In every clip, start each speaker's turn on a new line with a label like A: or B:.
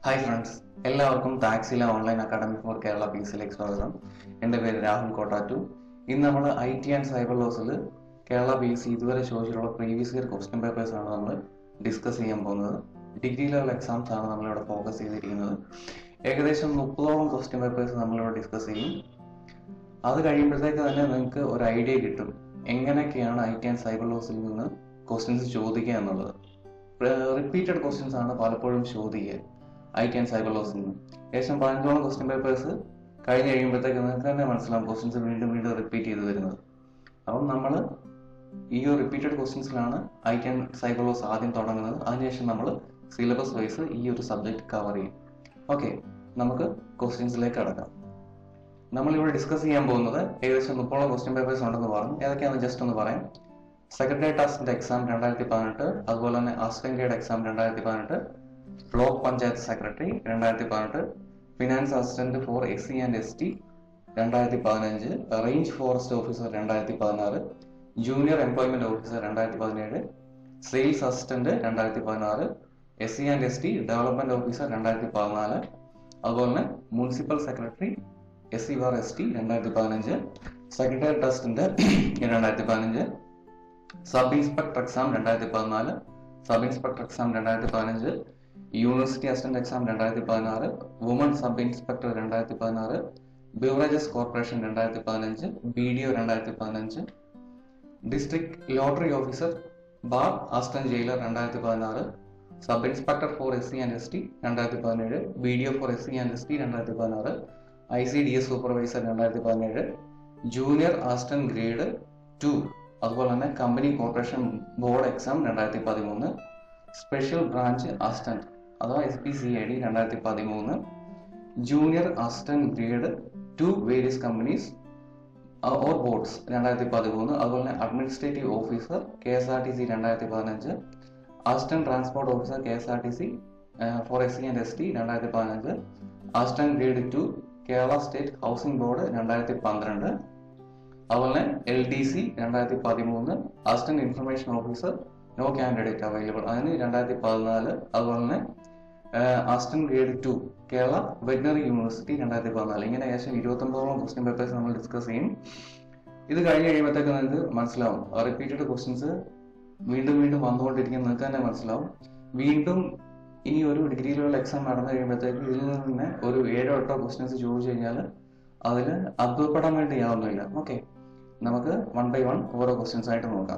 A: Hi friends എല്ലാവർക്കും ടാക്സിലെ online academy for Kerala P സിയിലേക്ക് സ്വാഗതം എൻ്റെ പേര് രാഹുൽ കോട്ടാറ്റു ഇന്ന് നമ്മൾ ഐ ടി ആൻഡ് സൈബർ ലോസിൽ കേരള പി സി ഇതുവരെ ചോദിച്ചിട്ടുള്ള പ്രീവിയസ് ഇയർ ക്വസ്റ്റ്യൻ പേപ്പേഴ്സ് ആണ് നമ്മൾ ഡിസ്കസ് ചെയ്യാൻ പോകുന്നത് ഡിഗ്രി ലെവൽ എക്സാംസ് ആണ് നമ്മളിവിടെ ഫോക്കസ് ചെയ്തിരിക്കുന്നത് ഏകദേശം മുപ്പതോളം ക്വസ്റ്റ്യൻ പേപ്പേഴ്സ് നമ്മളിവിടെ ഡിസ്കസ് ചെയ്യും അത് കഴിയുമ്പോഴത്തേക്ക് തന്നെ നിങ്ങൾക്ക് ഒരു ഐഡിയ കിട്ടും എങ്ങനെയൊക്കെയാണ് ഐ ടി ആൻഡ് സൈബർ ലോസിൽ നിന്ന് ക്വസ്റ്റ്യൻസ് ചോദിക്കുക എന്നുള്ളത് റിപ്പീറ്റഡ് ക്വസ്റ്റ്യൻസ് ആണ് പലപ്പോഴും ചോദിക്കുക ഐ ടി ആൻഡ് സൈബർ ലോസിൽ നിന്ന് ഏകദേശം പതിനഞ്ചോളം ക്വസ്റ്റ്യൻ പേപ്പേഴ്സ് കഴിഞ്ഞ് കഴിയുമ്പോഴത്തേക്ക് നിങ്ങൾക്ക് തന്നെ മനസ്സിലാവും ക്വസ്റ്റ്യൻസ് വീണ്ടും വീണ്ടും റിപ്പീറ്റ് ചെയ്ത് വരുന്നത് അപ്പം നമ്മൾ ഈ ഒരു റിപ്പീറ്റഡ് ക്വസ്റ്റ്യൻസിലാണ് I T and cyber laws ആദ്യം തുടങ്ങുന്നത് അതിനുശേഷം നമ്മൾ സിലബസ് വൈസ് ഈ ഒരു സബ്ജക്ട് കവർ ചെയ്യും ഓക്കെ നമുക്ക് ക്വസ്റ്റ്യൻസിലേക്ക് കടക്കാം നമ്മളിവിടെ ഡിസ്കസ് ചെയ്യാൻ പോകുന്നത് ഏകദേശം മുപ്പോളം ക്വസ്റ്റ്യൻ പേപ്പേഴ്സ് ഉണ്ടെന്ന് പറഞ്ഞു ഏതൊക്കെയാണെന്ന് ജസ്റ്റ് ഒന്ന് പറയാം സെക്രട്ടറി ടാസ്കിന്റെ എക്സാം രണ്ടായിരത്തി പതിനെട്ട് അതുപോലെ തന്നെ അസിസ്റ്റന്റ് ഗ്രേഡ് എക്സാം രണ്ടായിരത്തി പതിനെട്ട് ബ്ലോക്ക് പഞ്ചായത്ത് സെക്രട്ടറി രണ്ടായിരത്തി പതിനെട്ട് finance assistant for S C and S T രണ്ടായിരത്തി പതിനഞ്ച് റേഞ്ച് ഫോറസ്റ്റ് ഓഫീസർ രണ്ടായിരത്തി പതിനാറ് ജൂനിയർ എംപ്ലോയ്മെന്റ് ഓഫീസർ രണ്ടായിരത്തി പതിനേഴ് സെയിൽസ് അസിസ്റ്റന്റ് രണ്ടായിരത്തി പതിനാറ് S C and S T development officer രണ്ടായിരത്തി പതിനാല് അതുപോലെ തന്നെ municipal secretary S C bar S T രണ്ടായിരത്തി പതിനഞ്ച് സെക്രട്ടറി ട്രസ്റ്റിന്റെ രണ്ടായിരത്തി പതിനഞ്ച് സബ് ഇൻസ്പെക്ടർ എക്സാം രണ്ടായിരത്തി പതിനാല് സബ് ഇൻസ്പെക്ടർ എക്സാം രണ്ടായിരത്തി പതിനഞ്ച് യൂണിവേഴ്സിറ്റി അസിസ്റ്റന്റ് എക്സാം രണ്ടായിരത്തി പതിനാറ് വുമൺ സബ് ഇൻസ്പെക്ടർ രണ്ടായിരത്തി പതിനാറ് ബിവറേജസ് കോർപ്പറേഷൻ രണ്ടായിരത്തി പതിനഞ്ച് ബി ഡി ഒ രണ്ടായിരത്തി പതിനഞ്ച് district lottery officer bar assistant jailer രണ്ടായിരത്തി പതിനാറ് sub inspector for S C and S T രണ്ടായിരത്തി പതിനേഴ് B D O for S C and S T രണ്ടായിരത്തി പതിനാറ് I C D S supervisor രണ്ടായിരത്തി പതിനേഴ് ജൂനിയർ അസിസ്റ്റന്റ് ഗ്രേഡ് ടു അതുപോലെ തന്നെ കമ്പനി കോർപ്പറേഷൻ ബോർഡ് എക്സാം രണ്ടായിരത്തി പതിമൂന്ന് സ്പെഷ്യൽ ബ്രാഞ്ച് അസിസ്റ്റന്റ് അഥവാ S P C I D രണ്ടായിരത്തി പതിമൂന്ന് junior assistant grade two various companies or boards രണ്ടായിരത്തി പതിമൂന്ന് അതുപോലെ തന്നെ administrative officer K S R T C രണ്ടായിരത്തി പതിനഞ്ച് assistant transport officer K S R T C for S C and S T രണ്ടായിരത്തി പതിനഞ്ച് assistant grade two Kerala state housing board രണ്ടായിരത്തി പന്ത്രണ്ട് അതുപോലെ എൽ ഡി സി രണ്ടായിരത്തി പതിമൂന്ന് assistant information officer no candidate available അതിന് രണ്ടായിരത്തി പതിനാല് അതുപോലെ തന്നെ assistant grade two Kerala veterinary university രണ്ടായിരത്തി പതിനാല് ഇങ്ങനെ ഏകദേശം ഇരുപത്തൊമ്പതോളം ക്വസ്റ്റ്യൻ പേപ്പേഴ്സ് നമ്മൾ ഡിസ്കസ് ചെയ്യും ഇത് കഴിഞ്ഞ് കഴിയുമ്പോഴത്തേക്ക് നിങ്ങൾക്ക് മനസ്സിലാവും റിപ്പീറ്റഡ് ക്വസ്റ്റ്യൻസ് വീണ്ടും വീണ്ടും വന്നുകൊണ്ടിരിക്കുന്ന നിങ്ങൾക്ക് തന്നെ മനസ്സിലാവും വീണ്ടും ഇനി ഒരു ഡിഗ്രി ലെവൽ എക്സാം നടന്നു കഴിയുമ്പോഴത്തേക്ക് ഇതിൽ നിന്ന് തന്നെ ഒരു ഏഴോ എട്ടോ ക്വസ്റ്റ്യൻസ് ചോദിച്ചു കഴിഞ്ഞാൽ അതിൽ അത്ഭുതപ്പെടാൻ വേണ്ടി യാതൊന്നുമില്ല ഓക്കെ നമുക്ക് വൺ ബൈ വൺ ഓരോ ക്വസ്റ്റ്യൻസ് ആയിട്ട് നോക്കാം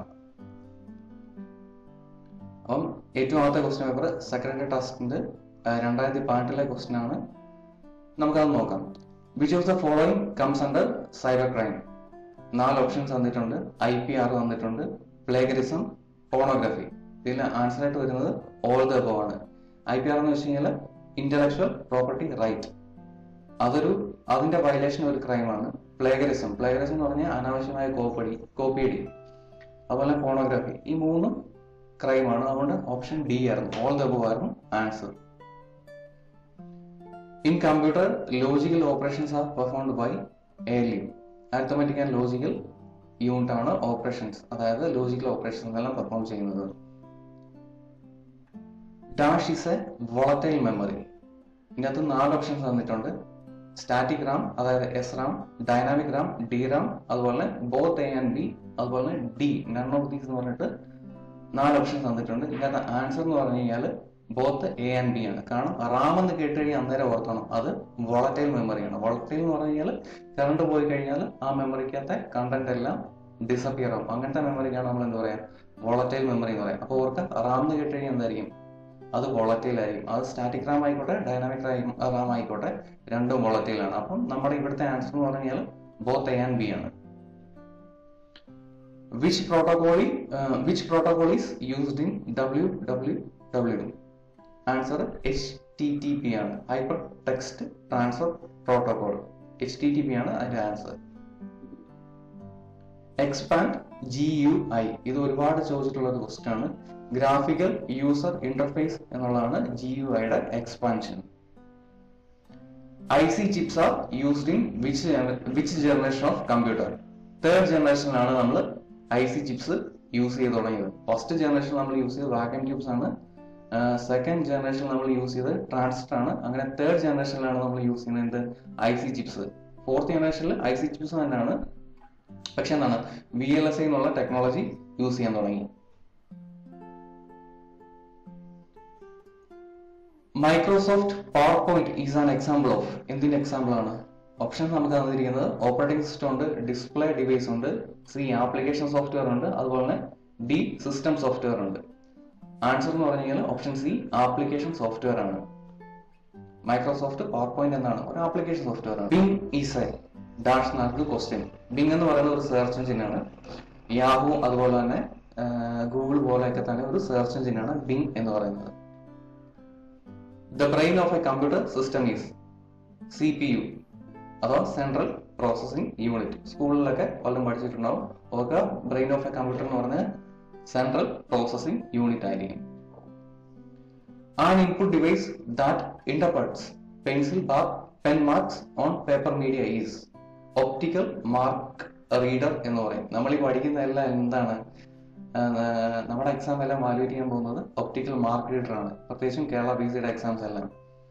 A: അപ്പം ഏറ്റവും ആദ്യത്തെ ക്വസ്റ്റ്യൻ പേപ്പർ സെക്രട്ടറി ടാസ്കിന്റെ രണ്ടായിരത്തി പതിനെട്ടിലെ ക്വസ്റ്റ്യൻ ആണ് നമുക്കത് നോക്കാം which of the following comes under cyber crime നാല് ഓപ്ഷൻസ് തന്നിട്ടുണ്ട് ഐ പി ആർ തന്നിട്ടുണ്ട് പ്ലേഗറിസം ഫോണോഗ്രഫി ഇതിൽ ആൻസർ ആയിട്ട് വരുന്നത് ഓൾ ദ അബവ് ആണ് ഐ പി ആർ എന്ന് വെച്ച് കഴിഞ്ഞാൽ ഇന്റലക്ച്വൽ പ്രോപ്പർട്ടി റൈറ്റ് അതൊരു അതിന്റെ വയലേഷൻ ഒരു ക്രൈമാണ് പ്ലേഗറിസം പ്ലേഗറിസം എന്ന് പറഞ്ഞാൽ അനാവശ്യമായ കോപ്പടി കോപ്പിയടി അതുപോലെ ഫോണോഗ്രാഫി ഈ മൂന്നും ക്രൈമാണ് അതുകൊണ്ട് ഓപ്ഷൻ ഡി ആയിരുന്നു ഓൾ ദ അബവ് ആയിരുന്നു answer in computer logical operations are performed by എലി അരിത്തമെറ്റിക് ആൻഡ് ലോജിക്കൽ യൂണിറ്റ് ആണ് ഓപ്പറേഷൻസ് അതായത് ലോജിക്കൽ ഓപ്പറേഷൻസ് എല്ലാം പെർഫോം ചെയ്യുന്നത് dash is a volatile memory ഇതിനകത്ത് നാല് ഓപ്ഷൻസ് തന്നിട്ടുണ്ട് സ്റ്റാറ്റിക് റാം അതായത് S RAM dynamic RAM D RAM അതുപോലെ ബോത്ത് എ ആൻഡ് ബി അതുപോലെ ഡി നൺ ഓഫ് ദീസ് എന്ന് പറഞ്ഞിട്ട് നാല് ഓപ്ഷൻസ് തന്നിട്ടുണ്ട് ഇതിനകത്ത് ആൻസർ എന്ന് പറഞ്ഞു കഴിഞ്ഞാൽ ബോത്ത് എ ആൻഡ് ബി ആണ് കാരണം റാം എന്ന് കേട്ട് കഴിഞ്ഞാൽ അന്നേരം ഓർക്കണം അത് വോളറ്റൈൽ മെമ്മറിയാണ് വോളറ്റൈൽ എന്ന് പറഞ്ഞു കഴിഞ്ഞാൽ കറണ്ട് പോയി കഴിഞ്ഞാൽ ആ മെമ്മറിക്കകത്തെ കണ്ടന്റ് എല്ലാം ഡിസപ്പിയർ ആവും അങ്ങനത്തെ മെമ്മറിക്കാണ് നമ്മൾ എന്താ പറയാ വോളറ്റൈൽ മെമ്മറി എന്ന് പറയാം അപ്പോൾ ഓർക്കുക റാം എന്ന് കേട്ട് കഴിഞ്ഞാൽ എന്തായിരിക്കും അത് വോളറ്റൈൽ ആയിരിക്കും അത് സ്റ്റാറ്റിക് റാം ആയിക്കോട്ടെ ഡൈനാമിക് റാം ആയിക്കോട്ടെ രണ്ടും വോളറ്റൈൽ ആണ് അപ്പം നമ്മുടെ ഇവിടുത്തെ ആൻസർ എന്ന് പറഞ്ഞു കഴിഞ്ഞാൽ ബോത്ത് എ ആൻഡ് ബി ആണ് which protocol which protocol is used in W W W answer H T T P ആണ് hyper text transfer protocol H T T P ആണ് അതിന്റെ answer expand G U I ഇത് ഒരുപാട് ചോദിച്ചിട്ടുള്ള ഒരു question ആണ് graphical user interface എന്നുള്ളതാണ് G U ഐയുടെ expansion I C chips are used in which which generation of computer third ജനറേഷനിലാണ് നമ്മൾ ഐ സി ചിപ്സ് യൂസ് ചെയ്ത് തുടങ്ങിയത് ഫസ്റ്റ് ജനറേഷൻ നമ്മൾ യൂസ് ചെയ്ത് വാക്യൂം ട്യൂബ്സ് ആണ് സെക്കൻഡ് ജനറേഷനിൽ നമ്മൾ യൂസ് ചെയ്തത് ട്രാൻസിസ്റ്റർ ആണ് അങ്ങനെ തേർഡ് ജനറേഷനിലാണ് നമ്മൾ യൂസ് ചെയ്യുന്നത് എന്ത് ഐ സി ചിപ്സ് ഫോർത്ത് ജനറേഷനിൽ ഐ സി ചിപ്സ് തന്നെയാണ് പക്ഷെ എന്താണ് വി എൽ എസ് ഐ എന്നുള്ള ടെക്നോളജി യൂസ് ചെയ്യാൻ തുടങ്ങി Microsoft PowerPoint is an example of എന്തിന്റെ എക്സാമ്പിൾ ആണ് ഓപ്ഷൻ നമുക്ക് തന്നിരിക്കുന്നത് ഓപ്പറേറ്റിംഗ് സിസ്റ്റം ഉണ്ട് ഡിസ്പ്ലേ ഡിവൈസ് ഉണ്ട് സി ആപ്ലിക്കേഷൻ സോഫ്റ്റ്വെയർ ഉണ്ട് അതുപോലെ തന്നെ ഡി സിസ്റ്റം സോഫ്റ്റ്വെയർ ഉണ്ട് ആൻസർ എന്ന് പറഞ്ഞു കഴിഞ്ഞാൽ ഓപ്ഷൻ സി ആപ്ലിക്കേഷൻ സോഫ്റ്റ്വെയർ ആണ് മൈക്രോസോഫ്റ്റ് പവർ പോയിന്റ് എന്നാണ് ഒരു ആപ്ലിക്കേഷൻ സോഫ്റ്റ്വെയർ ആണ് ബിങ് ഈസ് എ ഡാഷ് നാർക്ക് ക്വസ്റ്റ്യൻ ബിങ് എന്ന് പറയുന്ന ഒരു സെർച്ച് എഞ്ചിൻ ആണ് യാഹു അതുപോലെ തന്നെ ഗൂഗിൾ പോലെയൊക്കെ തന്നെ ഒരു സെർച്ച് എഞ്ചിൻ ആണ് ബിങ് എന്ന് പറയുന്നത് the brain of a computer system is C P U അഥവാ സെൻട്രൽ പ്രോസസിംഗ് യൂണിറ്റ് സ്കൂളിലൊക്കെ വല്ലതും പഠിച്ചിട്ടുണ്ടാവും okay brain of a computer എന്ന് പറഞ്ഞാൽ സെൻട്രൽ പ്രോസസിംഗ് യൂണിറ്റ് ആയിരിക്കും an input device that interprets pencil bar pen marks on paper media is optical mark reader എന്ന് പറയും നമ്മൾ ഈ പഠിക്കുന്ന എല്ലാം എന്താണ് ആഹ് നമ്മുടെ എക്സാം എല്ലാം വാല്യൂറ്റ് ചെയ്യാൻ പോകുന്നത് ഒപ്റ്റിക്കൽ മാർക്ക് റീഡർ ആണ് പ്രത്യേകിച്ചും കേരള ബി സിയുടെ എക്സാംസ് എല്ലാം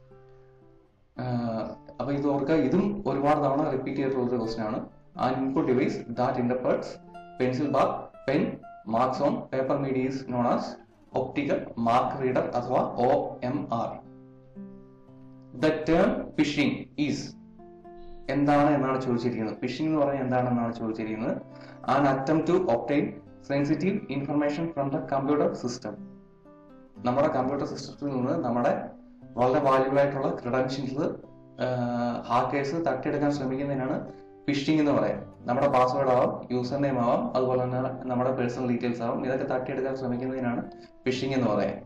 A: ആഹ് അപ്പൊ ഇത് ഓർക്കുക ഇതും ഒരുപാട് തവണ റിപ്പീറ്റ് ചെയ്തിട്ടുള്ള ഒരു ക്വസ്റ്റൻ ആണ് ആ input device that interprets pencil bar pen marks on paper media is known as optical mark reader അഥവാ O M R the term phishing is എന്താണ് എന്നാണ് ചോദിച്ചിരിക്കുന്നത് ഫിഷിംഗ് എന്ന് പറഞ്ഞാൽ എന്താണെന്നാണ് ചോദിച്ചിരിക്കുന്നത് an attempt to obtain sensitive information from the computer system നമ്മുടെ computer സിസ്റ്റത്തിൽ നിന്ന് നമ്മുടെ വളരെ വാല്യുബിൾ ആയിട്ടുള്ള ക്രെഡൻഷ്യൽസ് ഹാക്കേഴ്സ് തട്ടിയെടുക്കാൻ ശ്രമിക്കുന്നതിനാണ് ഫിഷിംഗ് എന്ന് പറയാം നമ്മുടെ പാസ്വേഡ് ആവാം യൂസർ നെയിം ആവാം അതുപോലെ തന്നെ നമ്മുടെ പേഴ്സണൽ ഡീറ്റെയിൽസ് ആവാം ഇതൊക്കെ തട്ടിയെടുക്കാൻ ശ്രമിക്കുന്നതിനാണ് ഫിഷിംഗ് എന്ന് പറയാം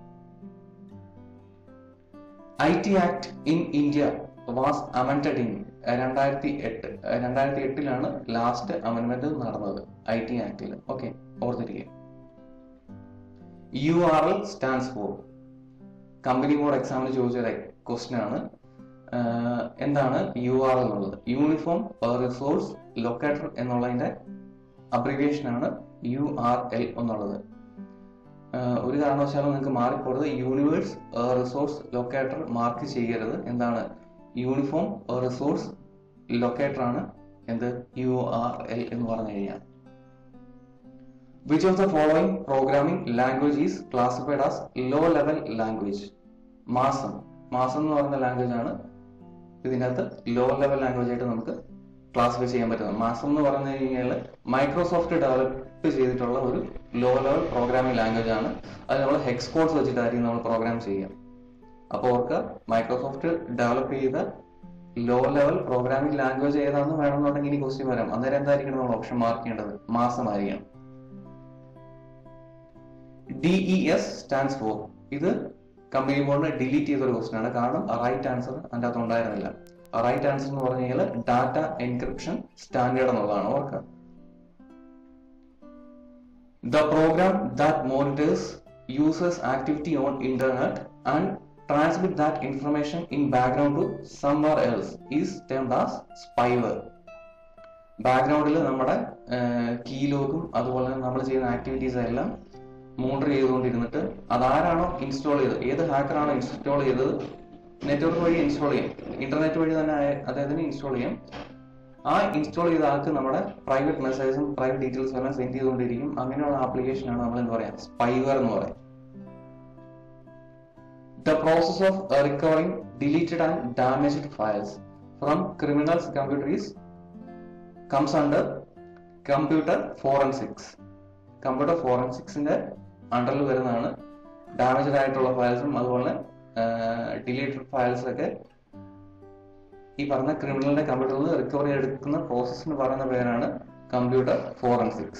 A: I T act in India was amended in രണ്ടായിരത്തി എട്ട് രണ്ടായിരത്തി എട്ടിലാണ് ലാസ്റ്റ് അമെൻമെന്റ് നടന്നത് ഐ ടി ആക്ടിൽ ഓക്കെ ഓർത്തിരിക്കുക U R L stands for company board എക്സാമിന് ചോദിച്ച ക്വസ്റ്റ്യൻ ആണ് ആഹ് എന്താണ് യു ആർ എൽ എന്നുള്ളത് യൂണിഫോം റിസോഴ്സ് ലൊക്കേറ്റർ എന്നുള്ളതിന്റെ അബ്രിവിയേഷൻ ആണ് യു ആർ എൽ എന്നുള്ളത് ആഹ് ഒരു കാരണവശാലും നിങ്ങൾക്ക് മാറിപ്പോരുത് യൂണിവേഴ്സ് റിസോഴ്സ് ലൊക്കേറ്റർ മാർക്ക് ചെയ്യരുത് എന്താണ് യൂണിഫോം റിസോഴ്സ് ലൊക്കേറ്റർ ആണ് എന്ത് യു ആർ എൽ എന്ന് പറഞ്ഞു കഴിഞ്ഞാൽ which of the following programming language is classified as low level language MASM MASM എന്ന് പറയുന്ന ലാംഗ്വേജ് ആണ് ഇതിനകത്ത് ലോ ലെവൽ ലാംഗ്വേജ് ആയിട്ട് നമുക്ക് ക്ലാസിഫൈ ചെയ്യാൻ പറ്റുന്നത് മാസം എന്ന് പറഞ്ഞു കഴിഞ്ഞാൽ മൈക്രോസോഫ്റ്റ് ഡെവലപ്പ് ചെയ്തിട്ടുള്ള ഒരു ലോ ലെവൽ പ്രോഗ്രാമിംഗ് ലാംഗ്വേജ് ആണ് അത് നമ്മൾ ഹെക്സ് കോഡ്സ് വെച്ചിട്ടായിരിക്കും നമ്മൾ പ്രോഗ്രാം ചെയ്യുക അപ്പോൾ ഓർക്കുക മൈക്രോസോഫ്റ്റ് ഡെവലപ്പ് ചെയ്ത ലോ ലെവൽ പ്രോഗ്രാമിംഗ് ലാംഗ്വേജ് ഏതാണെന്ന് വേണമെന്നുണ്ടെങ്കിൽ ഇനി ക്വസ്റ്റ്യൻ വരാം അന്നേരം എന്തായിരിക്കണം നമ്മൾ ഓപ്ഷൻ മാർക്ക് ചെയ്യേണ്ടത് മാസമായിരിക്കണം D E S stands for ഇത് കമ്പനി ബോർഡിന് ഡിലീറ്റ് ചെയ്ത ഒരു ക്വസ്റ്റൻ ആണ് കാരണം റൈറ്റ് ആൻസർ അതിൻ്റെ അകത്ത് ഉണ്ടായിരുന്നില്ല റൈറ്റ് ആൻസർ എന്ന് പറഞ്ഞു കഴിഞ്ഞാൽ ഡാറ്റ എൻക്രിപ്ഷൻ സ്റ്റാൻഡേർഡ് എന്നുള്ളതാണ് ഓർക്കുക the program that monitors users activity on internet and transmit that information in background to someone else is termed as spyware ബാക്ക്ഗ്രൗണ്ടിൽ നമ്മുടെ കീലോക്കും അതുപോലെ നമ്മൾ ചെയ്യുന്ന ആക്ടിവിറ്റീസ് എല്ലാം മോണിറ്റർ ചെയ്തുകൊണ്ടിരുന്നിട്ട് അതാരാണോ ഇൻസ്റ്റാൾ ചെയ്തത് ഏത് ഹാക്കറാണോ ഇൻസ്റ്റാൾ ചെയ്തത് നെറ്റ്വർക്ക് വഴി ഇൻസ്റ്റാൾ ചെയ്യാം ഇന്റർനെറ്റ് വഴി തന്നെ അയ- അദ്ദേഹത്തിന് ഇൻസ്റ്റാൾ ചെയ്യാം ആ ഇൻസ്റ്റാൾ ചെയ്ത ആൾക്ക് നമ്മുടെ പ്രൈവറ്റ് മെസ്സേജും പ്രൈവറ്റ് ഡീറ്റെയിൽസും എല്ലാം സെൻഡ് ചെയ്തുകൊണ്ടിരിക്കും അങ്ങനെയുള്ള ആപ്ലിക്കേഷൻ ആണ് നമ്മൾ എന്താ പറയാ സ്പൈവർ എന്ന് പറയാം the process of recovering deleted and damaged files from criminals computers comes under computer forensics computer ഫോറൻസിക്സിന്റെ അണ്ടറിൽ വരുന്നതാണ് ഡാമേജ്ഡ് ആയിട്ടുള്ള ഫയൽസും അതുപോലെ ഡിലീറ്റഡ് ഫയൽസ് ഒക്കെ ഈ പറഞ്ഞ ക്രിമിനലിന്റെ കമ്പ്യൂട്ടറിൽ നിന്ന് റിക്കവറി എടുക്കുന്ന പ്രോസസ്സിന് പറയുന്ന പേരാണ് computer forensics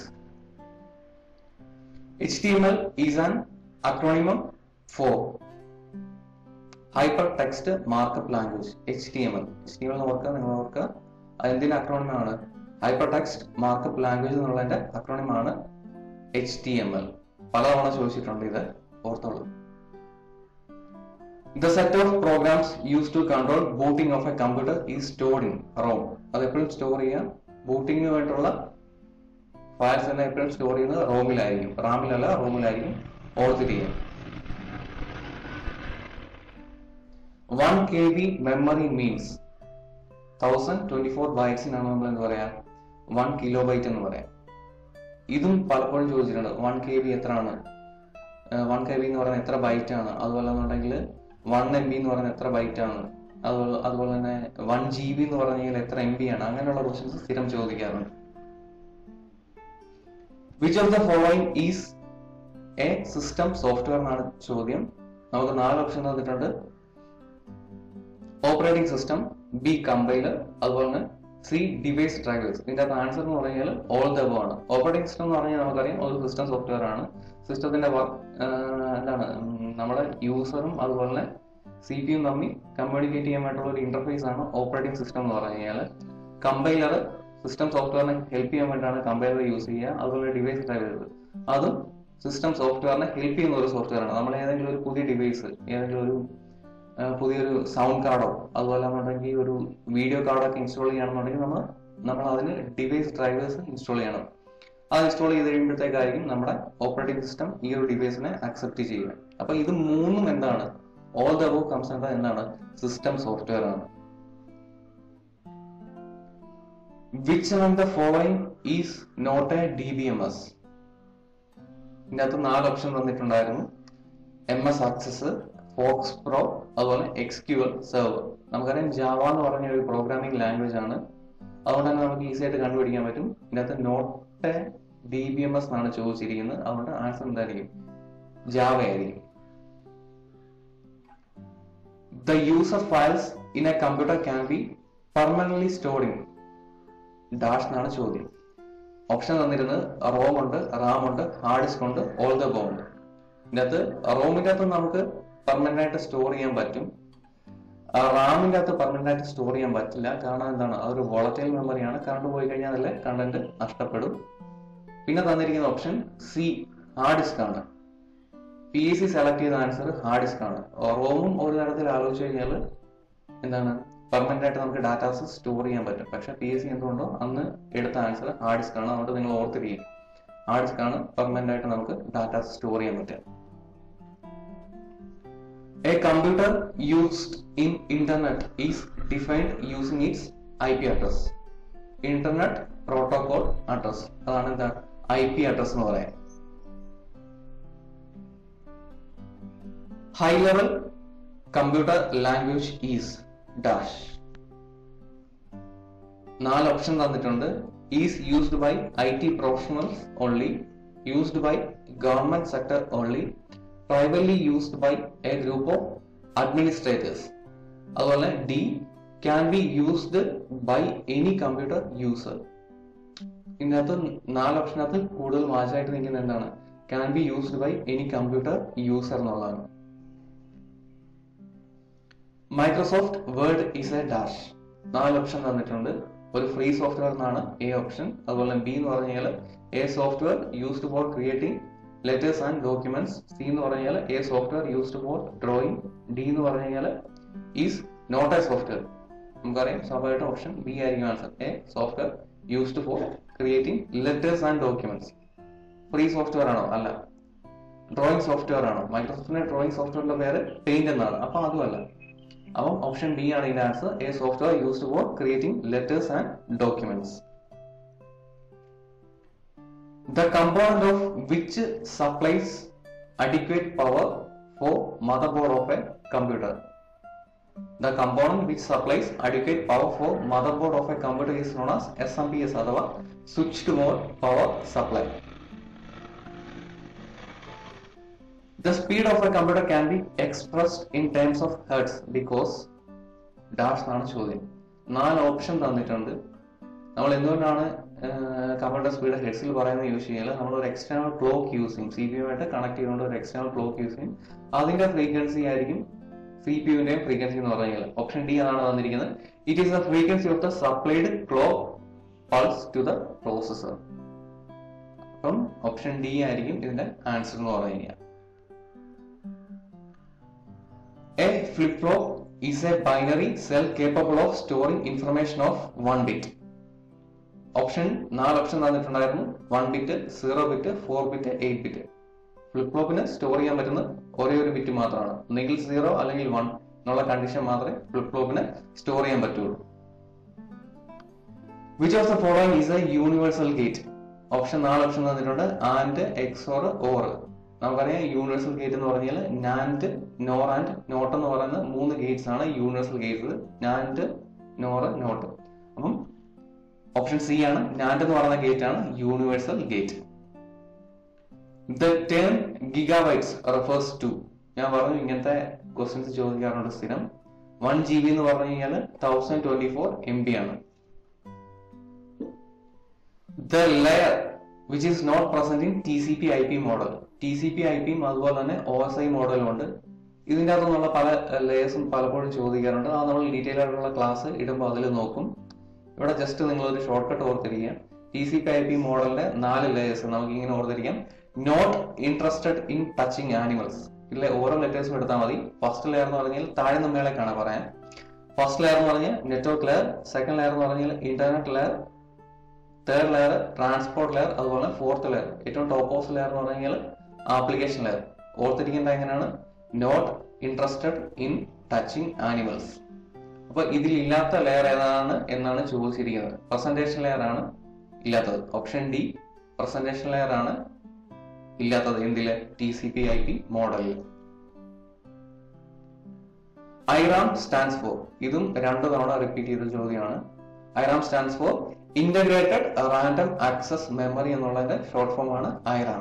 A: H T M L is an acronym for hyper text markup language H T M L H T M L ഓർക്കുക നിങ്ങൾ ഓർക്കുക അതെന്തിന്റെ അക്രോണിമാണ് ഹൈപ്പർ ടെക്സ്റ്റ് മാർക്കപ്പ് ലാംഗ്വേജ് എന്നുള്ളതിന്റെ അക്രോണിമാണ് എച്ച് ടി എം എൽ പലതവണ ചോദിച്ചിട്ടുണ്ട് ഇത് ഓർത്തോളൂ the set of programs use to control booting of a computer ഈ സ്റ്റോർഡ് ഇൻ റോം അത് എപ്പോഴും സ്റ്റോർ ചെയ്യാം ബൂട്ടിങ്ങിന് വേണ്ടിയുള്ള ഫയൽസ് തന്നെ എപ്പോഴും സ്റ്റോർ ചെയ്യുന്നത് റോമിലായിരിക്കും റാമിലല്ല റോമിലായിരിക്കും ഓർത്തിരിക്കുക one K B memory means thousand twenty four ബൈറ്റ്സിനാണ് നമ്മൾ എന്താ പറയാ വൺ കിലോ ബൈറ്റ് എന്ന് പറയാം ഇതും പലപ്പോഴും ചോദിച്ചിട്ടുണ്ട് വൺ കെ ബി എത്രയാണ് വൺ കെ ബി എന്ന് പറയുന്നത് എത്ര ബൈറ്റ് ആണ് അതുപോലെ എന്നുണ്ടെങ്കിൽ വൺ എം ബി എന്ന് പറയുന്നത് എത്ര ബൈറ്റ് ആണ് അതുപോലെ അതുപോലെ തന്നെ വൺ ജി ബി എന്ന് പറഞ്ഞു കഴിഞ്ഞാൽ എത്ര എം ബി ആണ് അങ്ങനെയുള്ള ക്വസ്റ്റ്യൻസ് സ്ഥിരം ചോദിക്കാറുണ്ട് which of the following is a system software എന്നാണ് ചോദ്യം നമുക്ക് നാല് ഓപ്ഷൻ തന്നിട്ടുണ്ട് ഓപ്പറേറ്റിംഗ് സിസ്റ്റം ബി കമ്പൈലർ അതുപോലെ തന്നെ സി ഡിവൈസ് ഡ്രൈവേഴ്സ് ഇതിന്റെ അകത്ത് ആൻസർ എന്ന് പറഞ്ഞാൽ ഓൾ ദ ആണ് ഓപ്പറേറ്റിംഗ് സിസ്റ്റം എന്ന് പറഞ്ഞാൽ നമുക്കറിയാം ഒരു സിസ്റ്റം സോഫ്റ്റ്വെയർ ആണ് സിസ്റ്റത്തിന്റെ എന്താണ് ഉം, നമ്മുടെ യൂസറും അതുപോലെ തന്നെ സി പി യും തമ്മിൽ കമ്മ്യൂണിക്കേറ്റ് ചെയ്യാൻ വേണ്ടിയുള്ള ഒരു ഇന്റർഫേസ് ആണ് ഓപ്പറേറ്റിംഗ് സിസ്റ്റം എന്ന് പറഞ്ഞു കഴിഞ്ഞാൽ കമ്പൈലർ സിസ്റ്റം സോഫ്റ്റ്വെയറിനെ ഹെൽപ്പ് ചെയ്യാൻ വേണ്ടിയാണ് കമ്പൈലർ യൂസ് ചെയ്യുക അതുപോലെ ഡിവൈസ് ഡ്രൈവേഴ്സ് അതും സിസ്റ്റം സോഫ്റ്റ്വെയറിനെ ഹെൽപ്പ് ചെയ്യുന്ന ഒരു സോഫ്റ്റ്വെയർ ആണ് നമ്മൾ ഏതെങ്കിലും ഒരു പുതിയ ഡിവൈസ് ഏതെങ്കിലും ഒരു ആ, പുതിയൊരു സൗണ്ട് കാർഡോ അതുപോലെ എന്നുണ്ടെങ്കിൽ ഒരു വീഡിയോ കാർഡൊക്കെ ഇൻസ്റ്റാൾ ചെയ്യണമെന്നുണ്ടെങ്കിൽ നമ്മൾ നമ്മൾ അതിന് ഡിവൈസ് ഡ്രൈവേഴ്സ് ഇൻസ്റ്റാൾ ചെയ്യണം അത് ഇൻസ്റ്റാൾ ചെയ്ത് കഴിയുമ്പോഴത്തേക്കായിരിക്കും നമ്മുടെ ഓപ്പറേറ്റിംഗ് സിസ്റ്റം ഈ ഒരു ഡിവൈസിനെ അക്സെപ്റ്റ് ചെയ്യുക അപ്പൊ ഇത് മൂന്നും എന്താണ് all the above comes under എന്താണ് സിസ്റ്റം സോഫ്റ്റ്വെയർ ആണ് which among the following is not a DBMS ഇതിന്റെ അകത്ത് നാല് ഓപ്ഷൻ തന്നിട്ടുണ്ടായിരുന്നു M S access FoxPro അതുപോലെ എക്സ്ക്യൂഎൽ സെർവർ നമുക്കറിയാം ജാവ എന്ന് പറഞ്ഞ ഒരു പ്രോഗ്രാമിംഗ് ലാംഗ്വേജ് ആണ് അതുകൊണ്ട് തന്നെ നമുക്ക് ഈസി ആയിട്ട് കണ്ടുപിടിക്കാൻ പറ്റും ഇതിന്റെ അകത്ത് not D B M S എന്നാണ് ചോദിച്ചിരിക്കുന്നത് അതുകൊണ്ട് ആൻസർ എന്തായിരിക്കും ജാവ ആയിരിക്കും the use of files in a computer can be permanently stored in dash എന്നാണ് ചോദ്യം ഓപ്ഷൻ തന്നിരുന്നത് റോം ഉണ്ട് റാം ഉണ്ട് ഹാർഡ് ഡിസ്ക് ഉണ്ട് ഓൾ ദ ബോ ഉണ്ട് ഇതിനകത്ത് റോമിന്റെ അകത്ത് നമുക്ക് പെർമനന്റ് ആയിട്ട് സ്റ്റോർ ചെയ്യാൻ പറ്റും റാമിന്റെ അകത്ത് പെർമനന്റ് ആയിട്ട് സ്റ്റോർ ചെയ്യാൻ പറ്റില്ല കാരണം എന്താണ് അതൊരു വോളറ്റൈൽ മെമ്മറിയാണ് കറണ്ട് പോയി കഴിഞ്ഞാൽ അതിലെ കണ്ടന്റ് നഷ്ടപ്പെടും പിന്നെ തന്നിരിക്കുന്ന ഓപ്ഷൻ സി ഹാർഡ് ഡിസ്ക് ആണ് പി എസ് സി സെലക്ട് ചെയ്ത ആൻസർ ഹാർഡ് ഡിസ്ക് ആണ് റോമും ഒരു തരത്തിൽ ആലോചിച്ച് കഴിഞ്ഞാൽ എന്താണ് പെർമനന്റ് ആയിട്ട് നമുക്ക് ഡാറ്റാസ് സ്റ്റോർ ചെയ്യാൻ പറ്റും പക്ഷെ പി എസ് സി എന്തുകൊണ്ടോ അന്ന് എടുത്ത ആൻസർ ഹാർഡ് ഡിസ്ക് ആണ് അതുകൊണ്ട് നിങ്ങൾ ഓർത്തിരിക്കും ഹാർഡ് ഡിസ്ക് ആണ് പെർമനന്റ് ആയിട്ട് നമുക്ക് ഡാറ്റാസ് സ്റ്റോർ ചെയ്യാൻ പറ്റുക A computer used in internet is defined using its IP address. Internet Protocol Address. അതാണ് എന്താ ഐ പി അഡ്രസ് എന്ന് പറയാം high level computer language is dash നാല് ഓപ്ഷൻ തന്നിട്ടുണ്ട് is used by I T professionals only used by government sector only privately used by a group of administrators അതുപോലെ D can be used by any computer user ഇതിനകത്ത് നാല് ഓപ്ഷനകത്ത് കൂടുതൽ മാച്ചായിട്ട് നിൽക്കുന്നത് എന്താണ് can be used by any computer user എന്നുള്ളതാണ് Microsoft Word is a dash നാല് ഓപ്ഷൻ തന്നിട്ടുണ്ട് ഒരു ഫ്രീ സോഫ്റ്റ്വെയർ എന്നാണ് എ ഓപ്ഷൻ അതുപോലെ ബി എന്ന് പറഞ്ഞാൽ a software used for creating letters and documents C എന്ന് പറഞ്ഞാൽ a software used for drawing D എന്ന് പറഞ്ഞു കഴിഞ്ഞാൽ ഈസ് നോട്ട് എ സോഫ്റ്റ്വെയർ നമുക്കറിയാം സ്വാഭാവികമായിട്ടും ഓപ്ഷൻ ബി ആയിരിക്കും answer a software used for creating letters and documents free software ആണോ അല്ല ഡ്രോയിങ് സോഫ്റ്റ്വെയർ ആണോ മൈക്രോസോഫ്റ്റിന്റെ ഡ്രോയിങ് സോഫ്റ്റ്വെയറിന്റെ പേര് പെയിന്റ് എന്നാണ് അപ്പൊ അതുമല്ല അപ്പം ഓപ്ഷൻ ബി ആണ് ഇതിന്റെ answer a software used for creating letters and documents The component of which supplies adequate power for motherboard of a computer. The component which supplies adequate power for motherboard of a computer is known as SMPS അഥവാ switched mode power supply. The speed of a computer can be expressed in terms of hertz because dash എന്നാണ് ചോദ്യം നാല് option തന്നിട്ടുണ്ട് നമ്മൾ എന്തുകൊണ്ടാണ് computer speed ഹെഡ്സിൽ പറയുന്നത് use ചെയ്യാൻ നമ്മൾ ഒരു എക്സ്റ്റേണൽ ക്ലോക്ക് യൂസ് ചെയ്യും സി പി യുമായിട്ട് കണക്ട് ചെയ്തുകൊണ്ട് ഒരു എക്സ്റ്റേണൽ ക്ലോക്ക് യൂസ് ചെയ്യും അതിന്റെ ഫ്രീക്വൻസി ആയിരിക്കും സി പി യുവിന്റെയും ഫ്രീക്വൻസി എന്ന് പറഞ്ഞു കഴിഞ്ഞാൽ ഓപ്ഷൻ ഡി ആണ് തന്നിരിക്കുന്നത് it is the frequency of the supplied clock pulse to the processor അപ്പം ഓപ്ഷൻ ഡി ആയിരിക്കും ഇതിന്റെ ആൻസർ എന്ന് പറഞ്ഞു കഴിഞ്ഞാൽ A flip-flop is a binary cell capable of storing information of one bit. Option നാല് option തന്നിട്ടുണ്ടായിരുന്നു one bit zero bit four bit eight bit flip ഫ്ലോപ്പിന് store ചെയ്യാൻ പറ്റുന്ന ഒരേ ഒരു ബിറ്റ് മാത്രമാണ് ഒന്നെങ്കിൽ സീറോ അല്ലെങ്കിൽ വൺ എന്നുള്ള കണ്ടീഷൻ മാത്രമേ ഫ്ലിപ്പ് ഫ്ലോപ്പിന് സ്റ്റോർ ചെയ്യാൻ പറ്റുള്ളൂ which of the following is a universal gate option നാല് ഓപ്ഷൻ തന്നിട്ടുണ്ട് ആൻഡ് എക്സ് ഓർ ഓർ നമുക്കറിയാം യൂണിവേഴ്സൽ ഗേറ്റ് എന്ന് പറഞ്ഞാൽ നാൻഡ് നോർ ആൻഡ് നോട്ട് എന്ന് പറയുന്ന മൂന്ന് ഗേറ്റ്സ് ആണ് universal gates nand nor not അപ്പം ഓപ്ഷൻ സി ആണ് നാൻഡ് എന്ന് പറയുന്ന ഗേറ്റ് ആണ് universal gate the term gigabytes refers to ഞാൻ പറഞ്ഞു ഇങ്ങനത്തെ ക്വസ്റ്റ്യൻസ് ചോദിക്കാറുണ്ട് സ്ഥിരം വൺ ജി ബി എന്ന് പറഞ്ഞു കഴിഞ്ഞാൽ thousand twenty four M B ആണ് the layer which is not present in T C P I P model T C P I പിയും അതുപോലെ തന്നെ ഒ എസ് ഐ മോഡലും ഉണ്ട് ഇതിൻ്റെ അകത്തുനിന്നുള്ള പല ലെയേഴ്സും പലപ്പോഴും ചോദിക്കാറുണ്ട് അത് നമ്മൾ ഡീറ്റെയിൽ ആയിട്ടുള്ള ക്ലാസ് ഇടുമ്പോൾ അതിൽ നോക്കും ഇവിടെ ജസ്റ്റ് നിങ്ങൾ ഒരു ഷോർട്ട് കട്ട് ഓർത്തിരിക്കുക T C P I P മോഡലിന്റെ നാല് ലെയേഴ്സ് നമുക്ക് ഇങ്ങനെ ഓർത്തിരിക്കാം not interested in touching animals ഇതിലെ ഓരോ ലെറ്റേഴ്സും എടുത്താൽ മതി ഫസ്റ്റ് ലെയർ എന്ന് പറഞ്ഞാൽ താഴെ മേളേക്കാണ് പറയാൻ ഫസ്റ്റ് ലെയർ എന്ന് പറഞ്ഞാൽ നെറ്റ്വർക്ക് ലെയർ സെക്കൻഡ് ലെയർ എന്ന് പറഞ്ഞാൽ internet layer third layer transport layer അതുപോലെ ഫോർത്ത് ലെയർ ഏറ്റവും ടോപ്പ് ഓഫ് ലെയർ എന്ന് പറഞ്ഞാൽ ആപ്ലിക്കേഷൻ ലെയർ ഓർത്തിരിക്കേണ്ട എങ്ങനെയാണ് not interested in touching animals അപ്പൊ ഇതിൽ ഇല്ലാത്ത ലെയർ ഏതാണ് എന്നാണ് ചോദിച്ചിരിക്കുന്നത് പ്രസന്റേഷൻ ലെയർ ആണ് ഇല്ലാത്തത് ഓപ്ഷൻ ഡി പ്രസന്റേഷൻ ലെയർ ആണ് ഇല്ലാത്തത് എന്തില് T C P I P മോഡലിൽ ഐറാം സ്റ്റാൻഡ്സ് ഫോർ ഇതും രണ്ടു തവണ റിപ്പീറ്റ് ചെയ്ത ചോദ്യമാണ് IRAM stands for integrated random access memory എന്നുള്ളതിന്റെ ഷോർട്ട് ഫോം ആണ് IRAM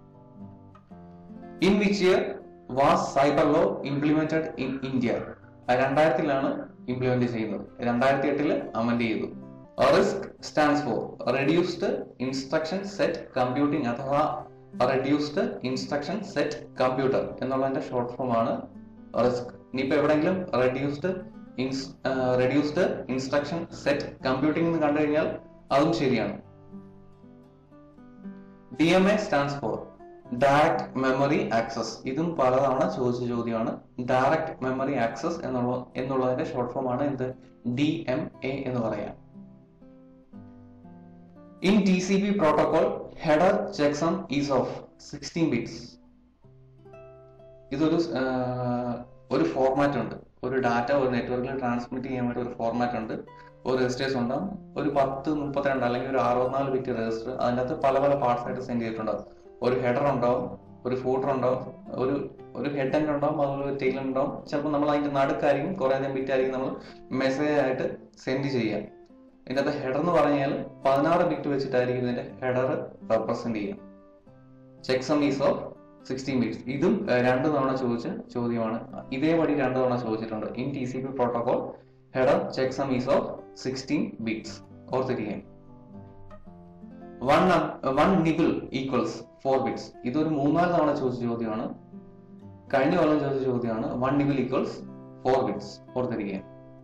A: in which year was cyber law implemented in India രണ്ടായിരത്തിലാണ് ഇംപ്ലിമെന്റ് ചെയ്യുന്നത് രണ്ടായിരത്തി എട്ടില് അമെന്റ് ചെയ്തു RISC stands for reduced instruction set computing അഥവാ റെഡ്യൂസ്ഡ് ഇൻസ്ട്രക്ഷൻ സെറ്റ് കമ്പ്യൂട്ടർ എന്നുള്ളതിന്റെ short form ആണ് റിസ്ക് ഇനിയിപ്പോ എവിടെയെങ്കിലും reduced reduced instruction set computing എന്ന് കണ്ടു കഴിഞ്ഞാൽ അതും ശരിയാണ് D M A stands for direct memory access ഇതും പലതവണ ചോദിച്ച ചോദ്യമാണ് ഡയറക്ട് മെമ്മറി ആക്സസ് എന്നുള്ള എന്നുള്ളതിന്റെ ഷോർട്ട് ഫോം ആണ് എന്ത് ഡി എം എ എന്ന് പറയാം in T C P protocol header checksum is of sixteen bits ഇതൊരു ഒരു ഫോർമാറ്റ് ഉണ്ട് ഒരു ഡാറ്റ ഒരു നെറ്റ്വർക്കിൽ ട്രാൻസ്മിറ്റ് ചെയ്യാൻ വേണ്ടി ഒരു ഫോർമാറ്റ് ഉണ്ട് ഒരു രജിസ്റ്റേഴ്സ് ഉണ്ടാവും ഒരു പത്ത് മുപ്പത്തിരണ്ട് അല്ലെങ്കിൽ ഒരു അറുപത്തിനാല് ബിറ്റ് രജിസ്റ്റർ അതിൻ്റെ അകത്ത് പല പല പാർട്സ് ആയിട്ട് സെൻഡ് ചെയ്തിട്ടുണ്ടാവും ഒരു ഹെഡർ ഉണ്ടാവും ഒരു ഫൂട്ടർ ഉണ്ടാവും ഒരു ഒരു ഹെഡ് എൻഡ് ഉണ്ടാവും അതുപോലെ ഒരു ടെയിൽ ഉണ്ടാവും ചിലപ്പോൾ നമ്മൾ അതിന്റെ നടുക്കായിരിക്കും കുറെ അധികം ബിറ്റ് ആയിരിക്കും നമ്മൾ മെസ്സേജ് ആയിട്ട് സെൻഡ് ചെയ്യാം ഇതിൻ്റെ അകത്ത് ഹെഡർ എന്ന് പറഞ്ഞാൽ പതിനാറ് ബിറ്റ് വെച്ചിട്ടായിരിക്കും ഇതിന്റെ ഹെഡർ റെപ്രസെന്റ് ചെയ്യുക checksum is of sixteen bits ഇതും രണ്ട് തവണ ചോദിച്ച ചോദ്യമാണ് ഇതേപടി രണ്ട് തവണ ചോദിച്ചിട്ടുണ്ട് in T C P protocol header checksum is of sixteen bits ഓർത്തിരിക്കുക one one nibble equals four bits ഇതൊരു മൂന്നാല് തവണ ചോദിച്ച ചോദ്യമാണ് കഴിഞ്ഞ കൊല്ലം ചോദിച്ച ചോദ്യമാണ് one nibble equals four bits ഓർത്തിരിക്കുക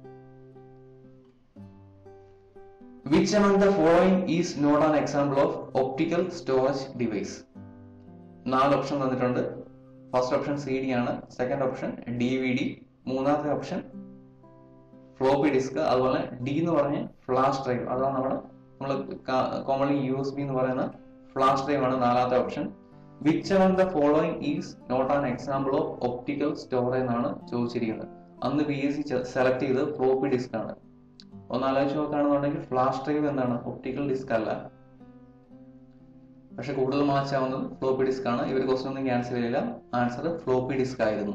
A: which among the following is not an example of optical storage device നാല് ഓപ്ഷൻ തന്നിട്ടുണ്ട് ഫസ്റ്റ് ഓപ്ഷൻ സി ഡി ആണ് second option D V D മൂന്നാമത്തെ ഓപ്ഷൻ ഫ്ലോപ്പി ഡിസ്ക് അതുപോലെ ഡി എന്ന് പറഞ്ഞ flash drive അതാണ് നമ്മുടെ നമ്മൾ കോമൺലി യു എസ് ബി എന്ന് പറയുന്ന ഫ്ലാഷ് ഡ്രൈവ് ആണ് നാലാമത്തെ option which among the following is not an example of optical storage എന്നാണ് ചോദിച്ചിരിക്കുന്നത് അന്ന് ബി എസ് സി സെലക്ട് ചെയ്ത് ഫ്ലോപ്പി ഡിസ്ക് ആണ് ഒന്ന് ആലോചിച്ച് നോക്കുകയാണെന്നുണ്ടെങ്കിൽ ഫ്ലാഷ് ഡ്രൈവ് എന്താണ് ഒപ്റ്റിക്കൽ ഡിസ്ക് അല്ല പക്ഷെ കൂടുതൽ മാച്ച് ആവുന്നത് ഫ്ലോപ്പി ഡിസ്ക് ആണ് ഇവർ ക്വസ്റ്റൻ ഒന്നും ക്യാൻസൽ ചെയ്തില്ല ആൻസർ ഫ്ലോപ്പി ഡിസ്ക് ആയിരുന്നു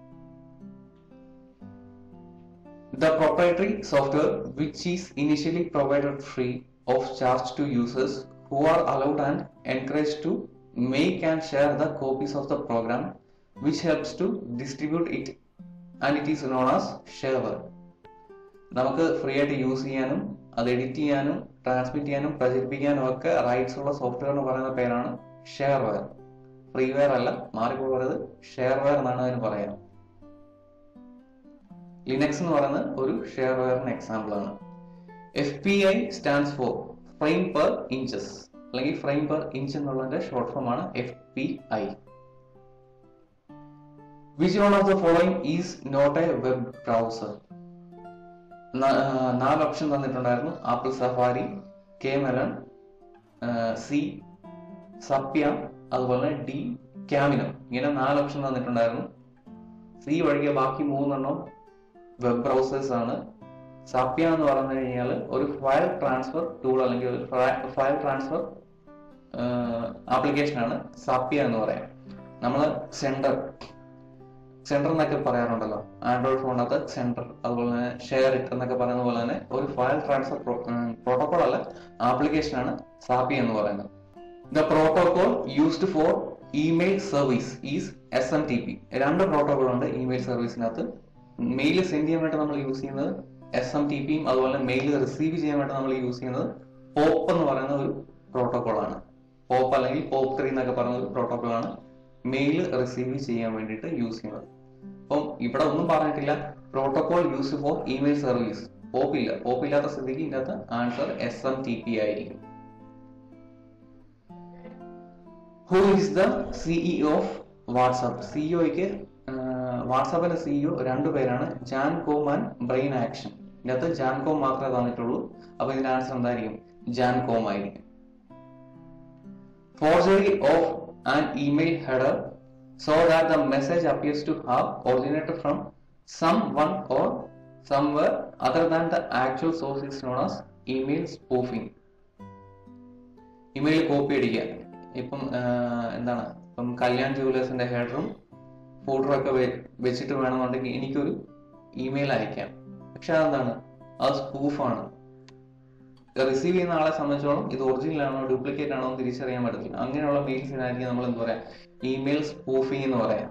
A: the proprietary software which is initially provided free of charge to users who are allowed and encourage to make and share the copies of the program which helps to distribute it and it is known as share നമുക്ക് free ആയിട്ട് use ചെയ്യാനും അത് edit ചെയ്യാനും transmit ചെയ്യാനും പ്രചരിപ്പിക്കാനും ഒക്കെ rights ഉള്ള software എന്ന് പറയുന്ന പേരാണ് ഷെയർവെയർ ഫ്രീവെയർ അല്ല മാറിപ്പോകരുത് ഷെയർവെയർ എന്നാണ് അതിന് പറയാം ലിനക്സ് എന്ന് പറയുന്നത് ഒരു ഷെയർവെയറിന് എക്സാമ്പിൾ ആണ് F P I stands for frame per inches അല്ലെങ്കിൽ ഫ്രെയിം പെർ ഇഞ്ച് എന്നുള്ളതിന്റെ ഷോർട്ട് ഫോം ആണ് F P I which one of the following is not a web browser നാല് ഓപ്ഷൻ തന്നിട്ടുണ്ടായിരുന്നു Apple Safari K Meleon C സപ്യ അതുപോലെ D ക്യാമിനോ ഇങ്ങനെ നാല് option തന്നിട്ടുണ്ടായിരുന്നു സി ഒഴികെ ബാക്കി മൂന്നെണ്ണം വെബ് ബ്രൗസേഴ്സ് ആണ് സാപ്പിയ എന്ന് പറഞ്ഞു കഴിഞ്ഞാൽ ഒരു ഫയൽ ട്രാൻസ്ഫർ ടൂൾ അല്ലെങ്കിൽ ഒരു ഫയൽ ട്രാൻസ്ഫർ ആപ്ലിക്കേഷൻ ആണ് സാപ്പിയ എന്ന് പറയാം നമ്മൾ സെൻഡർ സെൻഡർ എന്നൊക്കെ പറയാറുണ്ടല്ലോ ആൻഡ്രോയിഡ് ഫോണിനകത്ത് സെൻഡർ അതുപോലെ തന്നെ ഷെയർ ഇറ്റ് എന്നൊക്കെ പറയുന്ന പോലെ തന്നെ ഒരു ഫയൽ ട്രാൻസ്ഫർ പ്രോട്ടോകോൾ അല്ല ആപ്ലിക്കേഷൻ ആണ് സാപ്പി എന്ന് പറയുന്നത് the protocol used for email service is S M T P രണ്ട് പ്രോട്ടോകോൾ ഉണ്ട് ഇമെയിൽ സർവീസിനകത്ത് മെയിൽ സെൻഡ് ചെയ്യാൻ വേണ്ടി നമ്മൾ യൂസ് ചെയ്യുന്നത് എസ് എം ടി പിയും അതുപോലെ മെയിൽ റിസീവ് ചെയ്യാൻ വേണ്ടി നമ്മൾ യൂസ് ചെയ്യുന്നത് പോപ്പ് എന്ന് പറയുന്ന ഒരു പ്രോട്ടോകോൾ ആണ് പോപ്പ് അല്ലെങ്കിൽ പോപ്പ് ത്രീ എന്നൊക്കെ പറയുന്ന ഒരു പ്രോട്ടോകോൾ ആണ് മെയിൽ റിസീവ് ചെയ്യാൻ വേണ്ടിയിട്ട് യൂസ് ചെയ്യുന്നത് അപ്പം ഇവിടെ ഒന്നും പറഞ്ഞിട്ടില്ല protocol use for email service pop ഇല്ല പോപ്പ് ഇല്ലാത്ത സ്ഥിതിക്ക് ഇതിനകത്ത് answer S M T P ആയിരിക്കും who is the CEO of WhatsApp സിഇഒയ്ക്ക് വാട്സാപ്പിന്റെ സിഇഒ രണ്ടുപേരാണ് Jan Koum and Brian Acton ഇതിനകത്ത് ജാൻ കോം മാത്രമേ തന്നിട്ടുള്ളൂ അപ്പൊ ഇതിന്റെ ആൻസർ എന്തായിരിക്കും ജാൻ കോം ആയിരിക്കും forgery of an email header so that the message appears to have originated from someone or somewhere other than the actual source is known as email spoofing email copy അടിക്കുക ഇപ്പം ആഹ്, എന്താണ് ഇപ്പം കല്യാൺ ജുവലേഴ്സിന്റെ ഹെഡറും ഫോട്ടറും ഒക്കെ വെ- വെച്ചിട്ട് വേണമെന്നുണ്ടെങ്കിൽ എനിക്കൊരു ഇമെയിൽ അയക്കാം പക്ഷെ അതെന്താണ് അത് സ്പൂഫാണ് റിസീവ് ചെയ്യുന്ന ആളെ സംബന്ധിച്ചോളം ഇത് ഒറിജിനൽ ആണോ ഡ്യൂപ്ലിക്കേറ്റ് ആണോ എന്ന് തിരിച്ചറിയാൻ പറ്റത്തില്ല അങ്ങനെയുള്ള മെയിൽസിനായിരിക്കും നമ്മൾ എന്താ പറയാ ഇമെയിൽ സ്പൂഫിംഗ് എന്ന് പറയാം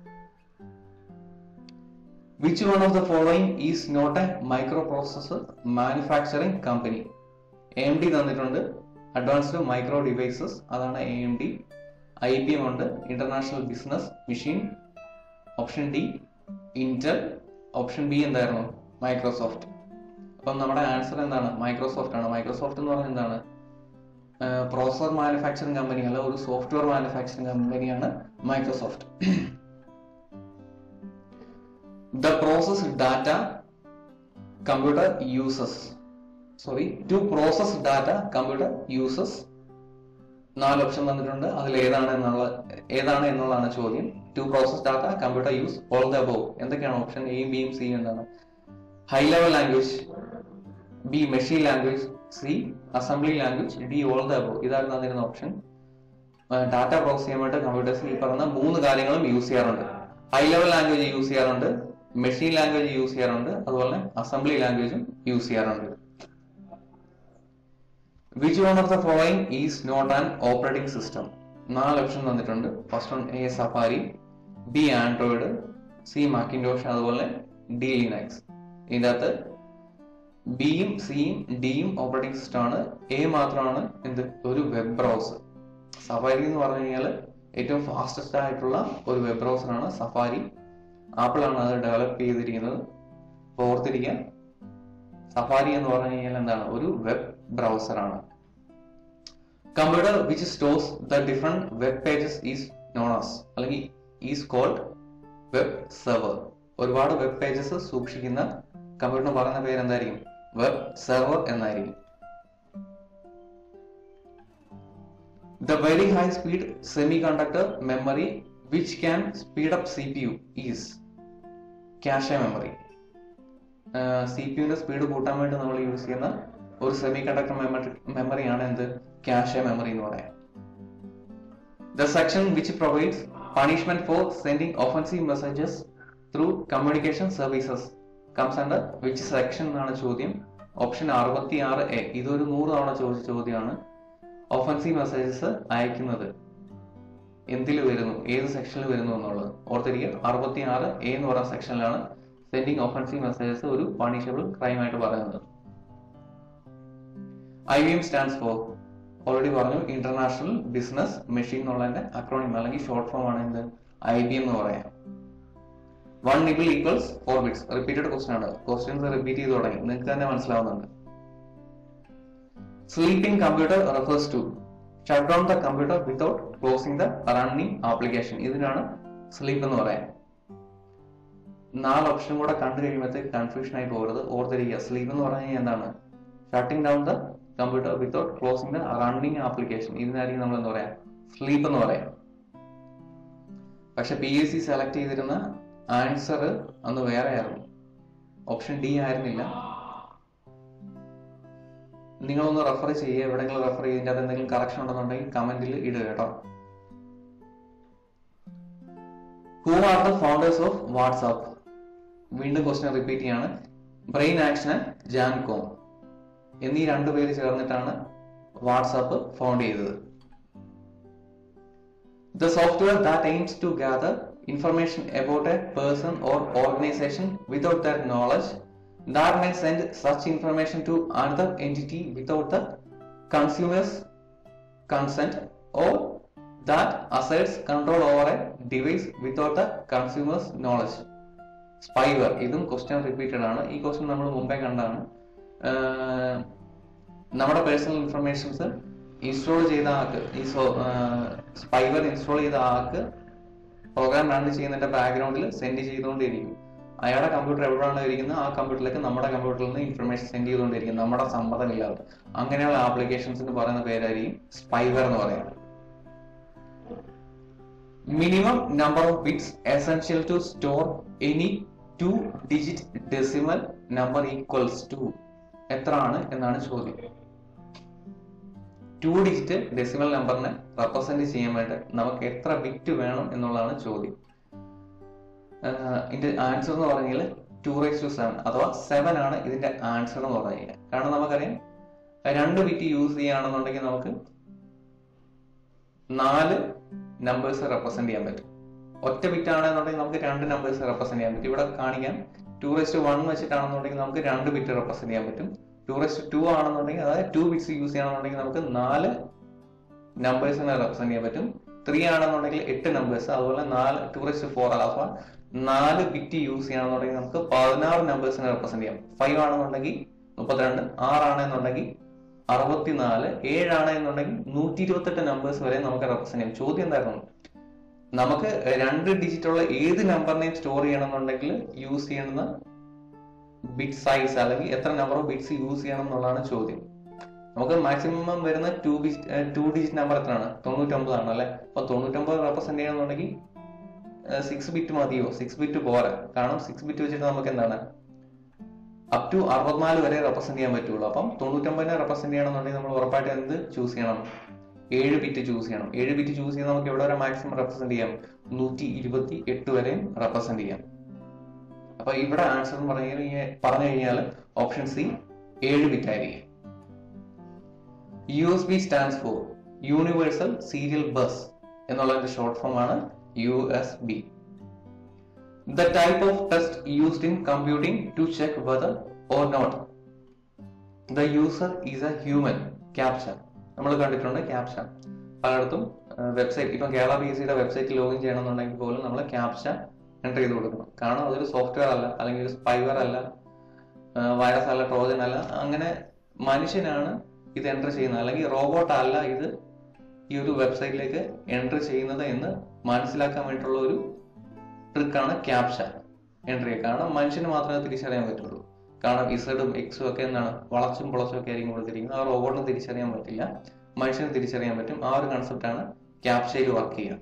A: which one of the following is not a microprocessor manufacturing company A M D തന്നിട്ടുണ്ട് അഡ്വാൻസ്ഡ് മൈക്രോ ഡിവൈസസ് അതാണ് A M D I B M ഉണ്ട് international business machine option D Intel option B എന്തായിരുന്നു Microsoft അപ്പം നമ്മുടെ answer എന്താണ് Microsoft ആണ് Microsoft എന്ന് പറഞ്ഞാൽ എന്താണ് പ്രോസസർ മാനുഫാക്ചറിംഗ് കമ്പനി അല്ല ഒരു സോഫ്റ്റ്വെയർ മാനുഫാക്ചറിംഗ് കമ്പനിയാണ് Microsoft the process data computer uses sorry to process data computer uses നാല് ഓപ്ഷൻ തന്നിട്ടുണ്ട് അതിൽ ഏതാണ് എന്നുള്ള ഏതാണ് എന്നുള്ളതാണ് ചോദ്യം to process data computer use all the above എന്തൊക്കെയാണ് ഓപ്ഷൻ എയും ബിയും സിയും എന്താണ് high level language B machine language C assembly language D all the above ഇതാണ് തന്നിരുന്ന ഓപ്ഷൻ ഡാറ്റ പ്രോസസ് ചെയ്യാൻ വേണ്ടി കമ്പ്യൂട്ടേഴ്സിൽ ഈ പറഞ്ഞ മൂന്ന് കാര്യങ്ങളും യൂസ് ചെയ്യാറുണ്ട് ഹൈ ലെവൽ ലാംഗ്വേജ് യൂസ് ചെയ്യാറുണ്ട് മെഷീൻ ലാംഗ്വേജ് യൂസ് ചെയ്യാറുണ്ട് അതുപോലെ അസംബ്ലി ലാംഗ്വേജും യൂസ് ചെയ്യാറുണ്ട് which one of the following is not an operating system നാല് ഓപ്ഷൻ തന്നിട്ടുണ്ട് first one A Safari B Android C Macintosh അതുപോലെ ഡി ലിനക്സ് ഇതിൻ്റെ അകത്ത് ബിയും സിയും ഡിയും ഓപ്പറേറ്റിംഗ് സിസ്റ്റം ആണ് എ മാത്രമാണ് എന്ത് ഒരു വെബ് ബ്രൗസർ സഫാരി എന്ന് പറഞ്ഞു കഴിഞ്ഞാൽ ഏറ്റവും ഫാസ്റ്റസ്റ്റ് ആയിട്ടുള്ള ഒരു വെബ് ബ്രൗസറാണ് സഫാരി ആപ്പിൾ ആണ് അത് ഡെവലപ്പ് ചെയ്തിരിക്കുന്നത് അപ്പോൾ ഓർത്തിരിക്കാൻ സഫാരി എന്ന് പറഞ്ഞു കഴിഞ്ഞാൽ എന്താണ് ഒരു വെബ് ബ്രൗസർ ആണ് computer which stores the different web pages is known as അല്ലെങ്കിൽ ഈസ് കോൾഡ് വെബ് സെർവർ ഒരുപാട് വെബ് പേജസ് സൂക്ഷിക്കുന്ന കമ്പ്യൂട്ടറിന് പറയുന്ന പേര് എന്തായിരിക്കും വെബ് സെർവർ എന്നായിരിക്കും the very high speed semiconductor memory which can speed up C P U is cache memory C P യുവിന്റെ speed കൂട്ടാൻ വേണ്ടി നമ്മൾ യൂസ് ചെയ്യുന്ന ഒരു സെമി കണ്ടക്ടർ മെമ്മറി മെമ്മറിയാണ് എന്ത് ക്യാഷെ മെമ്മറി എന്ന് പറയാം the section which provides punishment for sending offensive messages through communication services comes under which section എന്നാണ് ചോദ്യം ഓപ്ഷൻ അറുപത്തി ആറ് എ ഇതൊരു നൂറ് തവണ ചോദിച്ച ചോദ്യമാണ് ഒഫൻസീവ് മെസ്സേജസ് അയക്കുന്നത് എന്തിൽ വരുന്നു ഏത് സെക്ഷനിൽ വരുന്നു എന്നുള്ളത് ഓർത്തിരിക്കുക അറുപത്തി ആറ് എ എന്ന് പറയുന്ന സെക്ഷനിലാണ് സെൻഡിങ് ഒഫൻസീവ് മെസ്സേജസ് ഒരു പണിഷബിൾ ക്രൈം ആയിട്ട് പറയുന്നത് I V M stands for already പറഞ്ഞു ഇന്റർനാഷണൽ ബിസിനസ് മെഷീൻ എന്നുള്ളതിന്റെ അക്രോണിം അല്ലെങ്കിൽ ഷോർട്ട് ഫോം ആണ് എന്ത് ഐ ബി എം എന്ന് പറയാം one nibble equals four bits repeated question ആണ് ക്വസ്റ്റ്യൻസ് റിപ്പീറ്റ് ചെയ്ത് തുടങ്ങി നിങ്ങൾക്ക് തന്നെ മനസ്സിലാവുന്നുണ്ട് sleeping computer refers to shut down the computer without closing the running application ഇതിനാണ് സ്ലീപ്പ് എന്ന് പറയാം നാല് ഓപ്ഷൻ കൂടെ കണ്ടു കഴിയുമ്പോഴത്തേക്ക് കൺഫ്യൂഷൻ ആയി പോകരുത് ഓർത്തിരിക്കുക സ്ലീപ്പ് എന്ന് പറഞ്ഞു കഴിഞ്ഞാൽ എന്താണ് shutting down the computer without closing the running application ഇതിനായിരിക്കും നമ്മൾ എന്താ പറയാ സ്ലീപ്പ് എന്ന് പറയാം പക്ഷെ പി എസ് സി സെലക്ട് ചെയ്തിരുന്ന ആൻസർ അന്ന് വേറെ ആയിരുന്നു ഓപ്ഷൻ ഡി ആയിരുന്നില്ല നിങ്ങളൊന്ന് റെഫർ ചെയ്യുക എവിടെയെങ്കിലും റെഫർ ചെയ്തിട്ട് അത് എന്തെങ്കിലും കറക്ഷൻ ഉണ്ടെന്നുണ്ടെങ്കിൽ കമന്റിൽ ഇടുക കേട്ടോ who are the founders of WhatsApp വീണ്ടും ക്വസ്റ്റ്യൻ റിപ്പീറ്റ് ചെയ്യാണ് ബ്രെയിൻ ആക്ഷൻ ആൻഡ് ജാൻകോം എന്നീ രണ്ടു പേര് ചേർന്നിട്ടാണ് വാട്സാപ്പ് ഫൗണ്ട് ചെയ്തത് the software that aims to gather information about a person or organization without their knowledge that may send such information to another entity without the consumer's consent or that asserts control over a device without the consumer's knowledge spyware ഇതും question repeated ആണ് ഈ question നമ്മൾ മുമ്പേ കണ്ടാണ് ആഹ് നമ്മുടെ personal informations install ചെയ്ത ആൾക്ക് ഈ സ്പൈവർ ഇൻസ്റ്റാൾ ചെയ്ത ആൾക്ക് പ്രോഗ്രാം റൺ ചെയ്യുന്നതിന്റെ ബാക്ക്ഗ്രൗണ്ടിൽ സെൻഡ് ചെയ്തുകൊണ്ടിരിക്കും അയാളുടെ കമ്പ്യൂട്ടർ എവിടെയാണ് ഇരിക്കുന്നത് ആ കമ്പ്യൂട്ടറിലേക്ക് നമ്മുടെ കമ്പ്യൂട്ടറിൽ നിന്ന് ഇൻഫർമേഷൻ സെൻഡ് ചെയ്തുകൊണ്ടിരിക്കും നമ്മുടെ സമ്മതമില്ലാതെ അങ്ങനെയുള്ള ആപ്ലിക്കേഷൻസിന് പറയുന്ന പേരായിരിക്കും സ്പൈവർ എന്ന് പറയുന്നത് minimum number of bits essential to store any two digit decimal number equals to എത്ര ആണ് എന്നാണ് ചോദ്യം ടു ഡിജിറ്റ് ഡെസിമൽ നമ്പറിനെ റെപ്രസെന്റ് ചെയ്യാൻ വേണ്ടി നമുക്ക് എത്ര ബിറ്റ് വേണം എന്നുള്ളതാണ് ചോദ്യം ആഹ് ഇതിന്റെ ആൻസർ എന്ന് പറഞ്ഞാൽ ടു റൈസ് ടു സെവൻ അഥവാ സെവൻ ആണ് ഇതിന്റെ ആൻസർ എന്ന് പറഞ്ഞു കഴിഞ്ഞാൽ കാരണം നമുക്കറിയാം രണ്ട് ബിറ്റ് യൂസ് ചെയ്യുകയാണെന്നുണ്ടെങ്കിൽ നമുക്ക് നാല് നമ്പേഴ്സ് റെപ്രസെന്റ് ചെയ്യാൻ പറ്റും ഒറ്റ ബിറ്റ് ആണെന്നുണ്ടെങ്കിൽ നമുക്ക് രണ്ട് നമ്പേഴ്സ് റെപ്രസെന്റ് ചെയ്യാൻ പറ്റും ഇവിടെ കാണിക്കാം ടു റെസ്റ്റ് വൺ വെച്ചിട്ടാണെന്നുണ്ടെങ്കിൽ നമുക്ക് രണ്ട് ബിറ്റ് റെപ്രസെന്റ് ചെയ്യാൻ പറ്റും ടു റെസ്റ്റ് ടു ആണെന്നുണ്ടെങ്കിൽ അതായത് ടു ബിറ്റ്സ് യൂസ് ചെയ്യണമെന്നുണ്ടെങ്കിൽ നമുക്ക് നാല് നമ്പേഴ്സിനെ റെപ്രസെന്റ് ചെയ്യാൻ പറ്റും ത്രീ ആണെന്നുണ്ടെങ്കിൽ എട്ട് നമ്പേഴ്സ് അതുപോലെ നാല് ടു റെസ്റ്റ് ഫോർ അഥവാ നാല് ബിറ്റ് യൂസ് ചെയ്യണമെന്നുണ്ടെങ്കിൽ നമുക്ക് പതിനാറ് നമ്പേഴ്സിനെ റെപ്രസെന്റ് ചെയ്യാം ഫൈവ് ആണെന്നുണ്ടെങ്കിൽ മുപ്പത്തിരണ്ട് ആറാണെന്നുണ്ടെങ്കിൽ അറുപത്തിനാല് ഏഴാണെന്നുണ്ടെങ്കിൽ നൂറ്റി ഇരുപത്തെട്ട് നമ്പേഴ്സ് വരെ നമുക്ക് റെപ്രസെന്റ് ചെയ്യാം ചോദ്യം എന്തായിരുന്നു നമുക്ക് രണ്ട് ഡിജിറ്റ് ഉള്ള ഏത് നമ്പറിനെയും സ്റ്റോർ ചെയ്യണമെന്നുണ്ടെങ്കിൽ യൂസ് ചെയ്യുന്ന ബിറ്റ് സൈസ് അല്ലെങ്കിൽ എത്ര നമ്പർ ഓഫ് ബിറ്റ്സ് യൂസ് ചെയ്യണം എന്നുള്ളതാണ് ചോദ്യം നമുക്ക് മാക്സിമം വരുന്ന two bit two digit number എത്രയാണ് തൊണ്ണൂറ്റൊമ്പതാണ് അല്ലെ അപ്പൊ തൊണ്ണൂറ്റൊമ്പത് റെപ്രസെന്റ് ചെയ്യണമെന്നുണ്ടെങ്കിൽ സിക്സ് ബിറ്റ് മതിയോ സിക്സ് ബിറ്റ് പോരാ കാരണം സിക്സ് ബിറ്റ് വെച്ചിട്ട് നമുക്ക് എന്താണ് അപ് ടു അറുപത്തിനാല് വരെ റെപ്രസെന്റ് ചെയ്യാൻ പറ്റുള്ളൂ അപ്പം തൊണ്ണൂറ്റൊമ്പതിനെ റെപ്രസെന്റ് ചെയ്യണമെന്നുണ്ടെങ്കിൽ നമ്മൾ ഉറപ്പായിട്ട് എന്ത് ചൂസ് ചെയ്യണം ഏഴ് ബിറ്റ് ചൂസ് ചെയ്യണം ഏഴ് ബിറ്റ് ചൂസ് ചെയ്ത് നമുക്ക് എവിടെ വരെ മാക്സിമം റെപ്രസെന്റ് ചെയ്യാം നൂറ്റി ഇരുപത്തി എട്ട് വരെയും റെപ്രസെന്റ് ചെയ്യാം അപ്പൊ ഇവിടെ ആൻസർ എന്ന് പറഞ്ഞു കഴിഞ്ഞാൽ പറഞ്ഞു കഴിഞ്ഞാൽ ഓപ്ഷൻ സി ഏഴ് ബിറ്റ് ആയിരിക്കും U S B stands for universal serial bus എന്നുള്ളതിന്റെ ഷോർട്ട് ഫോം ആണ് U S B the type of test used in computing to check whether or not the user is a human captcha നമ്മൾ കണ്ടിട്ടുണ്ട് captcha പലയിടത്തും website ഇപ്പം Kerala P S സിയുടെ വെബ്സൈറ്റിൽ login ചെയ്യണമെന്നുണ്ടെങ്കിൽ പോലും നമ്മൾ ക്യാപ്ച എൻ്റർ ചെയ്ത് കൊടുക്കണം കാരണം അതൊരു സോഫ്റ്റ്വെയർ അല്ല അല്ലെങ്കിൽ ഒരു സ്പൈവർ അല്ല വൈറസ് അല്ല ട്രോജൻ അല്ല അങ്ങനെ മനുഷ്യനാണ് ഇത് എൻ്റർ ചെയ്യുന്നത് അല്ലെങ്കിൽ റോബോട്ട് അല്ല ഇത് ഈ ഒരു വെബ്സൈറ്റിലേക്ക് എൻ്റർ ചെയ്യുന്നത് എന്ന് മനസ്സിലാക്കാൻ വേണ്ടിയിട്ടുള്ള ഒരു ട്രിക്കാണ് ക്യാപ്ച എൻ്റർ ചെയ്യുക കാരണം മനുഷ്യന് മാത്രമേ തിരിച്ചറിയാൻ പറ്റുള്ളൂ കാരണം ഇസഡും എക്സും ഒക്കെ എന്താണ് വളച്ചും പൊളച്ചും ഒക്കെ ആയിരിക്കും കൊടുത്തിരിക്കുന്നത് ആ റോബോട്ടിന് തിരിച്ചറിയാൻ പറ്റില്ല മനുഷ്യന് തിരിച്ചറിയാൻ പറ്റും ആ ഒരു കൺസെപ്റ്റ് ആണ് ക്യാപ്ചയിൽ വർക്ക് ചെയ്യുക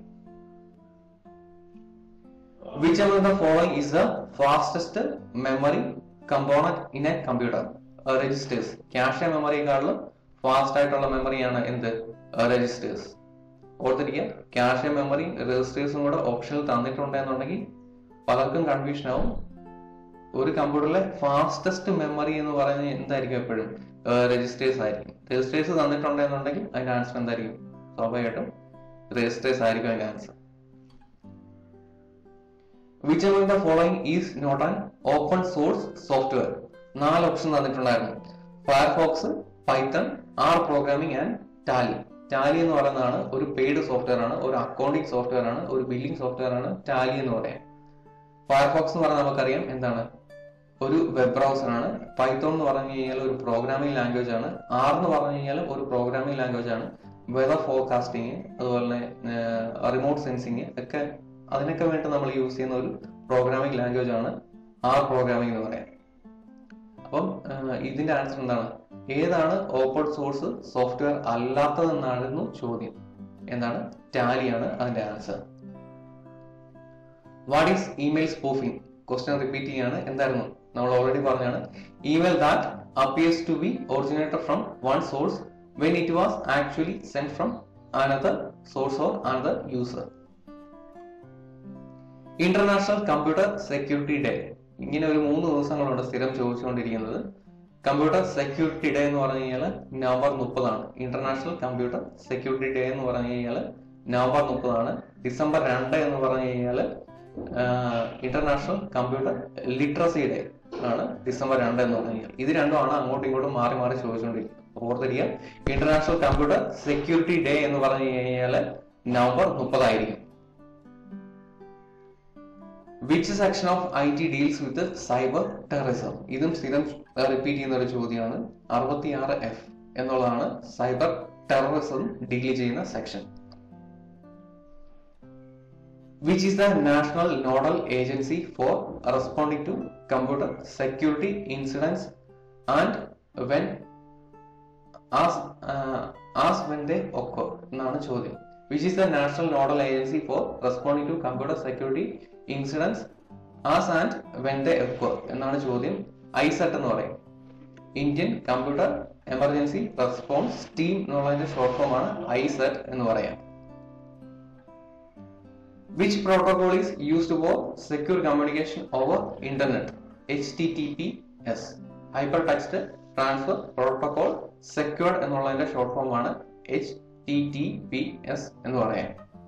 A: which among the following is the fastest memory component in a computer registers cache മെമ്മറിയെക്കാളും ഫാസ്റ്റ് ആയിട്ടുള്ള മെമ്മറിയാണ് എന്ത് രജിസ്റ്റേഴ്സ് ഓർത്തിരിക്കുക ക്യാഷ് മെമ്മറി രജിസ്റ്റേഴ്സും കൂടെ ഓപ്ഷനിൽ തന്നിട്ടുണ്ട് എന്നുണ്ടെങ്കിൽ പലർക്കും കൺഫ്യൂഷൻ ആവും ഒരു കമ്പ്യൂട്ടറിലെ ഫാസ്റ്റസ്റ്റ് മെമ്മറി എന്ന് പറയുന്നത് എന്തായിരിക്കും എപ്പോഴും രജിസ്റ്റേഴ്സ് ആയിരിക്കും രജിസ്റ്റേഴ്സ് തന്നിട്ടുണ്ടെന്നുണ്ടെങ്കിൽ അതിന്റെ ആൻസർ എന്തായിരിക്കും സ്വാഭാവികമായിട്ടും രജിസ്റ്റേഴ്സ് ആയിരിക്കും അതിന്റെ answer which among the following is not an open source software നാല് ഓപ്ഷൻ തന്നിട്ടുണ്ടായിരുന്നു Firefox Python R programming and Tally Tally എന്ന് പറയുന്നതാണ് ഒരു പെയ്ഡ് സോഫ്റ്റ്വെയർ ആണ് ഒരു അക്കൗണ്ടിംഗ് സോഫ്റ്റ്വെയർ ആണ് ഒരു ബില്ലിംഗ് സോഫ്റ്റ്വെയർ ആണ് ടാലി എന്ന് പറയാം ഫയർഫോക്സ് എന്ന് പറഞ്ഞാൽ നമുക്കറിയാം എന്താണ് ഒരു വെബ് ബ്രൗസർ ആണ് പൈത്തോൺ എന്ന് പറഞ്ഞു കഴിഞ്ഞാൽ ഒരു പ്രോഗ്രാമിംഗ് ലാംഗ്വേജ് ആണ് ആർ എന്ന് പറഞ്ഞു കഴിഞ്ഞാൽ ഒരു പ്രോഗ്രാമിംഗ് ലാംഗ്വേജ് ആണ് വെതർ ഫോർകാസ്റ്റിംഗ് അതുപോലെ തന്നെ റിമോട്ട് സെൻസിങ് ഒക്കെ അതിനൊക്കെ വേണ്ടി നമ്മൾ യൂസ് ചെയ്യുന്ന ഒരു പ്രോഗ്രാമിംഗ് ലാംഗ്വേജ് ആണ് ആർ പ്രോഗ്രാമിംഗ് എന്ന് പറയാം അപ്പം ഇതിന്റെ ആൻസർ എന്താണ് ഏതാണ് ഓപ്പൺ സോഴ്സ് സോഫ്റ്റ്വെയർ അല്ലാത്തതെന്നായിരുന്നു ചോദ്യം എന്താണ് ടാലിയാണ് അതിന്റെ answer what is email spoofing question repeat ചെയ്യാണ് എന്തായിരുന്നു നമ്മൾ ഓൾറെഡി പറഞ്ഞാണ് email that appears to be originated from one source when it was actually send from another source or another user international computer security day ഇങ്ങനെ ഒരു മൂന്ന് ദിവസങ്ങളുണ്ട് സ്ഥിരം ചോദിച്ചുകൊണ്ടിരിക്കുന്നത് computer security day എന്ന് പറഞ്ഞു കഴിഞ്ഞാൽ നവംബർ മുപ്പതാണ് ഇന്റർനാഷണൽ കമ്പ്യൂട്ടർ സെക്യൂരിറ്റി ഡേ എന്ന് പറഞ്ഞു കഴിഞ്ഞാൽ നവംബർ മുപ്പതാണ് ഡിസംബർ രണ്ട് എന്ന് പറഞ്ഞു കഴിഞ്ഞാൽ ഇന്റർനാഷണൽ കമ്പ്യൂട്ടർ ലിറ്ററസി ഡേ ആണ് ഡിസംബർ രണ്ട് എന്ന് പറഞ്ഞു കഴിഞ്ഞാൽ ഇത് രണ്ടുമാണ് അങ്ങോട്ടും ഇങ്ങോട്ടും മാറി മാറി ചോദിച്ചുകൊണ്ടിരിക്കുന്നത് ഓർത്തിരിക്കുക ഇന്റർനാഷണൽ കമ്പ്യൂട്ടർ സെക്യൂരിറ്റി ഡേ എന്ന് പറഞ്ഞു കഴിഞ്ഞാൽ നവംബർ മുപ്പതായിരിക്കും which section of I T deals with cyber terrorism ഇതും സ്ഥിരം റിപ്പീറ്റ് ചെയ്യുന്ന ഒരു ചോദ്യമാണ് അറുപത്തിയാറ് എഫ് എന്നുള്ളതാണ് സൈബർ ടെററിസം ഡീൽ ചെയ്യുന്ന section which is the national nodal agency for responding to computer security incidence and when as as when they occur എന്നാണ് ചോദ്യം which is the national nodal agency for responding to computer security incidence as and when they occur എന്നാണ് ചോദ്യം ഐസെറ്റ് എന്ന് പറയും Indian computer emergency response team എന്നുള്ളതിന്റെ short form ആണ് ICERT എന്ന് പറയാം which protocol is used for secure communication over internet H T T P S hyper text transfer protocol secured എന്നുള്ളതിന്റെ short form ആണ് H T T P S എന്ന് പറയാം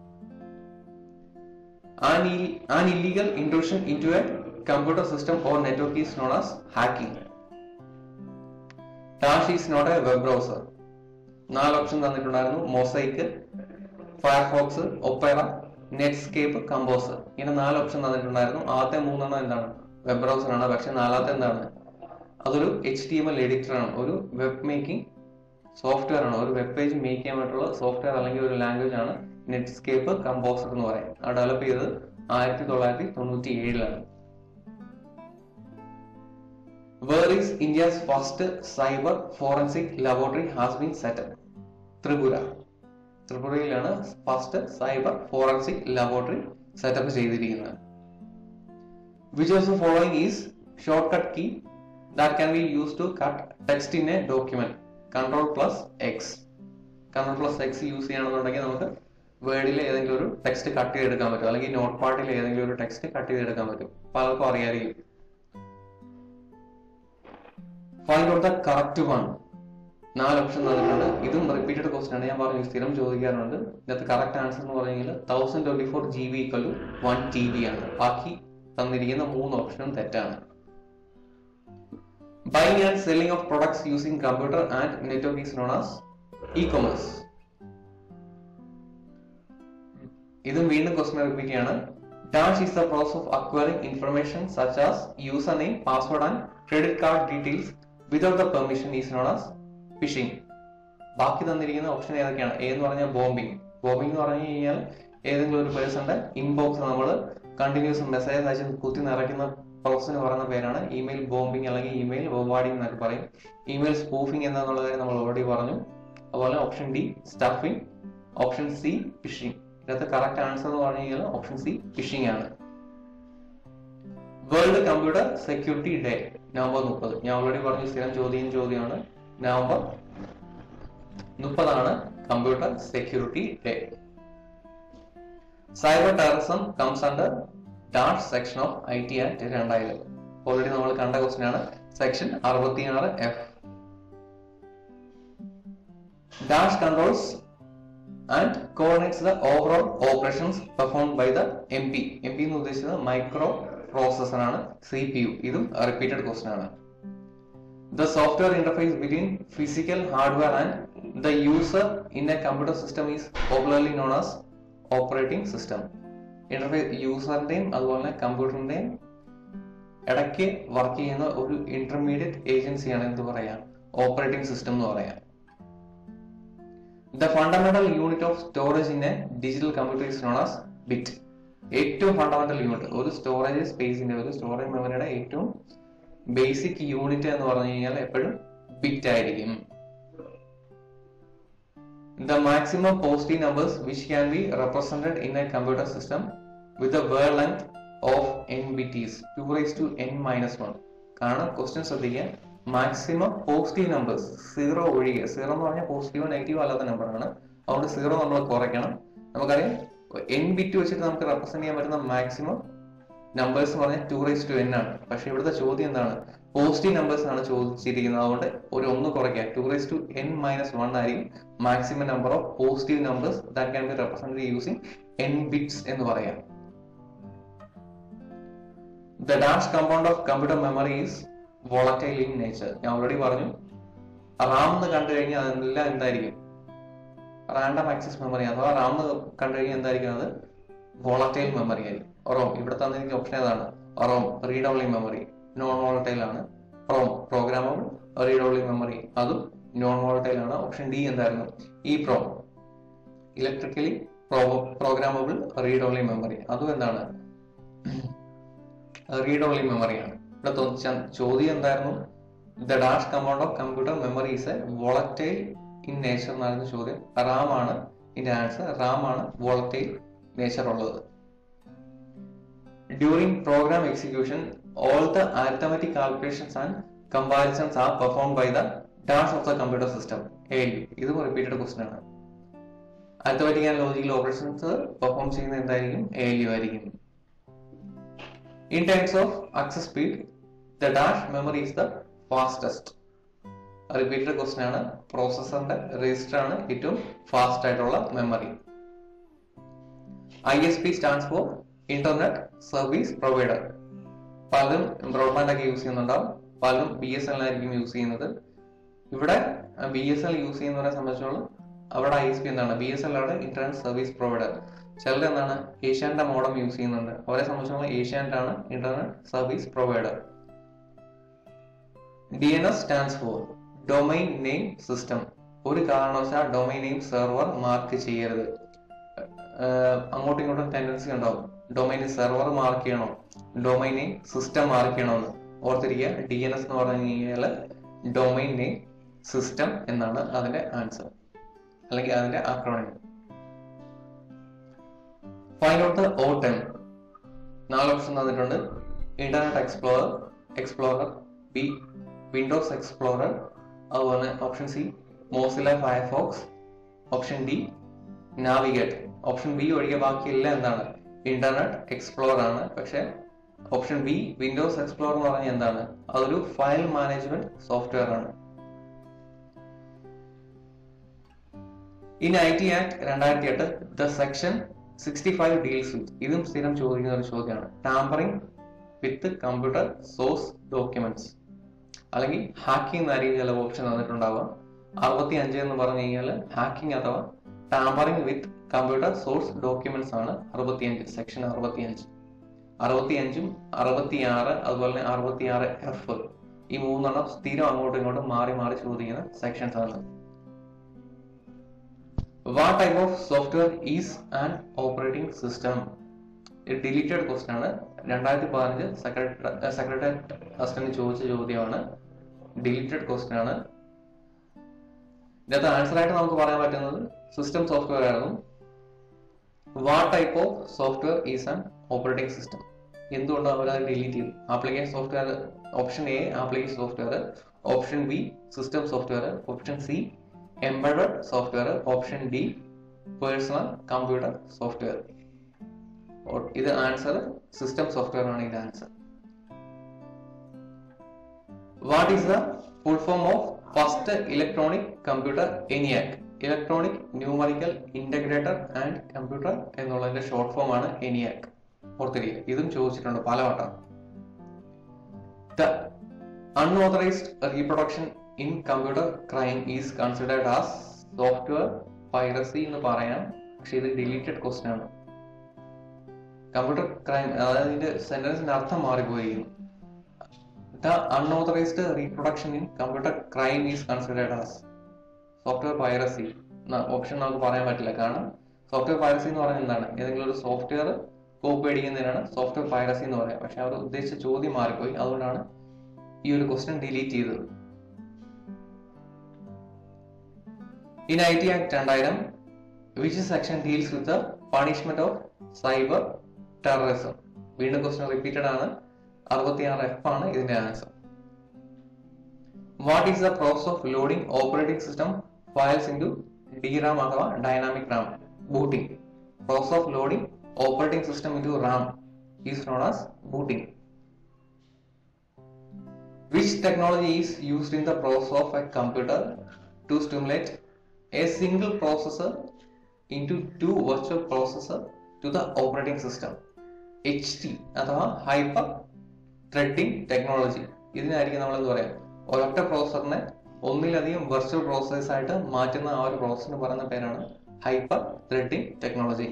A: An, Ill- an illegal intrusion into a computer system or network is known as hacking. Dash is not a web browser. നാല് option തന്നിട്ടുണ്ടായിരുന്നു Mosaic Firefox Opera Netscape Composer ഇങ്ങനെ നാല് option തന്നിട്ടുണ്ടായിരുന്നു ആദ്യത്തെ മൂന്നെണ്ണം എന്താണ് വെബ് ബ്രൗസർ ആണ് പക്ഷെ നാലാമത്തെ എന്താണ് അതൊരു H T M L editor ആണ് ഒരു വെബ് മേക്കിംഗ് സോഫ്റ്റ്വെയർ ആണ് ഒരു വെബ് പേജ് മേക്ക് ചെയ്യാൻ പറ്റുള്ള സോഫ്റ്റ്വെയർ അല്ലെങ്കിൽ ഒരു ലാംഗ്വേജ് ആണ് നെറ്റ്സ്കേപ്പ് കമ്പോസർ എന്ന് പറയും അത് ഡെവലപ്പ് ചെയ്തത് ആയിരത്തി തൊള്ളായിരത്തി തൊണ്ണൂറ്റി ഏഴിലാണ് where is India's first cyber forensic laboratory has been set up Tripura ത്രിപുരയിലാണ് first cyber forensic laboratory set up ചെയ്തിരിക്കുന്നത് which of the following is shortcut key that can be use to cut text in a document control plus X control plus X use ചെയ്യണമെന്നുണ്ടെങ്കിൽ നമുക്ക് വേർഡിൽ ഏതെങ്കിലും ഒരു text cut ചെയ്തെടുക്കാൻ പറ്റും അല്ലെങ്കിൽ not പാഡിൽ ഏതെങ്കിലും ഒരു ടെക്സ്റ്റ് കട്ട് ചെയ്തെടുക്കാൻ പറ്റും പലർക്കും അറിയാമായിരിക്കും find out the correct one നാല് ഓപ്ഷൻ തന്നിട്ടുണ്ട് ഇതും റിപ്പീറ്റഡ് ക്വസ്റ്റൻ ആണ് ഞാൻ പറഞ്ഞു സ്ഥിരം ചോദിക്കാറുണ്ട് ഇതിനകത്ത് കറക്റ്റ് ആൻസർ എന്ന് പറയുന്നത് thousand twenty four G B equal to one T B ആണ് ബാക്കി തന്നിരിക്കുന്ന മൂന്ന് ഓപ്ഷനും തെറ്റാണ് buying and selling of products using computer and network is known as e commerce ഇതും വീണ്ടും ക്വസ്റ്റൻ റിപ്പീറ്റ് ചെയ്യാണ് dash is the process of acquiring information such as user name password and credit card details without the permission is known as phishing ബാക്കി തന്നിരിക്കുന്ന option ഏതൊക്കെയാണ് A എന്ന് പറഞ്ഞാൽ bombing bombing എന്ന് പറഞ്ഞു കഴിഞ്ഞാൽ ഏതെങ്കിലും ഒരു പേഴ്സന്റെ ഇൻബോക്സ് നമ്മൾ കണ്ടിന്യൂസ് മെസ്സേജ് അയച്ച് കുത്തി നിറയ്ക്കുന്ന പ്രോസസ്സിന് പറയുന്ന പേരാണ് ഇമെയിൽ ബോംബിംഗ് അല്ലെങ്കിൽ ഇമെയിൽ ബോംബാർഡിംഗ് എന്നൊക്കെ പറയും ഇമെയിൽ സ്പൂഫിംഗ് എന്താന്നുള്ള കാര്യം നമ്മൾ ഓൾറെഡി പറഞ്ഞു അതുപോലെ option D stuffing option C phishing ഇതിനകത്ത് കറക്റ്റ് ആൻസർ എന്ന് പറഞ്ഞു കഴിഞ്ഞാൽ ഓപ്ഷൻ സി ഫിഷിംഗ് ആണ് world computer security day November മുപ്പത് ഞാൻ ഓൾറെഡി പറഞ്ഞു സ്ഥിരം ചോദ്യം ചോദ്യമാണ് നവംബർ മുപ്പതാണ് computer security day cyber terrorism comes under dash section of I T act രണ്ടായിരം ഓൾറെഡി നമ്മൾ കണ്ട ക്വസ്റ്റൻ ആണ് സെക്ഷൻ അറുപത്തിയാറ് F dash controls and coordinates the overall operations perform by the M P M P എന്ന് ഉദ്ദേശിച്ചത് micro processor ആണ് C P U ഇതും repeated question ആണ് The software interface between physical hardware and the user in a computer system is popularly known as operating system. Interface യൂസറിന്റെയും അതുപോലെ തന്നെ കമ്പ്യൂട്ടറിന്റെയും ഇടയ്ക്ക് work ചെയ്യുന്ന ഒരു ഇന്റർമീഡിയറ്റ് ഏജൻസിയാണ് എന്ത് പറയാ ഓപ്പറേറ്റിംഗ് സിസ്റ്റം എന്ന് പറയാം the fundamental unit of storage in a digital computer is known as bit ഏറ്റവും ഫണ്ടമെന്റൽ യൂണിറ്റ് ഒരു സ്റ്റോറേജ് സ്പേസിന്റെ ഒരു സ്റ്റോറേജ് മെമ്മറിയുടെ ഏറ്റവും ബേസിക് യൂണിറ്റ് എന്ന് പറഞ്ഞു കഴിഞ്ഞാൽ എപ്പോഴും ബിറ്റ് ആയിരിക്കും the maximum positive numbers which can be represented in a computer system with a word length of n bits two raise to n minus one കാരണം ക്വസ്റ്റ്യൻ ശ്രദ്ധിക്കുക മാക്സിമം പോസിറ്റീവ് നമ്പേഴ്സ് സീറോ ഒഴികെ zero എന്ന് പറഞ്ഞാൽ positive negative അല്ലാത്ത നമ്പറാണ് അതുകൊണ്ട് zero നമ്മൾ കുറയ്ക്കണം നമുക്കറിയാം എൻ ബിറ്റ് വെച്ചിട്ട് നമുക്ക് റെപ്രസെന്റ് ചെയ്യാൻ പറ്റുന്ന മാക്സിമം നമ്പേഴ്സ് എന്ന് പറഞ്ഞാൽ ടു റൈസ് ടു എൻ ആണ് പക്ഷെ ഇവിടുത്തെ ചോദ്യം എന്താണ് പോസിറ്റീവ് നമ്പേഴ്സ് ആണ് ചോദിച്ചിരിക്കുന്നത് അതുകൊണ്ട് ഒരു ഒന്ന് കുറയ്ക്കുക two raise to n minus one ആയിരിക്കും maximum number of positive numbers that can be represent using n bits എന്ന് പറയാം the dash compound of computer memory is volatile in nature ഞാൻ ഓൾറെഡി പറഞ്ഞു റാം എന്ന് കണ്ടു കഴിഞ്ഞാൽ അതെല്ലാം എന്തായിരിക്കും റാൻഡം ആക്സസ് മെമ്മറി അഥവാ റാം എന്ന് കണ്ടു കഴിഞ്ഞാൽ എന്തായിരിക്കും അത് വോളറ്റൈൽ മെമ്മറി ആയിരിക്കും റോം ഇവിടെ തന്നിരിക്കുന്ന ഓപ്ഷൻ ഏതാണ് ROM read only memory non volatile ആണ് ROM programmable read only memory അതും നോൺ വോളറ്റൈൽ ആണ് ഓപ്ഷൻ ഡി എന്തായിരുന്നു ഈ pro electrically programmable read only memory അതും എന്താണ് റീഡ് ഓൺലി മെമ്മറിയാണ് ഇവിടെ തോ- ചോദ്യം എന്തായിരുന്നു the dash compound of computer memory is a volatile in nature എന്നായിരുന്നു ചോദ്യം റാം ആണ് ഇതിന്റെ ആൻസർ റാം ആണ് വോളറ്റൈൽ നേച്ചർ ഉള്ളത് during program execution all the arithmetic calculations and comparisons R perform by the dash of the computer system A L ഇതും repeated question ആണ് arithmetic and logical operations perform ചെയ്യുന്നത് എന്തായിരിക്കും A L U ആയിരിക്കും in times of access speed the dash memory is the fastest repeated question ആണ് പ്രോസസറിന്റെ register ആണ് ഏറ്റവും fast ആയിട്ടുള്ള memory I S P stands for internet service provider പലരും broadband ഒക്കെ യൂസ് ചെയ്യുന്നുണ്ടാവും പലരും ബി എസ് എൽ ആയിരിക്കും യൂസ് ചെയ്യുന്നത് ഇവിടെ ബി എസ് എൽ യൂസ് ചെയ്യുന്നവരെ സംബന്ധിച്ചോളം അവിടെ ഐ എസ് പി എന്താണ് ബി എസ് എൽ ആണ് ഇന്റർനെറ്റ് സർവീസ് പ്രൊവൈഡർ ചിലർ എന്താണ് ഏഷ്യാന്റെ മോഡം യൂസ് ചെയ്യുന്നുണ്ട് അവരെ സംബന്ധിച്ചോളം ഏഷ്യാനെറ്റ് ആണ് internet service provider D N S stands for domain name system ഒരു കാരണവശാൽ ഡൊമൈൻ നെയിം സെർവർ മാർക്ക് ചെയ്യരുത് ആഹ് അങ്ങോട്ടും ഇങ്ങോട്ടും ടെൻഡൻസി ഉണ്ടാവും ഡൊമൈന് സെർവർ മാർക്ക് ചെയ്യണോ ഡൊമൈൻ നെയിം സിസ്റ്റം മാർക്ക് ചെയ്യണമെന്ന് ഓർത്തിരിക്കുക ഡി എൻ എസ് എന്ന് പറഞ്ഞു കഴിഞ്ഞാൽ ഡൊമൈൻ നെയിം സിസ്റ്റം എന്നാണ് അതിന്റെ ആൻസർ അല്ലെങ്കിൽ അതിന്റെ acronym find out the o ten നാല് ഓപ്ഷൻ തന്നിട്ടുണ്ട് Internet Explorer Explorer B Windows Explorer അതുപോലെ option C Mozilla Firefox option D navigate option B ഒഴികെ ബാക്കിയെല്ലാം എന്താണ് ഇന്റർനെറ്റ് എക്സ്പ്ലോർ ആണ് പക്ഷെ ഓപ്ഷൻ ബി വിൻഡോസ് എക്സ്പ്ലോർ എന്ന് പറഞ്ഞാൽ എന്താണ് അതൊരു ഫയൽ മാനേജ്മെന്റ് സോഫ്റ്റ്വെയർ ആണ് ഇൻ ഐ ടി ആക്ട് രണ്ടായിരത്തി എട്ട് the section sixty five deals with ഇതും സ്ഥിരം ചോദിക്കുന്ന ഒരു ചോദ്യമാണ് tampering with computer source documents അല്ലെങ്കിൽ ഹാക്കിംഗ് എന്നായിരിക്കും ചില ഓപ്ഷൻ തന്നിട്ടുണ്ടാവുക അറുപത്തി അഞ്ച് എന്ന് പറഞ്ഞു കഴിഞ്ഞാൽ ഹാക്കിംഗ് അഥവാ tampering with computer source documents ആണ് അറുപത്തിയഞ്ച് സെക്ഷൻ അറുപത്തിയഞ്ച് അറുപത്തിയഞ്ചും അറുപത്തിയാറ് അതുപോലെ തന്നെ അറുപത്തിയാറ് എഫ് ഈ മൂന്നെണ്ണം സ്ഥിരം അങ്ങോട്ടും ഇങ്ങോട്ടും മാറി മാറി ചോദിക്കുന്ന സെക്ഷൻസ് ആണ് what type of software is an operating system deleted question ആണ് രണ്ടായിരത്തി പതിനഞ്ച് സെക്രട്ടറി സെക്രട്ടേറിയറ്റ് അസിസ്റ്റന്റ് ചോദിച്ച ചോദ്യമാണ് ഡിലീറ്റഡ് ക്വസ്റ്റൻ ആണ് ഇതിനകത്ത് ആൻസർ ആയിട്ട് നമുക്ക് പറയാൻ പറ്റുന്നത് സിസ്റ്റം സോഫ്റ്റ്വെയർ ആയിരുന്നു what type of software is an operating system എന്തുകൊണ്ട് അവർ അത് ഡിലീറ്റ് ചെയ്തു application software option A application software option B system software option C embedded software option D personal computer software ഇത് ആൻസർ സിസ്റ്റം സോഫ്റ്റ്വെയർ ആണ് ഇത് answer what is the full form of first electronic computer ENIAC electronic numerical integrator and computer എന്നുള്ളതിന്റെ short form ആണ് ENIAC ഓർത്തിരിക്കുക ഇതും ചോദിച്ചിട്ടുണ്ട് പലവട്ടം the unauthorised reproduction in computer crime is considered as software piracy എന്ന് പറയാം പക്ഷെ ഇത് ഡിലീറ്റഡ് ക്വസ്റ്റൻ ആണ് കമ്പ്യൂട്ടർ ക്രൈം അതായത് ഇതിന്റെ സെന്റൻസിന്റെ അർത്ഥം മാറിപ്പോയിരിക്കുന്നു the unauthorised reproduction in computer crime is considered as software piracy option നമുക്ക് പറയാൻ പറ്റില്ല കാരണം സോഫ്റ്റ്വെയർ പൈറസി എന്ന് പറഞ്ഞാൽ എന്താണ് ഏതെങ്കിലും ഒരു സോഫ്റ്റ്വെയർ കോപ്പി അടിക്കുന്നതിനാണ് സോഫ്റ്റ്വെയർ പൈറസി എന്ന് പറയാം പക്ഷെ അവർ ഉദ്ദേശിച്ച ചോദ്യം മാറിപ്പോയി അതുകൊണ്ടാണ് ഈ ഒരു ക്വസ്റ്റ്യൻ ഡിലീറ്റ് ചെയ്തത് ഇൻ ഐ ടി ആക്ട് രണ്ടായിരം which section deals with the punishment of cyber terrorism വീണ്ടും ക്വസ്റ്റ്യൻ റിപ്പീറ്റഡ് ആണ് അറുപത്തിയാറ് എഫ് ആണ് ഇതിന്റെ answer what is the process of loading operating system files into the RAM അഥവാ dynamic RAM booting process of loading operating system into RAM is known as booting Which technology is used in the process of a computer to stimulate a single processor into two virtual processor to the operating system? HT അഥവാ hyper threading technology ഇതിനായിരിക്കും നമ്മൾ എന്ത് പറയാം ഒരൊറ്റ പ്രോസസറിനെ ഒന്നിലധികം virtual processors ആയിട്ട് മാറ്റുന്ന ആ ഒരു പ്രോസസ്സിന് പറയുന്ന പേരാണ് hyper threading technology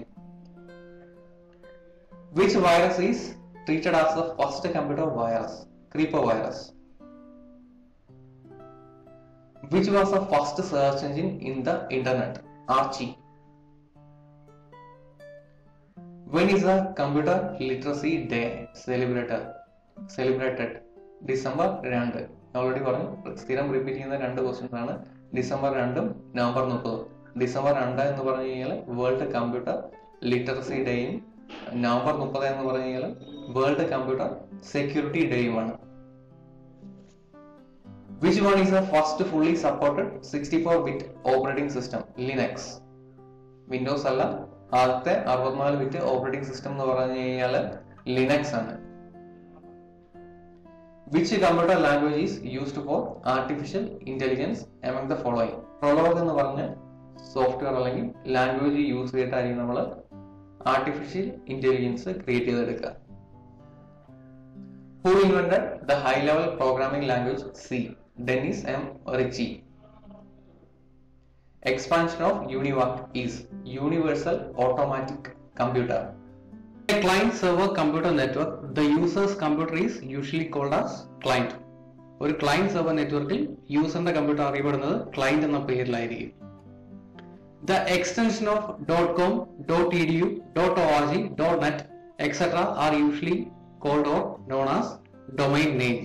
A: which virus is treated as the first computer virus Creeper virus which was the first search engine in the internet archie when is the computer literacy day celebrated celebrated December രണ്ട് already പറഞ്ഞു സ്ഥിരം repeat ചെയ്യുന്ന രണ്ട് questions ആണ് December രണ്ടും November മുപ്പതും December രണ്ട് എന്ന് പറഞ്ഞു കഴിഞ്ഞാൽ വേൾഡ് കമ്പ്യൂട്ടർ ലിറ്ററസി ഡേയും നവംബർ മുപ്പത് എന്ന് പറഞ്ഞു കഴിഞ്ഞാൽ വേൾഡ് കമ്പ്യൂട്ടർ സെക്യൂരിറ്റി ഡേയുമാണ് Which one is the first fully supported 64-bit operating system? Linux. Windows അല്ല ആദ്യത്തെ അറുപത്തിനാല് ബിറ്റ് ഓപ്പറേറ്റിംഗ് സിസ്റ്റം എന്ന് പറഞ്ഞു കഴിഞ്ഞാൽ ലിനക്സ് ആണ് which computer language is used for artificial intelligence among the following Prolog എന്ന് പറഞ്ഞ സോഫ്റ്റ്വെയർ അല്ലെങ്കിൽ ലാംഗ്വേജ് യൂസ് ചെയ്തിട്ടായിരിക്കും നമ്മൾ ആർട്ടിഫിഷ്യൽ ഇന്റലിജൻസ് ക്രിയേറ്റ് ചെയ്തെടുക്കുക who invented the high level programming language C Dennis M. Ritchie. Expansion of UNIVAC is Universal Automatic Computer. A client server computer network, the user's computer is usually called as client. ഒരു client server നെറ്റ്വർക്കിൽ യൂസറിന്റെ computer അറിയപ്പെടുന്നത് client എന്ന പേരിലായിരിക്കും the extension of dot com dot E D U dot O R G dot net etcetera are usually called or known as domain name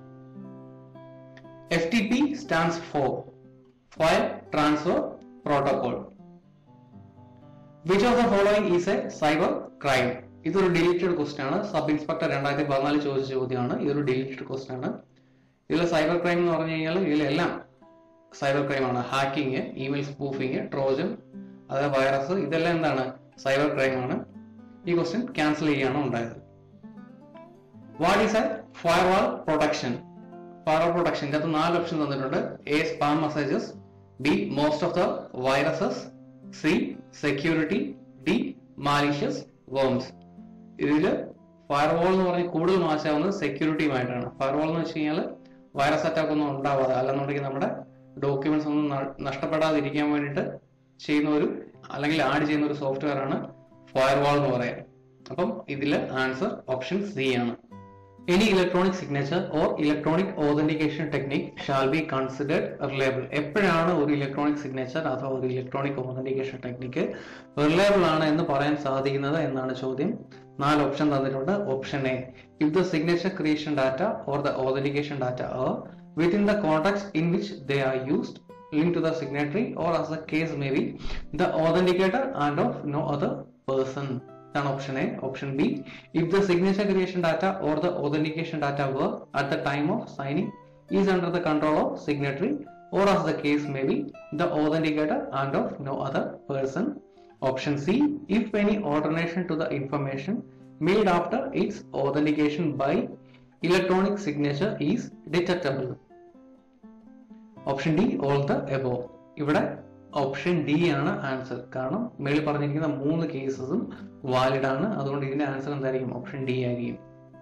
A: FTP stands for File Transfer Protocol. Which of the following is a cyber crime? ഇതൊരു deleted question ആണ് sub inspector രണ്ടായിരത്തി പതിനാല് ചോദിച്ച ചോദ്യമാണ് ഇതൊരു deleted question ആണ് ഇതിൽ cyber crime എന്ന് പറഞ്ഞു കഴിഞ്ഞാൽ ഇതിലെല്ലാം സൈബർ ക്രൈം ആണ് ഹാക്കിങ് ഇമെയിൽ സ്പൂഫിങ് ട്രോജൻ അതായത് വൈറസ് ഇതെല്ലാം എന്താണ് സൈബർ ക്രൈം ആണ് ഈ ക്വസ്റ്റ്യൻ ക്യാൻസൽ ചെയ്യുകയാണ് ഉണ്ടായത് what is a firewall protection firewall protection ഇതിനകത്ത് നാല് ഓപ്ഷൻ തന്നിട്ടുണ്ട് A spam messages B most of the viruses C security D malicious worms ഇതിൽ ഫയർവാൾ എന്ന് പറഞ്ഞ് കൂടുതൽ മാച്ചാവുന്നത് സെക്യൂരിറ്റിയുമായിട്ടാണ് ഫയർവാൾ എന്ന് വെച്ച് കഴിഞ്ഞാൽ വൈറസ് അറ്റാക്ക് ഒന്നും ഉണ്ടാവാതെ അല്ലെന്നുണ്ടെങ്കിൽ നമ്മുടെ ഡോക്യുമെന്റ്സ് ഒന്നും ന- നഷ്ടപ്പെടാതിരിക്കാൻ വേണ്ടിയിട്ട് ചെയ്യുന്ന ഒരു അല്ലെങ്കിൽ ആഡ് ചെയ്യുന്ന ഒരു സോഫ്റ്റ്വെയർ ആണ് ഫയർവാൾ എന്ന് പറയാം അപ്പം ഇതിൽ ആൻസർ ഓപ്ഷൻ സി ആണ് any electronic signature or electronic authentication technique shall be considered reliable എപ്പോഴാണ് ഒരു ഇലക്ട്രോണിക് സിഗ്നേച്ചർ അഥവാ ഒരു ഇലക്ട്രോണിക് ഓതന്റിക്കേഷൻ ടെക്നിക്ക് റിലയബിൾ ആണ് എന്ന് പറയാൻ സാധിക്കുന്നത് എന്നാണ് ചോദ്യം നാല് ഓപ്ഷൻ തന്നിട്ടുണ്ട് option A if the signature creation data or the authentication data are within the contact in which they are used linked to the signatory or as the case may be the authenticator and of no other person ഇതാണ് option A option B if the signature creation data or the authentication data were at the time of signing is under the control of signatory or as the case may be the authenticator and of no other person option C if any alternation to the information made after its authentication by electronic signature is detectable option D all the above ഇവിടെ option D ആണ് answer കാരണം മേളിൽ പറഞ്ഞിരിക്കുന്ന മൂന്ന് കേസസും valid ആണ് അതുകൊണ്ട് ഇതിന്റെ answer എന്തായിരിക്കും ഓപ്ഷൻ ഡി ആയിരിക്കും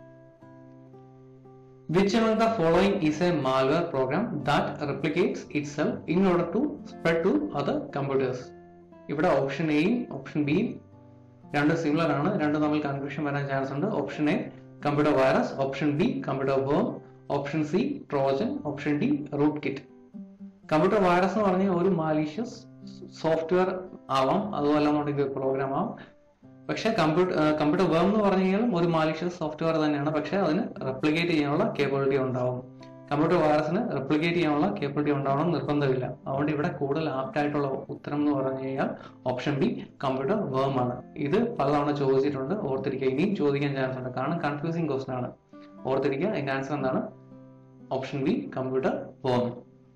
A: Which among the following is a malware program that replicates itself in order to spread to other computers? ഇവിടെ ഓപ്ഷൻ എയും ഓപ്ഷൻ ബിയും രണ്ട് സിമിലർ ആണ് രണ്ട് തമ്മിൽ കൺഫ്യൂഷൻ വരാൻ ചാൻസ് ഉണ്ട് option A computer virus option B computer worm option C Trojan option D rootkit computer virus എന്ന് പറഞ്ഞാൽ ഒരു മാലീഷ്യസ് സോഫ്റ്റ്വെയർ ആവാം അതുമല്ല എന്നുണ്ടെങ്കിൽ പ്രോഗ്രാം ആവാം പക്ഷെ കമ്പ്യൂട്ടർ കമ്പ്യൂട്ടർ വേം എന്ന് പറഞ്ഞു കഴിഞ്ഞാൽ ഒരു മാലീഷ്യസ് സോഫ്റ്റ്വെയർ തന്നെയാണ് പക്ഷെ അതിന് റെപ്ലിക്കേറ്റ് ചെയ്യാനുള്ള കേപ്പബിലിറ്റി ഉണ്ടാവും കമ്പ്യൂട്ടർ വൈറസിന് റെപ്ലിക്കേറ്റ് ചെയ്യാനുള്ള കേപ്പബിലിറ്റി ഉണ്ടാവണം നിർബന്ധമില്ല അതുകൊണ്ട് ഇവിടെ കൂടുതൽ ആപ്റ്റ് ആയിട്ടുള്ള ഉത്തരം എന്ന് പറഞ്ഞു കഴിഞ്ഞാൽ ഓപ്ഷൻ ബി കമ്പ്യൂട്ടർ വേം ആണ് ഇത് പലതവണ ചോദിച്ചിട്ടുണ്ട് ഓർത്തിരിക്കുക ഇനിയും ചോദിക്കാൻ ചാൻസ് ഉണ്ട് കാരണം കൺഫ്യൂസിങ് ക്വസ്റ്റൻ ആണ് ഓർത്തിരിക്കുക അതിന്റെ ആൻസർ എന്താണ് option B computer worm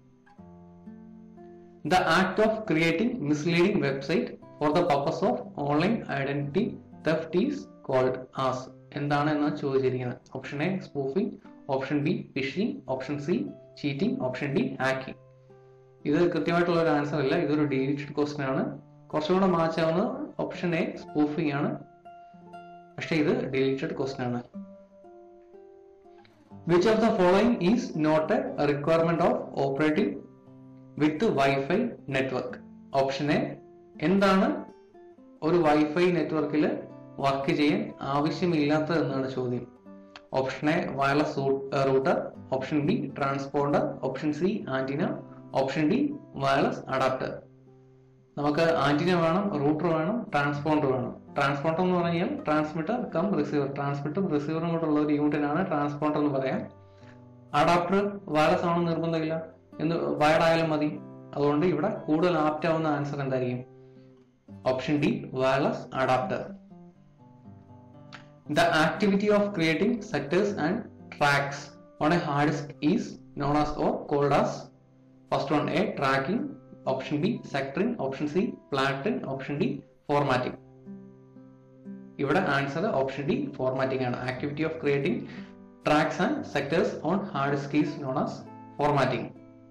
A: The act of creating misleading website for the purpose of online identity theft is called as എന്താണ് എന്ന് ചോദിച്ചിരിക്കുന്നത് option A spoofing option B phishing option C cheating option D hacking ഇത് കൃത്യമായിട്ടുള്ള ഒരു answer അല്ല ഇതൊരു ഡീലിറ്റഡ് question ആണ് കുറച്ചുകൂടെ മാച്ചാവുന്നത് ഓപ്ഷൻ എ സ്പൂഫിംഗ് ആണ് പക്ഷെ ഇത് ഡിലീറ്റഡ് ക്വസ്റ്റൻ ആണ് which of the following is not a requirement of operating with wifi network option A എന്താണ് ഒരു വൈഫൈ നെറ്റ്വർക്കിൽ വർക്ക് ചെയ്യാൻ ആവശ്യമില്ലാത്തത് എന്നാണ് ചോദ്യം option A wireless router option B transponder option C antenna option D wireless adapter നമുക്ക് antenna വേണം router വേണം ട്രാൻസ്പോണ്ടർ വേണം ട്രാൻസ്പോണ്ടർ എന്ന് പറഞ്ഞാൽ ട്രാൻസ്മിറ്റർ കം റിസീവർ ട്രാൻസ്മിറ്ററും റിസീവറും കൂടെ ഉള്ള ഒരു യൂണിറ്റിനാണ് ട്രാൻസ്പോണ്ടർ എന്ന് പറയാം അഡാപ്റ്റർ വയർലെസ് ആണെന്ന് നിർബന്ധമില്ല എന്ന് വയർഡ് ആയാലും മതി അതുകൊണ്ട് ഇവിടെ കൂടുതൽ ആപ്റ്റ് ആവുന്ന ആൻസർ എന്തായിരിക്കും option D wireless adapter the activity of creating sectors and tracks on a hard disk is known as or called as first one A tracking option B sectoring option C plating option D formatting ഇവിടെ answer option D formatting ആണ് activity of creating tracks and sectors on hard disk is known as formatting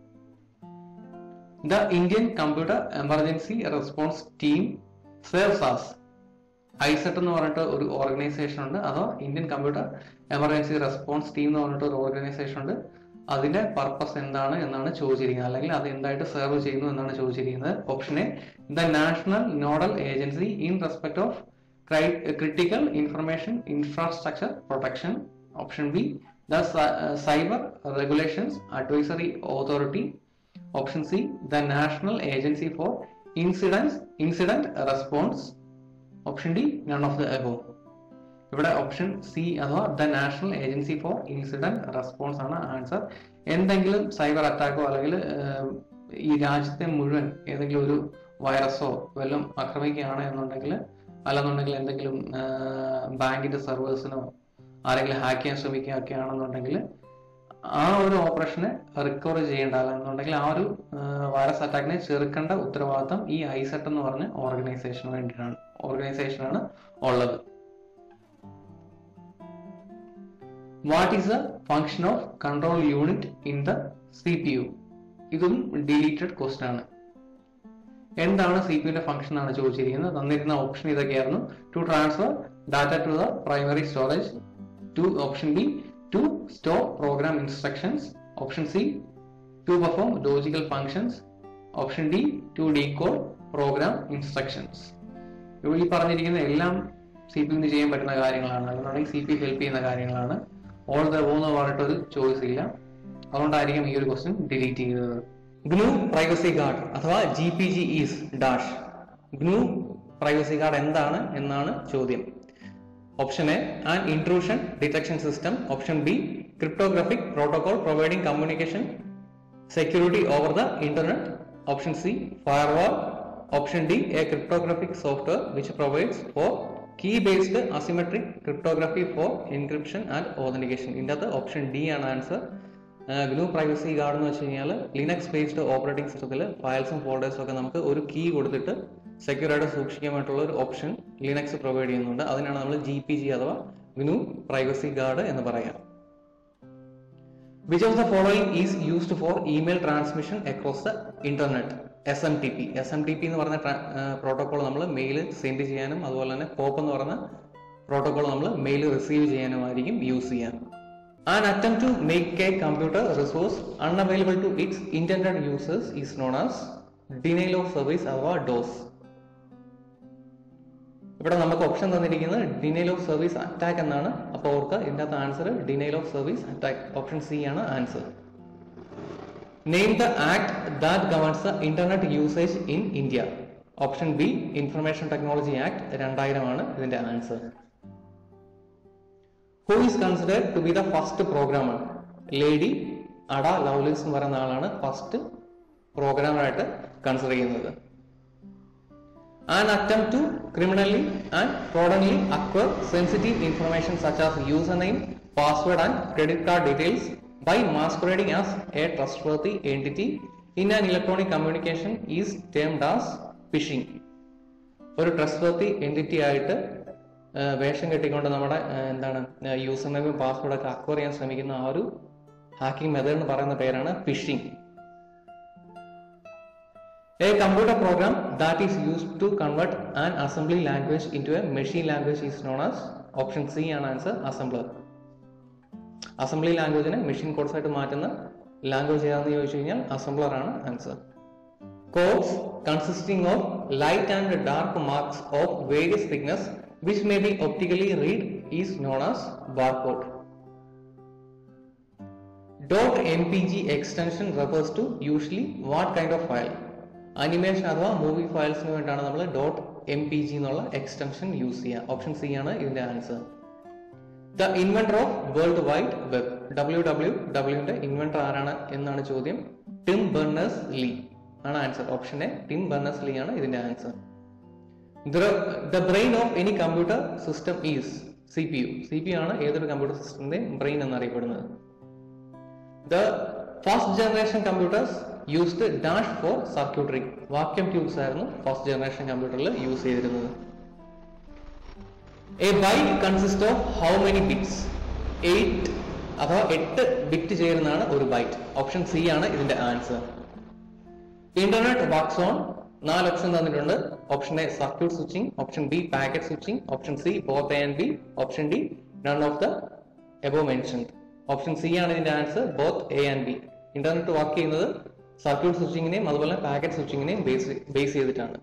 A: The Indian Computer Emergency Response Team serves as ഐസെറ്റ് എന്ന് പറഞ്ഞിട്ട് ഒരു organisation ഉണ്ട് അതോ Indian computer emergency response team എന്ന് പറഞ്ഞിട്ട് ഒരു ഓർഗനൈസേഷൻ ഉണ്ട് അതിന്റെ പർപ്പസ് എന്താണ് എന്നാണ് ചോദിച്ചിരിക്കുന്നത് അല്ലെങ്കിൽ അത് എന്തായിട്ട് സെർവ് ചെയ്യുന്നു എന്നാണ് ചോദിച്ചിരിക്കുന്നത് option A the national nodal agency in respect of critical information infrastructure protection option B the cyber regulations advisory authority option C the national agency for incidence incident response option D none of the above ഇവിടെ option C അഥവാ the national agency for incident response ആണ് answer എന്തെങ്കിലും cyber അറ്റാക്കോ അല്ലെങ്കിൽ ഏഹ്, ഈ രാജ്യത്തെ മുഴുവൻ ഏതെങ്കിലും ഒരു വൈറസോ വല്ലതും ആക്രമിക്കുകയാണ് എന്നുണ്ടെങ്കിൽ അല്ലെന്നുണ്ടെങ്കിൽ എന്തെങ്കിലും ബാങ്കിന്റെ സെർവേഴ്സിനോ ആരെങ്കിലും ഹാക്ക് ചെയ്യാൻ ശ്രമിക്കുകയൊക്കെ ആണെന്നുണ്ടെങ്കിൽ ആ ഒരു ഓപ്പറേഷനെ റിക്കവർ ചെയ്യേണ്ട അല്ലെന്നുണ്ടെങ്കിൽ ആ ഒരു വൈറസ് അറ്റാക്കിനെ ചെറുക്കേണ്ട ഉത്തരവാദിത്തം ഈ ഐസെറ്റ് എന്ന് പറഞ്ഞ ഓർഗനൈസേഷന് വേണ്ടിയിട്ടാണ് ഓർഗനൈസേഷനാണ് ഉള്ളത് what is the function of control unit in the C P U ഇതും ഡിലീറ്റഡ് ക്വസ്റ്റൻ ആണ് എന്താണ് സി പി യുടെ ഫംഗ്ഷൻ ആണ് ചോദിച്ചിരിക്കുന്നത് തന്നിരുന്ന ഓപ്ഷൻ ഇതൊക്കെയായിരുന്നു to transfer data to the primary storage to option B to store program instructions option C to perform logical functions option D to decode program instructions ഈ പറഞ്ഞിരിക്കുന്ന എല്ലാം സി പി ന് ചെയ്യാൻ പറ്റുന്ന കാര്യങ്ങളാണ് അതുകൊണ്ടാണെങ്കിൽ സി പി ഹെൽപ്പ് ചെയ്യുന്ന കാര്യങ്ങളാണ് all the എന്ന് പറഞ്ഞിട്ടൊരു ചോയ്സ് ഇല്ല അതുകൊണ്ടായിരിക്കും ഈ ഒരു ക്വസ്റ്റ്യൻ ഡിലീറ്റ് ചെയ്തത് ഗ്നു പ്രൈവസി ഗാർഡ് അഥവാ G P G is dash GNU privacy guard എന്താണ് എന്നാണ് ചോദ്യം option A an intrusion detection system option B cryptographic protocol providing communication security over the internet option C firewall option D a cryptographic software which provides for key based asymmetric cryptography for encryption and authentication ഇതിൻ്റെ അകത്ത് option D ആണ് answer GNU privacy guard എന്ന് വെച്ച് കഴിഞ്ഞാൽ Linux based operating സിസ്റ്റത്തിൽ ഫയൽസും ഫോൾഡേഴ്സും ഒക്കെ നമുക്ക് ഒരു കീ കൊടുത്തിട്ട് സെക്യൂർ ആയിട്ട് സൂക്ഷിക്കാനായിട്ടുള്ള ഒരു ഓപ്ഷൻ ലിനക്സ് പ്രൊവൈഡ് ചെയ്യുന്നുണ്ട് അതിനാണ് നമ്മൾ ജി പി ജി അഥവാ ഗ്നു പ്രൈവസി ഗാർഡ് എന്ന് പറയാം which of the following is used for email transmission across the internet S M T P S M T P എന്ന് പറഞ്ഞ പ്രോട്ടോകോൾ നമ്മൾ മെയിൽ സെൻഡ് ചെയ്യാനും അതുപോലെ തന്നെ പോപ്പ് എന്ന് പറഞ്ഞ പ്രോട്ടോകോൾ നമ്മൾ മെയിൽ റിസീവ് ചെയ്യാനുമായിരിക്കും യൂസ് ചെയ്യാൻ an attempt to make a computer resource unavailable to its intended users is known as denial of service അഥവാ DOS ഇവിടെ നമുക്ക് ഓപ്ഷൻ തന്നിരിക്കുന്നത് ഡിനൈൽ ഓഫ് സർവീസ് അറ്റാക്ക് എന്നാണ് അപ്പോൾ ഓർക്കുക ഇതിൻ്റെ അകത്ത് answer denial of service attack option C ആണ് answer name the act that governs the internet usage in India option B information technology Act രണ്ടായിരമാണ് ഇതിന്റെ answer who is considered to be the first programmer lady Ada Lovelace എന്ന് പറയുന്ന ആളാണ് first പ്രോഗ്രാമറായിട്ട് consider ചെയ്യുന്നത് an attempt to criminally and fraudulently acquire sensitive information such as username, password and credit card details
B: by masquerading as a trustworthy entity in an electronic communication is termed as phishing. ഒരു trustworthy entity ആയിട്ട് ആ, വേഷം കെട്ടിക്കൊണ്ട് നമ്മുടെ ആ, എന്താണ് user നെയിമും പാസ്വേഡൊക്കെ acquire ചെയ്യാൻ ശ്രമിക്കുന്ന ആ ഒരു ഹാക്കിംഗ് മെത്തേഡ് എന്ന് പറയുന്ന പേരാണ് phishing A computer program that is used to convert an assembly language into a machine language is known as option C ആണ് ആൻസർ അസംബ്ലർ അസംബ്ലി ലാംഗ്വേജിനെ മെഷീൻ കോഡ്സ് ആയിട്ട് മാറ്റുന്ന ലാംഗ്വേജ് ഏതാണെന്ന് ചോദിച്ചു കഴിഞ്ഞാൽ അസംബ്ലർ ആണ് answer codes consisting of light and dark marks of various thickness which may be optically read is known as barcode. .mpg extension refers to usually what kind of file? Animation അഥവാ movie ഫയൽസിന് വേണ്ടിയാണ് നമ്മൾ dot M P G എന്നുള്ള extension use ചെയ്യുക option C ആണ് ഇതിന്റെ answer the inventor of world wide web W W ഡബ്ല്യുവിന്റെ inventor ആരാണ് എന്നാണ് ചോദ്യം ടിം ബെർണേഴ്സ് ലീ ആണ് answer option A Tim Berners Lee ആണ് ഇതിന്റെ answer the brain of any computer system is C P U C P U ആണ് ഏതൊരു computer സിസ്റ്റത്തിന്റെ ബ്രെയിൻ എന്നറിയപ്പെടുന്നത് the first generation computers used dash for circuitry vacuum tubes ആയിരുന്നു first generation കമ്പ്യൂട്ടറിൽ use ചെയ്തിരുന്നത് a byte consist of how many bits eight അഥവാ എട്ട് bit ചേരുന്നതാണ് ഒരു ബൈറ്റ് ഓപ്ഷൻ സി ആണ് ഇതിന്റെ ആൻസർ ഇന്റർനെറ്റ് വർക്ക്സ് ഓൺ നാല് ഓപ്ഷൻ തന്നിട്ടുണ്ട് option A circuit switching option B packet switching option C both A and B option D none of the above mentioned option C ആണ് ഇതിന്റെ answer both A and B internet work ചെയ്യുന്നത് circuit സ്വിച്ചിങ്ങിനെയും അതുപോലെ packet സ്വിച്ചിങ്ങിനെയും base base ചെയ്തിട്ടാണ്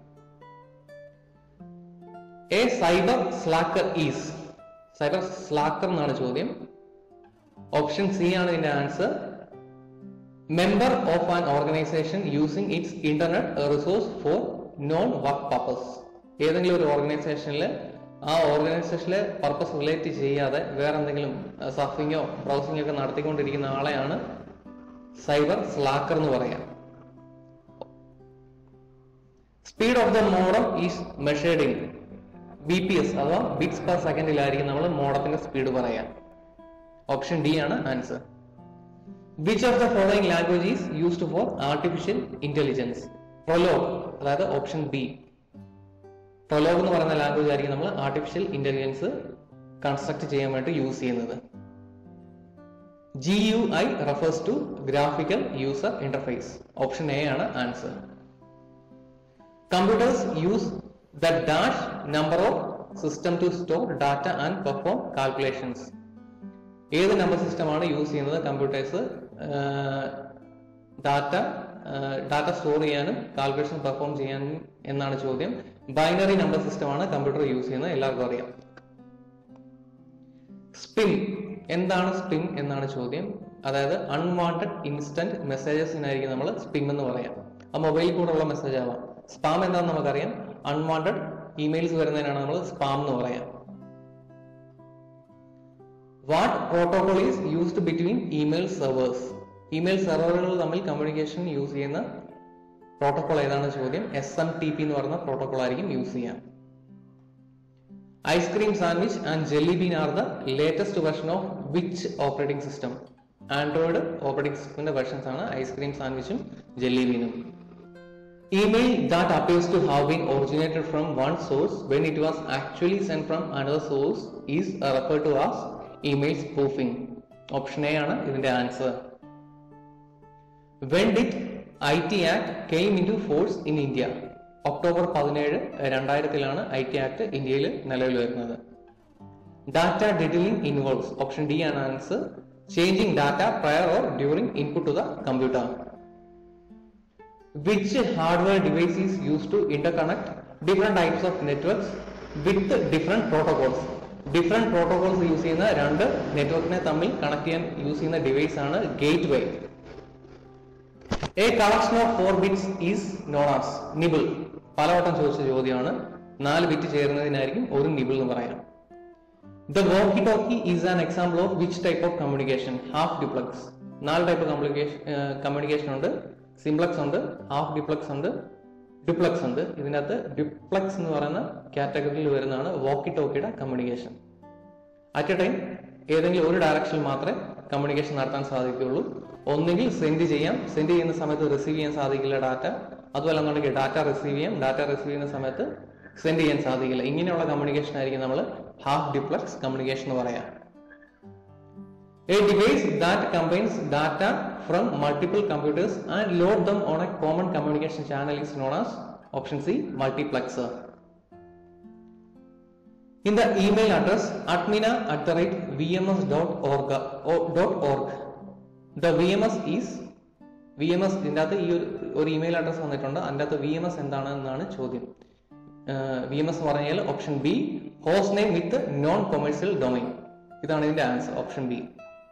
B: a cyber slacker is cyber slacker എന്നാണ് ചോദ്യം option C ആണ് ഇതിന്റെ answer member of an organisation using it's internet resource for non work purpose ഏതെങ്കിലും ഒരു ഓർഗനൈസേഷനിൽ ആ ഓർഗനൈസേഷനിലെ പർപ്പസ് റിലേറ്റ് ചെയ്യാതെ വേറെ എന്തെങ്കിലും സർഫിങ്ങോ ബ്രൗസിങ്ങോ ഒക്കെ നടത്തിക്കൊണ്ടിരിക്കുന്ന ആളെയാണ് സൈബർ സ്ലാക്കർ എന്ന് പറയാം speed of the modem is measured in B P S അഥവാ ബിറ്റ്സ് പെർ സെക്കൻഡിലായിരിക്കും നമ്മൾ മോഡത്തിന്റെ സ്പീഡ് പറയാം ഓപ്ഷൻ ഡി ആണ് answer which of the following language is used for artificial intelligence Prolog അതായത് ഓപ്ഷൻ ബി പ്രൊലോഗ് എന്ന് പറയുന്ന ലാംഗ്വേജ് ആയിരിക്കും നമ്മൾ ആർട്ടിഫിഷ്യൽ ഇന്റലിജൻസ് കൺസ്ട്രക്ട് ചെയ്യാൻ വേണ്ടി യൂസ് ചെയ്യുന്നത് G U I refers to graphical user interface option A ആണ് answer computers use the dash number of system to store data and perform calculations ഏത് number സിസ്റ്റമാണ് യൂസ് ചെയ്യുന്നത് computers data data store ചെയ്യാനും calculation perform ചെയ്യാനും എന്നാണ് ചോദ്യം binary number സിസ്റ്റമാണ് computer use ചെയ്യുന്നത് എല്ലാവർക്കും അറിയാം സ്പിൻ എന്താണ് സ്പിൻ എന്നാണ് ചോദ്യം അതായത് അൺവാണ്ടഡ് ഇൻസ്റ്റന്റ് മെസ്സേജസിനായിരിക്കും നമ്മൾ സ്പിൻ എന്ന് പറയാം ആ മൊബൈലിൽ കൂടെ ഉള്ള മെസ്സേജ് ആവാം സ്പാം എന്താണെന്ന് നമുക്കറിയാം അൺവാണ്ടഡ് ഇമെയിൽസ് വരുന്നതിനാണ് നമ്മൾ സ്പാം എന്ന് പറയാം what protocol is used between email servers email സെർവറുകൾ തമ്മിൽ കമ്മ്യൂണിക്കേഷൻ യൂസ് ചെയ്യുന്ന പ്രോട്ടോകോൾ ഏതാണ് ചോദ്യം എസ് എം ടി പി എന്ന് പറയുന്ന പ്രോട്ടോകോൾ ആയിരിക്കും യൂസ് ചെയ്യാം ice cream sandwich and jelly bean are the latest version of which operating system Android operating സിസ്റ്റത്തിന്റെ വെർഷൻസ് ആണ് ഐസ്ക്രീം സാൻഡ്വിച്ചും ജെല്ലി ബീനും Email that appears to have been originated from one source when it was actually sent from another source is uh, referred to as email spoofing. Option A ആണ് ഇതിന്റെ ആൻസർ When did IT Act came into force in India? October പതിനേഴ് രണ്ടായിരത്തിലാണ് I T Act ഇന്ത്യയിൽ നിലവിൽ വരുന്നത് data diddling involves option D ആണ് answer changing data prior or during input to the computer which hardware device is used to interconnect different types of networks with different protocols different protocols use ചെയ്യുന്ന രണ്ട് നെറ്റ്വർക്കിനെ തമ്മിൽ connect ചെയ്യാൻ use ചെയ്യുന്ന device ആണ് gateway a collection of four bits is known as nibble പലവട്ടം ചോദിച്ച ചോദ്യമാണ് നാല് ബിറ്റ് ചേരുന്നതിനായിരിക്കും ഒരു നിബിൾ എന്ന് പറയാം the walkie talkie is an example of which type of communication half duplex നാല് ടൈപ്പ് കമ്മ്യൂണിക്കേഷൻ കമ്മ്യൂണിക്കേഷൻ ഉണ്ട് സിംപ്ലക്സ് ഉണ്ട് ഹാഫ് ഡ്യൂപ്ലക്സ് ഉണ്ട് ഡ്യൂപ്ലക്സ് ഉണ്ട് ഇതിനകത്ത് ഡ്യൂപ്ലക്സ് എന്ന് പറയുന്ന കാറ്റഗറിയിൽ വരുന്നതാണ് വോക്കി ടോക്കിയുടെ കമ്മ്യൂണിക്കേഷൻ അറ്റ് എ ടൈം ഏതെങ്കിലും ഒരു ഡയറക്ഷനിൽ മാത്രമേ കമ്മ്യൂണിക്കേഷൻ നടത്താൻ സാധിക്കുകയുള്ളൂ ഒന്നുകിൽ സെൻഡ് ചെയ്യാം സെൻഡ് ചെയ്യുന്ന സമയത്ത് റിസീവ് ചെയ്യാൻ സാധിക്കില്ല ഡാറ്റ അതുപോലെ എന്നുണ്ടെങ്കിൽ ഡാറ്റ റിസീവ് ചെയ്യാം ഡാറ്റ റിസീവ് ചെയ്യുന്ന സമയത്ത് സെൻഡ് ചെയ്യാൻ സാധിക്കില്ല ഇങ്ങനെയുള്ള കമ്മ്യൂണിക്കേഷൻ ആയിരിക്കും നമ്മൾ ഹാഫ് ഡിപ്ലക്സ് കമ്മ്യൂണിക്കേഷൻ എന്ന് പറയാം A device that combines data from multiple computers and load them on a common communication channel is known as option C multiplexer. In the email address admina at the rate vms.org, o- dot org, the VMS is V M S ഇതിൻ്റെ അകത്ത് ഈ ഒരു ഒരു email address വന്നിട്ടുണ്ട് അതിൻ്റെ അകത്ത് V M S എന്താണ് എന്നാണ് ചോദ്യം വി എം എസ് എന്ന് പറഞ്ഞാൽ option B host name with non commercial domain ഇതാണ് ഇതിന്റെ answer option B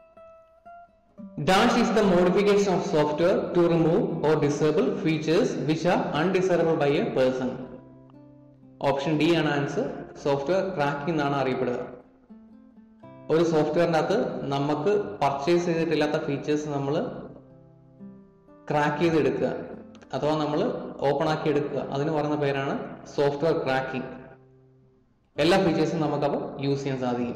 B: Dash is the modification of software to remove or disable features which are undesirable by a person. Option D ആണ് answer software cracking എന്നാണ് അറിയപ്പെടുക ഒരു സോഫ്റ്റ്വെയറിൻ്റെ അകത്ത് നമുക്ക് purchase ചെയ്തിട്ടില്ലാത്ത features നമ്മൾ ക്രാക്ക് ചെയ്തെടുക്കുക അഥവാ നമ്മൾ ഓപ്പൺ ആക്കി എടുക്കുക അതിന് പറയുന്ന പേരാണ് സോഫ്റ്റ്വെയർ ക്രാക്കിംഗ് എല്ലാ ഫീച്ചേഴ്സും നമുക്കപ്പോൾ യൂസ് ചെയ്യാൻ സാധിക്കും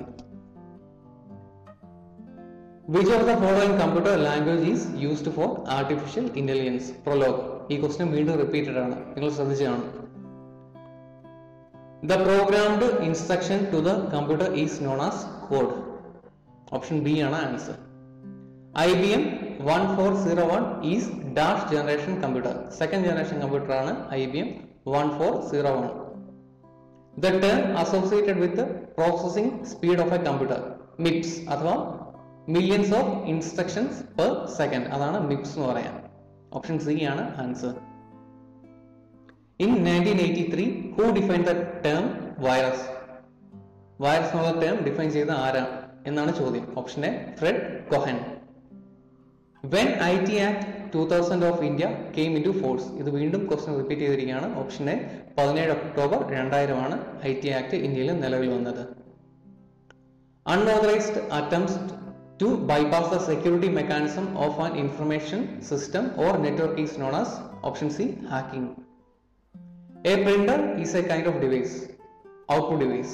B: which of the following computer language is used for artificial intelligence Prolog ഈ ക്വസ്റ്റ്യൻ വീണ്ടും റിപ്പീറ്റഡ് ആണ് നിങ്ങൾ ശ്രദ്ധിച്ചു കാണും the programmed instruction to the computer is known as code option B ആണ് answer I B M one four zero one is dash generation computer second generation computer ആണ് I B M one four zero one the term associated with processing speed of a computer MIPS അഥവാ millions of instructions per second അതാണ് MIPS എന്ന് പറയാം option C ആണ് answer in nineteen eighty three who define the term virus virus എന്നുള്ള term define ചെയ്ത ആരാണ് എന്നാണ് ചോദ്യം option A Fred Cohen when I T act two thousand of India came into force ഇത് വീണ്ടും question repeat ചെയ്തിരിക്കുകയാണ് option A പതിനേഴ് October രണ്ടായിരമാണ് ഐ ടി ആക്ട് ഇന്ത്യയിൽ നിലവിൽ വന്നത് unauthorized attempts to bypass the security mechanism of an information system or network is known as option C hacking. A printer is a kind of device, output device.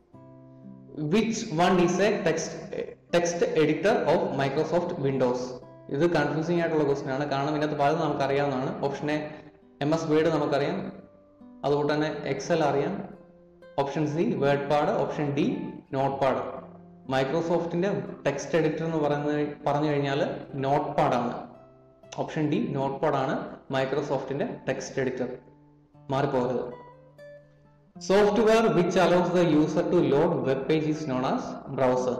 B: Which one is a text text editor of Microsoft Windows? ഇത് confusing ആയിട്ടുള്ള question ആണ് കാരണം ഇതിനകത്ത് പലതും നമുക്കറിയാവുന്നതാണ് option A M S Word നമുക്കറിയാം അതുകൊണ്ട് തന്നെ എക്സൽ അറിയാം option C WordPad option D Notepad മൈക്രോസോഫ്റ്റിന്റെ ടെക്സ്റ്റ് എഡിറ്റർ എന്ന് പറയുന്നത് പറഞ്ഞു കഴിഞ്ഞാൽ നോട്ട് പാഡാണ് ഓപ്ഷൻ ഡി നോട്ട് പാഡാണ് മൈക്രോസോഫ്റ്റിന്റെ ടെക്സ്റ്റ് എഡിറ്റർ മാറിപ്പോകരുത് software which allows the user to load web page is known as browser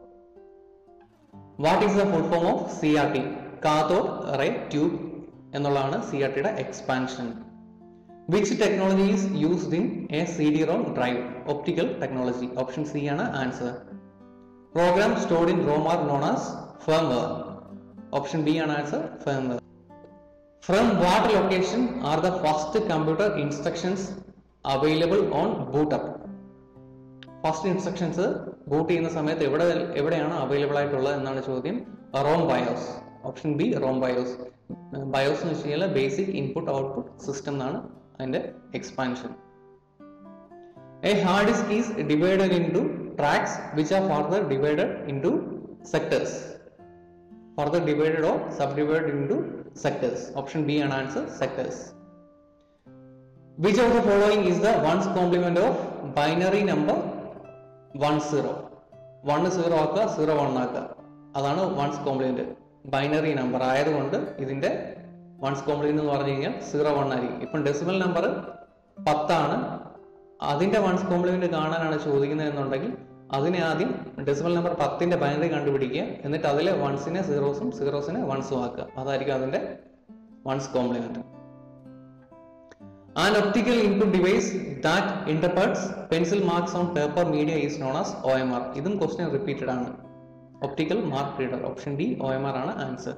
B: what is the full form of C R T cathode ray tube എന്നുള്ളതാണ് സി ആർ ടിയുടെ expansion which technology is used in a C D ROM drive optical technology option C ആണ് answer program stored in ROM are known as firmware option B ആണ് answer firmware from what location are the first computer instructions available on bootup first instructions boot ചെയ്യുന്ന സമയത്ത് എവിടെ എവിടെയാണ് അവൈലബിൾ ആയിട്ടുള്ളത് എന്നാണ് ചോദ്യം ROM BIOS option B ROM BIOS BIOS എന്ന് വെച്ച് കഴിഞ്ഞാൽ ബേസിക് ഇൻപുട്ട് ഔട്ട്പുട്ട് സിസ്റ്റം എന്നാണ് അതിന്റെ expansion a hard disk is divided into tracks which are further divided into sectors further divided or subdivided into sectors option B ആണ് answer sectors which of the following is the one's complement of binary number one zero one zero ആക്കുക zero one ആക്കുക അതാണ് once complement binary number ആയതുകൊണ്ട് ഇതിന്റെ once complement എന്ന് പറഞ്ഞു കഴിഞ്ഞാൽ zero one ആയിരിക്കും ഇപ്പം ഡെസിമൽ നമ്പർ പത്താണ് അതിന്റെ വൺസ് കോംപ്ലിമെന്റ് കാണാനാണ് ചോദിക്കുന്നത് എന്നുണ്ടെങ്കിൽ അതിനെ ആദ്യം ഡെസിമൽ നമ്പർ പത്തിന്റെ ബൈനറി കണ്ടുപിടിക്കുക എന്നിട്ട് അതിലെ വൺസിനെ സീറോസും സീറോസിനെ വൺസും ആക്കുക അതായിരിക്കും അതിന്റെ one's complement An optical input device that interprets pencil marks on paper media is known as OMR. ഇതും ക്വസ്റ്റ്യൻ റിപ്പീറ്റഡ് ആണ് optical mark reader option D O M R ആണ് answer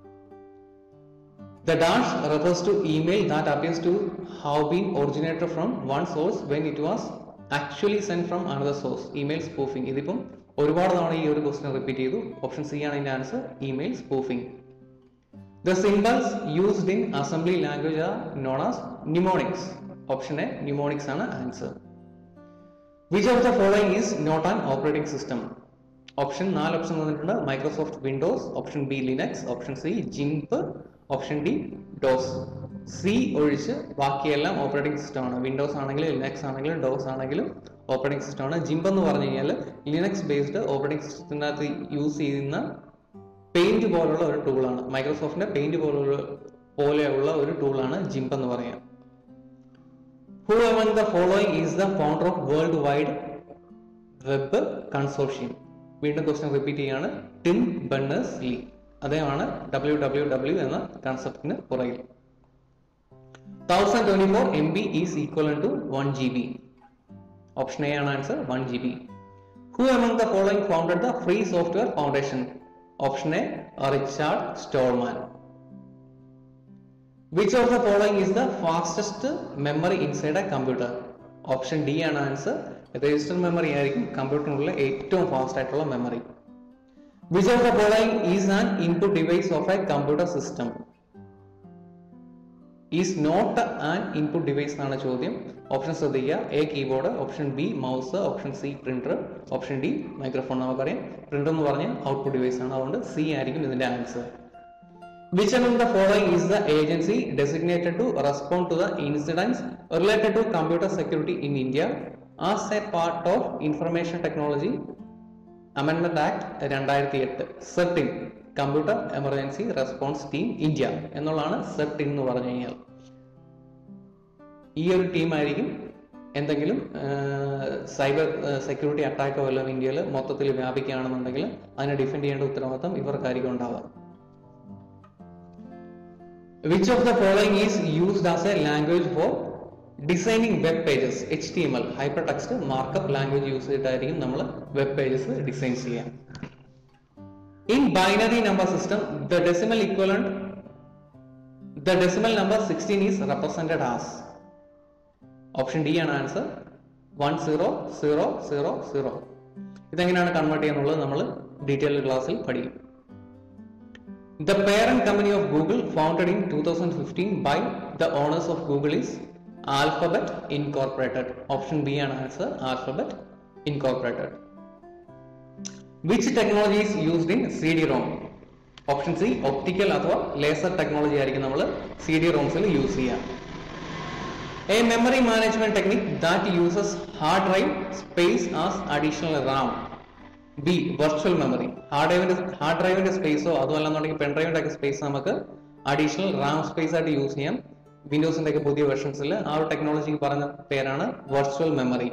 B: the dash refers to email that appears to have been originated from one source when it was actually send from another source email spoofing ഇതിപ്പം ഒരുപാട് തവണ ഈ ഒരു question repeat ചെയ്തു option C ആണ് ഇതിന്റെ answer email spoofing The symbols used in assembly language are known as mnemonics. Option A, mnemonics ആണ് answer. Which of the following is not an operating system? Option നാല് option തന്നിട്ടുണ്ട് Microsoft Windows option B Linux option C GIMP option D DOS C ഒഴിച്ച് ബാക്കിയെല്ലാം operating system ആണ് Windows ആണെങ്കിലും Linux ആണെങ്കിലും DOS ആണെങ്കിലും operating system ആണ് GIMP എന്ന് പറഞ്ഞു കഴിഞ്ഞാൽ ലിനക്സ് ബേസ്ഡ് ഓപ്പറേറ്റിംഗ് സിസ്റ്റത്തിനകത്ത് യൂസ് ചെയ്യുന്ന പെയിന്റ് പോലുള്ള ഒരു ടൂളാണ് മൈക്രോസോഫ്റ്റിന്റെ പെയിന്റ് പോലുള്ള പോലെയുള്ള ഒരു ടൂളാണ് ജിംപ് എന്ന് പറയാം who among the following is the founder of world wide web consortium വീണ്ടും ക്വസ്റ്റ്യൻ റിപ്പീറ്റ് ചെയ്യാണ് ടിം ബെണ്ണേഴ്സ് ലീ അദ്ദേഹമാണ് ഡബ്ല്യു ഡബ്ല്യു ഡബ്ല്യു എന്ന കൺസെപ്റ്റിന് പുറകിൽ thousand twenty four M B is equal to one G B option A ആണ് answer one G B who among the following founded the free software foundation option A Richard Stallman which of the following is the fastest memory inside A computer option D ആണ് answer register memory ആയിരിക്കും കമ്പ്യൂട്ടറിനുള്ള ഏറ്റവും fast ആയിട്ടുള്ള memory which of the following is an input device of a computer system is not an input device എന്നാണ് ചോദ്യം option ശ്രദ്ധിക്കുക A keyboard option B mouse option C printer option D microphone നമുക്കറിയാം printer എന്ന് പറഞ്ഞാൽ output device ആണ് അതുകൊണ്ട് C ആയിരിക്കും ഇതിന്റെ answer Which among the following is the agency designated to respond to the incidents related to computer security in India as a part of Information Technology Amendment Act രണ്ടായിരത്തി എട്ട് CERT In computer emergency response team India എന്നുള്ളതാണ് CERT In എന്ന് പറഞ്ഞു കഴിഞ്ഞാൽ ഈ ഒരു team ആയിരിക്കും എന്തെങ്കിലും സൈബർ സെക്യൂരിറ്റി അറ്റാക്കോ വല്ലതും ഇന്ത്യയിൽ മൊത്തത്തിൽ വ്യാപിക്കുകയാണെന്നുണ്ടെങ്കിൽ അതിനെ ഡിഫെൻഡ് ചെയ്യേണ്ട ഉത്തരവാദിത്തം ഇവർക്കായിരിക്കും ഉണ്ടാവുക Which of the following is used as a language for designing web pages? HTML, hypertext, markup language use ചെയ്തിട്ടായിരിക്കും നമ്മൾ വെബ് പേജസ് ഡിസൈൻ ചെയ്യാം in binary number system the decimal equivalent the decimal number sixteen is represented as option D ആണ് answer one zero zero zero zero ഇതെങ്ങനെയാണ് convert ചെയ്യാന്നുള്ളത് നമ്മൾ detail ക്ലാസ്സിൽ പഠിക്കും The parent company of Google, founded in 2015 by the owners of Google, is Alphabet Incorporated. Option B and answer Alphabet Incorporated. Which technology is used in CD-ROM? Option C optical അഥവാ laser technology ആയിരിക്കും നമ്മൾ C D റോംസിൽ use ചെയ്യുക a memory management technique that uses hard drive space as additional RAM B virtual memory hard ഡ്രൈവിന്റെ hard ഡ്രൈവിന്റെ സ്പേസോ അതുമല്ലെന്നുണ്ടെങ്കിൽ pen ഡ്രൈവിന്റെ ഒക്കെ സ്പേസ് നമുക്ക് അഡീഷണൽ റാം സ്പേസ് ആയിട്ട് യൂസ് ചെയ്യാം വിൻഡോസിന്റെ ഒക്കെ പുതിയ വെർഷൻസിൽ ആ ഒരു ടെക്നോളജിക്ക് പറഞ്ഞ പേരാണ് virtual memory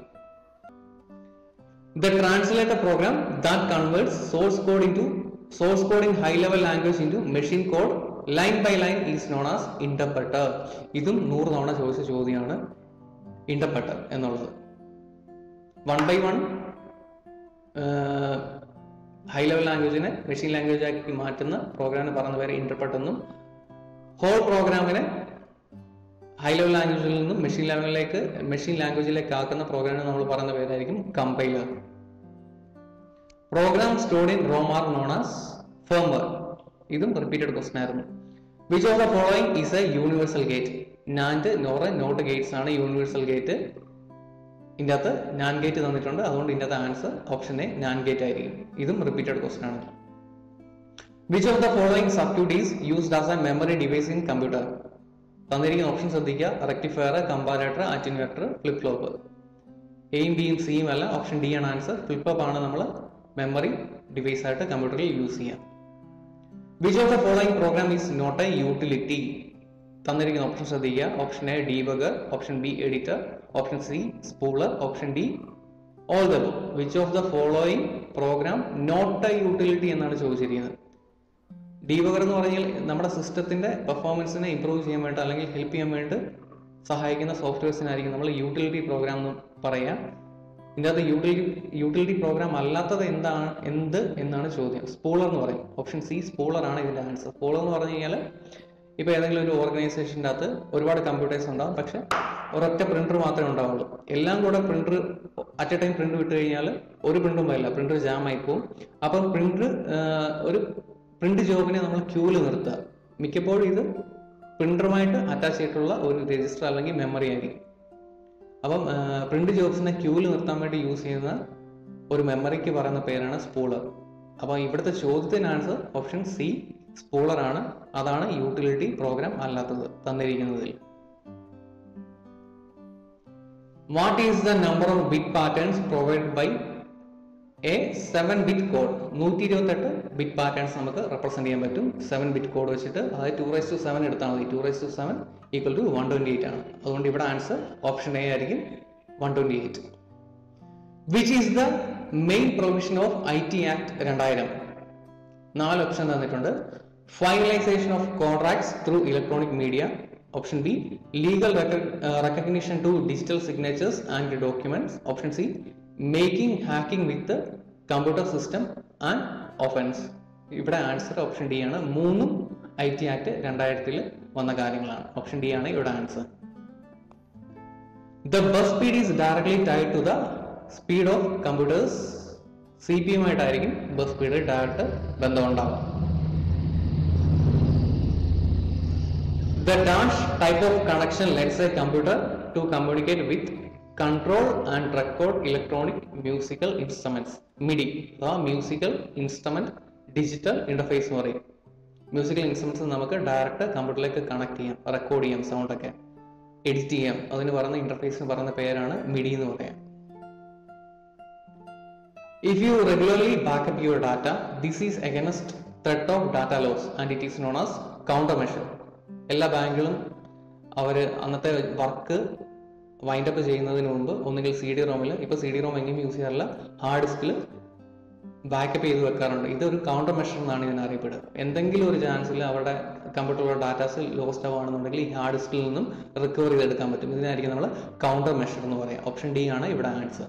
B: the translator program that converts source code into source code in high level language into machine code line by line is known as interpreter ഇതും നൂറ് തവണ ചോദിച്ച ചോദ്യമാണ് ഇന്റർപ്രട്ടർ എന്നുള്ളത് one by one high level ലാംഗ്വേജിനെ machine language ആക്കി മാറ്റുന്ന പ്രോഗ്രാമിന് പറയുന്ന പേര് ഇന്റർപ്രട്ട് എന്നും ഹോൾ പ്രോഗ്രാമിനെ ഹൈ ലെവൽ ലാംഗ്വേജിൽ നിന്നും മെഷീൻ ലെവലിലേക്ക് മെഷീൻ ലാംഗ്വേജിലേക്ക് ആക്കുന്ന പ്രോഗ്രാമിന് നമ്മൾ പറയുന്ന പേരായിരിക്കും compiler program stored in ROM are known as firmware ഇതും റിപ്പീറ്റഡ് ക്വസ്റ്റൻ ആയിരുന്നു which of the following is a universal gate NAND NOR NOT gates ആണ് യൂണിവേഴ്സൽ ഗേറ്റ് ഇതിൻ്റെ അകത്ത് നാൻ ഗേറ്റ് തന്നിട്ടുണ്ട് അതുകൊണ്ട് ഇതിൻ്റെ അകത്ത് answer option A NAND gate ആയിരിക്കും ഇതും റിപ്പീറ്റഡ് ക്വസ്റ്റൻ ആണ് which of the following circuit is used as a memory device in computer തന്നിരിക്കുന്ന ഓപ്ഷൻ ശ്രദ്ധിക്കുക rectifier comparator attenuator flip flop എയും ബിയും സിയും അല്ല ഓപ്ഷൻ ഡി ആണ് ആൻസർ ഫ്ലിപ്പ് ഫ്ലോപ്പ് ആണ് നമ്മൾ മെമ്മറി ഡിവൈസ് ആയിട്ട് കമ്പ്യൂട്ടറിൽ യൂസ് ചെയ്യാം which of the following program is not a utility തന്നിരിക്കുന്ന ഓപ്ഷൻ ശ്രദ്ധിക്കുക option A debugger option B editor option C spooler option D all the which of the following program not a utility എന്നാണ് ചോദിച്ചിരിക്കുന്നത് debugger എന്ന് പറഞ്ഞാൽ നമ്മുടെ സിസ്റ്റത്തിന്റെ പെർഫോമൻസിനെ improve ചെയ്യാൻ വേണ്ടി അല്ലെങ്കിൽ ഹെൽപ്പ് ചെയ്യാൻ വേണ്ടി സഹായിക്കുന്ന സോഫ്റ്റ്വെയർസിനായിരിക്കും നമ്മൾ യൂട്ടിലിറ്റി പ്രോഗ്രാം എന്ന് പറയാം ഇതിൻ്റെ അകത്ത് യൂട്ടിലിറ്റി യൂട്ടിലിറ്റി പ്രോഗ്രാം അല്ലാത്തത് എന്താണ് എന്ത് എന്നാണ് ചോദ്യം സ്പൂളർ എന്ന് പറയും ഓപ്ഷൻ സി സ്പൂളർ ആണ് ഇതിന്റെ ആൻസർ സ്പൂളർ എന്ന് പറഞ്ഞു കഴിഞ്ഞാൽ ഇപ്പൊ ഏതെങ്കിലും ഒരു ഓർഗനൈസേഷൻ്റെ അകത്ത് ഒരുപാട് കമ്പ്യൂട്ടേഴ്സ് ഉണ്ടാവും പക്ഷെ ഒരൊറ്റ പ്രിന്റർ മാത്രമേ ഉണ്ടാവുള്ളൂ എല്ലാം കൂടെ printer at a time print വിട്ട് കഴിഞ്ഞാൽ ഒരു പ്രിന്റും വരില്ല പ്രിന്റർ ജാം ആയി പോകും അപ്പം പ്രിന്റർ ഒരു പ്രിന്റ് ജോബിനെ നമ്മൾ ക്യൂവിൽ നിർത്തുക മിക്കപ്പോഴും ഇത് പ്രിന്ററുമായിട്ട് അറ്റാച്ച് ചെയ്തിട്ടുള്ള ഒരു രജിസ്റ്റർ അല്ലെങ്കിൽ മെമ്മറി ആയിരിക്കും അപ്പം പ്രിന്റ് ജോബ്സിനെ ക്യൂവിൽ നിർത്താൻ വേണ്ടി യൂസ് ചെയ്യുന്ന ഒരു മെമ്മറിക്ക് പറയുന്ന പേരാണ് സ്പൂളർ അപ്പോൾ ഇവിടുത്തെ ചോദ്യത്തിന് ആൻസർ ഓപ്ഷൻ സി സ്പൂളർ ആണ് അതാണ് യൂട്ടിലിറ്റി പ്രോഗ്രാം അല്ലാത്തത് തന്നിരിക്കുന്നതിൽ what is the number of bit patterns provide by a seven bit code നൂറ്റി ഇരുപത്തെട്ട് ബിറ്റ് പാറ്റേൺസ് നമുക്ക് റെപ്രസെന്റ് ചെയ്യാൻ പറ്റും സെവൻ ബിറ്റ് കോഡ് വെച്ചിട്ട് അതായത് ടു റൈസ് ടു സെവൻ എടുത്താൽ മതി two raise to seven equal to one twenty eight ആണ് അതുകൊണ്ട് ഇവിടെ ആൻസർ ഓപ്ഷൻ എ ആയിരിക്കും one twenty eight which is the main provision of I T act രണ്ടായിരം നാല് ഓപ്ഷൻ തന്നിട്ടുണ്ട് finalisation of contracts through electronic media option B legal recognition to digital signatures and documents option C making hacking with computer system and offence ഇവിടെ answer option D ആണ് മൂന്നും I T act രണ്ടായിരത്തിൽ വന്ന കാര്യങ്ങളാണ് option D ആണ് ഇവിടെ answer the bus speed is directly tied to the speed of computers C P M ആയിട്ടായിരിക്കും bus speed direct ബന്ധമുണ്ടാവുക The dash type of connection lets a computer to communicate with control and record electronic musical instruments MIDI അഥവാ musical instrument digital interface എന്ന് പറയും musical instruments നമുക്ക് direct കമ്പ്യൂട്ടറിലേക്ക് connect ചെയ്യാം record ചെയ്യാം sound ഒക്കെ edit ചെയ്യാം അതിന് പറയുന്ന ഇന്റർഫേസിന് പറയുന്ന പേരാണ് മിഡി എന്ന് പറയാം If you regularly backup your data, this is against threat of data loss and it is known as countermeasure. എല്ലാ ബാങ്കുകളും അവർ അന്നത്തെ വർക്ക് വൈൻഡപ്പ് ചെയ്യുന്നതിന് മുമ്പ് ഒന്നുകിൽ സി ഡി റോമിൽ ഇപ്പോൾ സി ഡി റോം എങ്ങനെയും യൂസ് ചെയ്യാറില്ല ഹാർഡ് ഡിസ്കിൽ ബാക്കപ്പ് ചെയ്ത് വെക്കാറുണ്ട് ഇതൊരു കൗണ്ടർ മെഷർ എന്നാണ് ഇതിനെ അറിയപ്പെടുക എന്തെങ്കിലും ഒരു ചാൻസിൽ അവരുടെ കമ്പ്യൂട്ടറിലുള്ള ഡാറ്റാസ് ലോസ്റ്റ് ആവുകയാണെന്നുണ്ടെങ്കിൽ ഈ ഹാർഡ് ഡിസ്കിൽ നിന്നും റിക്കവർ ചെയ്തെടുക്കാൻ പറ്റും ഇതിനായിരിക്കും നമ്മൾ കൗണ്ടർ മെഷർ എന്ന് പറയാം ഓപ്ഷൻ ഡി ആണ് ഇവിടെ answer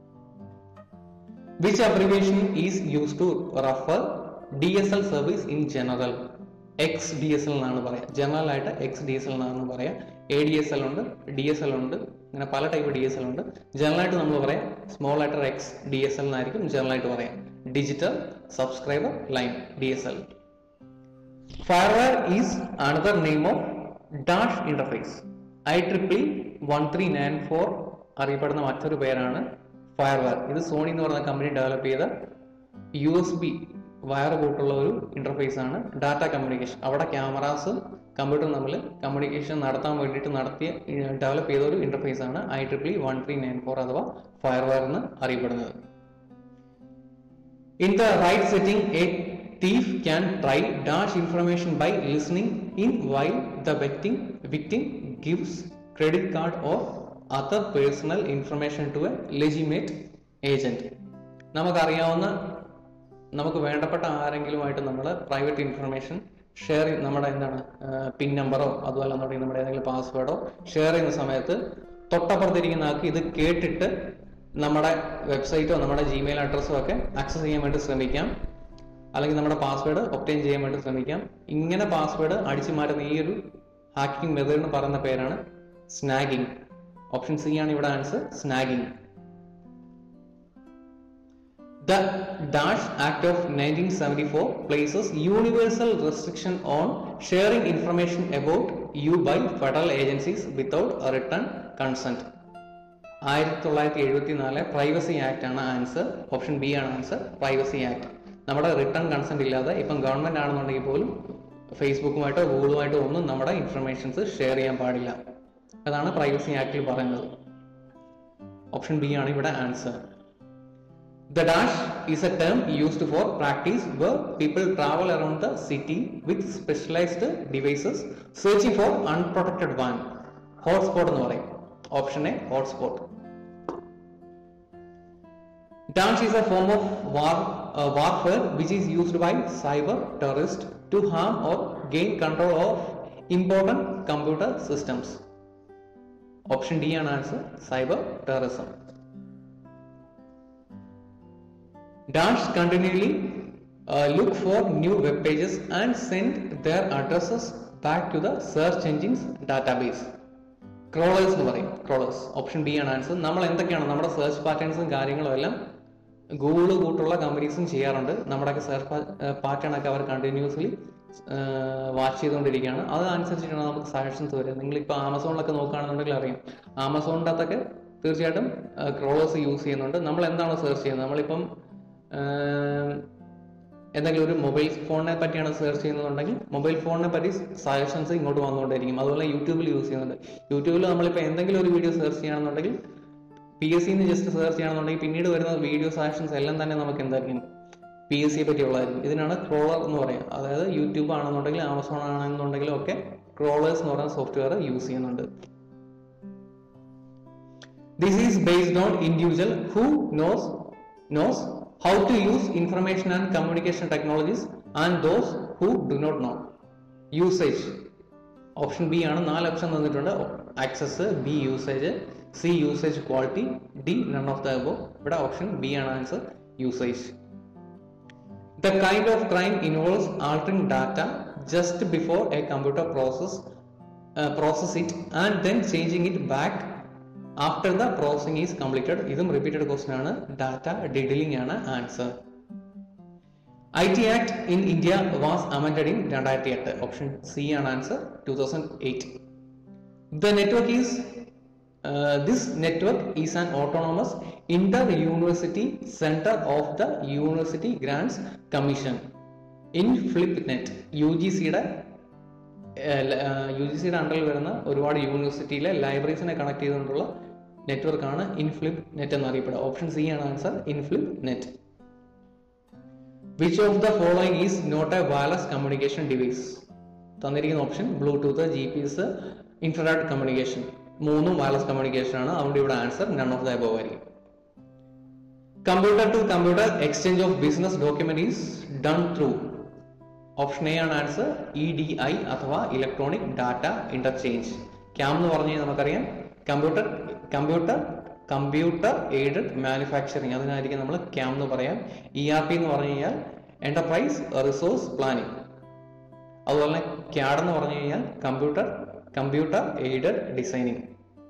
B: which abbreviation is used to refer DSL service in general X D S L എന്നാണ് പറയാം ജനറൽ ആയിട്ട് എക്സ് ഡി എസ് എൽ എന്നാണ് പറയാം എ ഡി എസ് എൽ ഉണ്ട് ഡി എസ് എൽ ഉണ്ട് അങ്ങനെ പല ടൈപ്പ് ഡി എസ് എൽ ഉണ്ട് ജനറൽ ആയിട്ട് നമ്മൾ പറയാം small letter X D S L എന്നായിരിക്കും ജനറൽ ആയിട്ട് പറയാം digital subscriber line D S L FireWire is another name of dash interface I triple one three nine four അറിയപ്പെടുന്ന മറ്റൊരു പേരാണ് ഫയർവെയർ ഇത് സോണി എന്ന് പറയുന്ന കമ്പനി ഡെവലപ്പ് ചെയ്ത യു എസ് ബി വയർ കൂട്ടുള്ള ഒരു ഇന്റർഫേസ് ആണ് ഡാറ്റ കമ്മ്യൂണിക്കേഷൻ അവിടെ ക്യാമറാസും കമ്പ്യൂട്ടറും തമ്മിൽ കമ്മ്യൂണിക്കേഷൻ നടത്താൻ വേണ്ടിയിട്ട് നടത്തിയ ഡെവലപ്പ് ചെയ്ത ഒരു ഇന്റർഫേസ് ആണ് I triple one three nine four അഥവാ ഫയർവെയർ എന്ന് അറിയപ്പെടുന്നത് In the right setting, a thief can try dash information by listening in while the victim, victim gives credit card or other personal information to a legitimate agent. നമുക്കറിയാവുന്ന നമുക്ക് വേണ്ടപ്പെട്ട ആരെങ്കിലുമായിട്ട് നമ്മൾ private information share നമ്മുടെ എന്താണ് പിൻ നമ്പറോ അതുപോലെ എന്നുണ്ടെങ്കിൽ നമ്മുടെ ഏതെങ്കിലും പാസ്വേഡോ ഷെയർ ചെയ്യുന്ന സമയത്ത് തൊട്ടപ്പുറത്തിരിക്കുന്ന ആൾക്ക് ഇത് കേട്ടിട്ട് നമ്മുടെ വെബ്സൈറ്റോ നമ്മുടെ ജിമെയിൽ അഡ്രസ്സോ ഒക്കെ ആക്സസ് ചെയ്യാൻ വേണ്ടി ശ്രമിക്കാം അല്ലെങ്കിൽ നമ്മുടെ പാസ്വേഡ് ഒപ്റ്റൈൻ ചെയ്യാൻ വേണ്ടി ശ്രമിക്കാം ഇങ്ങനെ പാസ്വേഡ് അടിച്ചു മാറ്റുന്ന ഈ ഒരു ഹാക്കിംഗ് മെത്തേഡ് എന്ന് പറയുന്ന പേരാണ് സ്നാഗിങ് ഓപ്ഷൻ സി ആണ് ഇവിടെ answer snagging The Dash Act of 1974 places universal restriction on sharing information about you by federal agencies without a written consent. ആയിരത്തി തൊള്ളായിരത്തി എഴുപത്തി നാല് പ്രൈവസി ആക്ട് ആണ് ആൻസർ ഓപ്ഷൻ ബി ആണ് ആൻസർ പ്രൈവസി ആക്ട് നമ്മുടെ return consent ഇല്ലാതെ ഇപ്പം government ആണെന്നുണ്ടെങ്കിൽ പോലും ഫേസ്ബുക്കുമായിട്ടോ ഗൂഗിളുമായിട്ടോ ഒന്നും നമ്മുടെ ഇൻഫർമേഷൻസ് ഷെയർ ചെയ്യാൻ പാടില്ല അതാണ് പ്രൈവസി ആക്ടിൽ പറയുന്നത് ഓപ്ഷൻ ബി ആണ് ഇവിടെ answer The dash is a term used for practice where people travel around the city with specialized devices searching for unprotected one. Hotspot എന്ന് പറയും option A hotspot Dash is a form of war, uh, warfare which is used by cyber terrorists to harm or gain control of important computer systems. Option D ആണ് answer cyber terrorism Dash continually uh, look for new web pages and send their addresses back to the search engines database. Crawlers എന്ന് പറയും crawlers option B ആണ് answer നമ്മൾ എന്തൊക്കെയാണ് നമ്മുടെ search പാറ്റേൺസും കാര്യങ്ങളും എല്ലാം Google കൂട്ടുള്ള കമ്പനീസും ചെയ്യാറുണ്ട് നമ്മുടെയൊക്കെ സെർച്ച് പാറ്റേൺ ഒക്കെ അവർ കണ്ടിന്യൂസ്ലി വാച്ച് ചെയ്തുകൊണ്ടിരിക്കുകയാണ് അതനുസരിച്ചിട്ടാണ് നമുക്ക് സജഷൻസ് വരിക നിങ്ങളിപ്പോൾ ആമസോണിലൊക്കെ നോക്കുകയാണെന്നുണ്ടെങ്കിൽ അറിയാം ആമസോണിൻ്റെ അകത്തൊക്കെ തീർച്ചയായിട്ടും ക്രോളേഴ്സ് യൂസ് ചെയ്യുന്നുണ്ട് നമ്മൾ എന്താണ് സെർച്ച് ചെയ്യുന്നത് നമ്മളിപ്പം ആഹ്, എന്തെങ്കിലും ഒരു മൊബൈൽ ഫോണിനെ പറ്റിയാണ് സെർച്ച് ചെയ്യുന്നുണ്ടെങ്കിൽ മൊബൈൽ ഫോണിനെ പറ്റി സജഷൻസ് ഇങ്ങോട്ട് വന്നുകൊണ്ടിരിക്കും അതുപോലെ യൂട്യൂബിൽ യൂസ് ചെയ്യുന്നുണ്ട് യൂട്യൂബിൽ നമ്മളിപ്പോൾ എന്തെങ്കിലും ഒരു വീഡിയോ സെർച്ച് ചെയ്യുകയാണെന്നുണ്ടെങ്കിൽ പി എസ് സിന്ന് ജസ്റ്റ് സെർച്ച് ചെയ്യണമെന്നുണ്ടെങ്കിൽ പിന്നീട് വരുന്ന വീഡിയോ സജഷൻസ് എല്ലാം തന്നെ നമുക്ക് എന്തായിരിക്കും പി എസ് സിയെ പറ്റിയുള്ളതായിരിക്കും ഇതിനാണ് ക്രോളർ എന്ന് പറയുക അതായത് യൂട്യൂബ് ആണെന്നുണ്ടെങ്കിൽ ആമസോൺ ആണെന്നുണ്ടെങ്കിലും ഒക്കെ ക്രോളേഴ്സ് എന്ന് പറയുന്ന സോഫ്റ്റ്വെയർ യൂസ് ചെയ്യുന്നുണ്ട് This is based on individual who knows knows how to use information and communication technologies and those who do not know. Usage. Option B ആണ് നാല് ഓപ്ഷൻ തന്നിട്ടുണ്ട് access B usage C usage quality D none of the above ഇവിടെ option B ആണ് answer usage The kind of crime involves altering data just before a computer process uh, process it and then changing it back after the processing is completed. ഇതും repeated question ആണ് data diddling ആണ് answer I T act in India was amended in രണ്ടായിരത്തി എട്ട് option C ആണ് answer two thousand eight The network is uh, this network is an autonomous inter-university center of the University Grants Commission. In FlipNet, UGCയുടെ U G സിയുടെ അണ്ടറിൽ വരുന്ന ഒരുപാട് യൂണിവേഴ്സിറ്റിയിലെ ലൈബ്രറീസിനെ കണക്ട് ചെയ്തുകൊണ്ടുള്ള നെറ്റ്വർക്കാണ് ഇൻഫ്ലിപ്പ് നെറ്റ് എന്നറിയപ്പെടുക ഓപ്ഷൻ സി ആണ് answer INFLIBNET which of the following is not a wireless communication device തന്നിരിക്കുന്ന option Bluetooth G P S infrared communication മൂന്നും വയർലെസ് കമ്മ്യൂണിക്കേഷൻ ആണ് അതുകൊണ്ട് ഇവിടെ answer none of the above ആയിരിക്കും computer to computer exchange of business document is done through option A ആണ് answer E D I അഥവാ electronic data interchange CAM എന്ന് പറഞ്ഞു കഴിഞ്ഞാൽ നമുക്കറിയാം computer computer computer aided manufacturing അതിനായിരിക്കും നമ്മൾ ക്യാം എന്ന് പറയാം ഇ ആർ പി എന്ന് പറഞ്ഞു കഴിഞ്ഞാൽ എന്റർപ്രൈസ് റിസോഴ്സ് പ്ലാനിങ് അതുപോലെ തന്നെ ക്യാഡ് എന്ന് പറഞ്ഞു കഴിഞ്ഞാൽ computer computer aided designing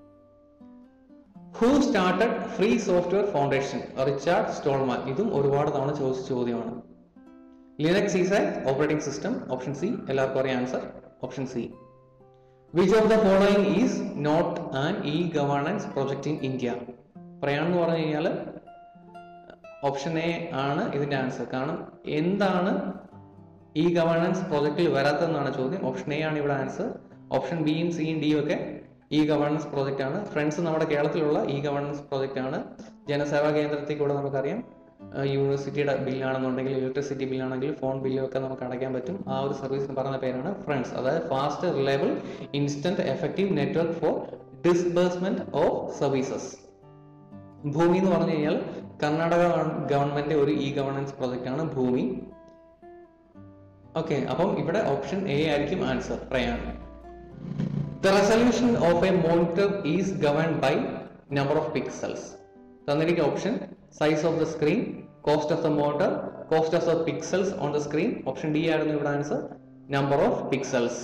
B: who started free software foundation Richard Stallman ഇതും ഒരുപാട് തവണ ചോദിച്ച ചോദ്യമാണ് Linux is a operating system option C എല്ലാവർക്കും അറിയാം answer option C which of the following is not an e governance project in India പറയാണെന്ന് പറഞ്ഞു കഴിഞ്ഞാൽ ഓപ്ഷൻ എ ആണ് ഇതിന്റെ ആൻസർ കാരണം എന്താണ് ഇ ഗവേണൻസ് പ്രോജക്റ്റിൽ വരാത്തതെന്നാണ് ചോദ്യം ഓപ്ഷൻ എ ആണ് ഇവിടെ ആൻസർ ഓപ്ഷൻ ബിയും സിയും ഡിയും ഒക്കെ ഇ ഗവേണൻസ് പ്രോജക്റ്റ് ആണ് ഫ്രണ്ട്സ് നമ്മുടെ കേരളത്തിലുള്ള ഇ ഗവേണൻസ് പ്രോജക്റ്റ് ആണ് ജനസേവാ കേന്ദ്രത്തിൽ കൂടെ നമുക്കറിയാം ആ, യൂണിവേഴ്സിറ്റിയുടെ ബില്ലാണെന്നുണ്ടെങ്കിൽ ഇലക്ട്രിസിറ്റി ബില്ലാണെങ്കിൽ ഫോൺ ബില്ലും ഒക്കെ നമുക്ക് അടയ്ക്കാൻ പറ്റും ആ ഒരു സർവീസിന് പറയുന്ന പേരാണ് ഫ്രണ്ട്സ് അതായത് fast reliable instant effective network for disbursement of services Bhoomi എന്ന് പറഞ്ഞു കഴിഞ്ഞാൽ കർണാടക ഗവൺമെന്റ് ഒരു ഇ ഗവേണൻസ് പ്രോജക്റ്റ് ആണ് ഭൂമി ഓക്കെ അപ്പം ഇവിടെ ഓപ്ഷൻ എ ആയിരിക്കും ആൻസർ പ്രയാണ് the resolution of a monitor is govern by number of pixels തന്നിരിക്കുന്ന option size of the screen cost of the motor cost of the pixels on the screen option D ആയിരുന്നു ഇവിടെ answer number of pixels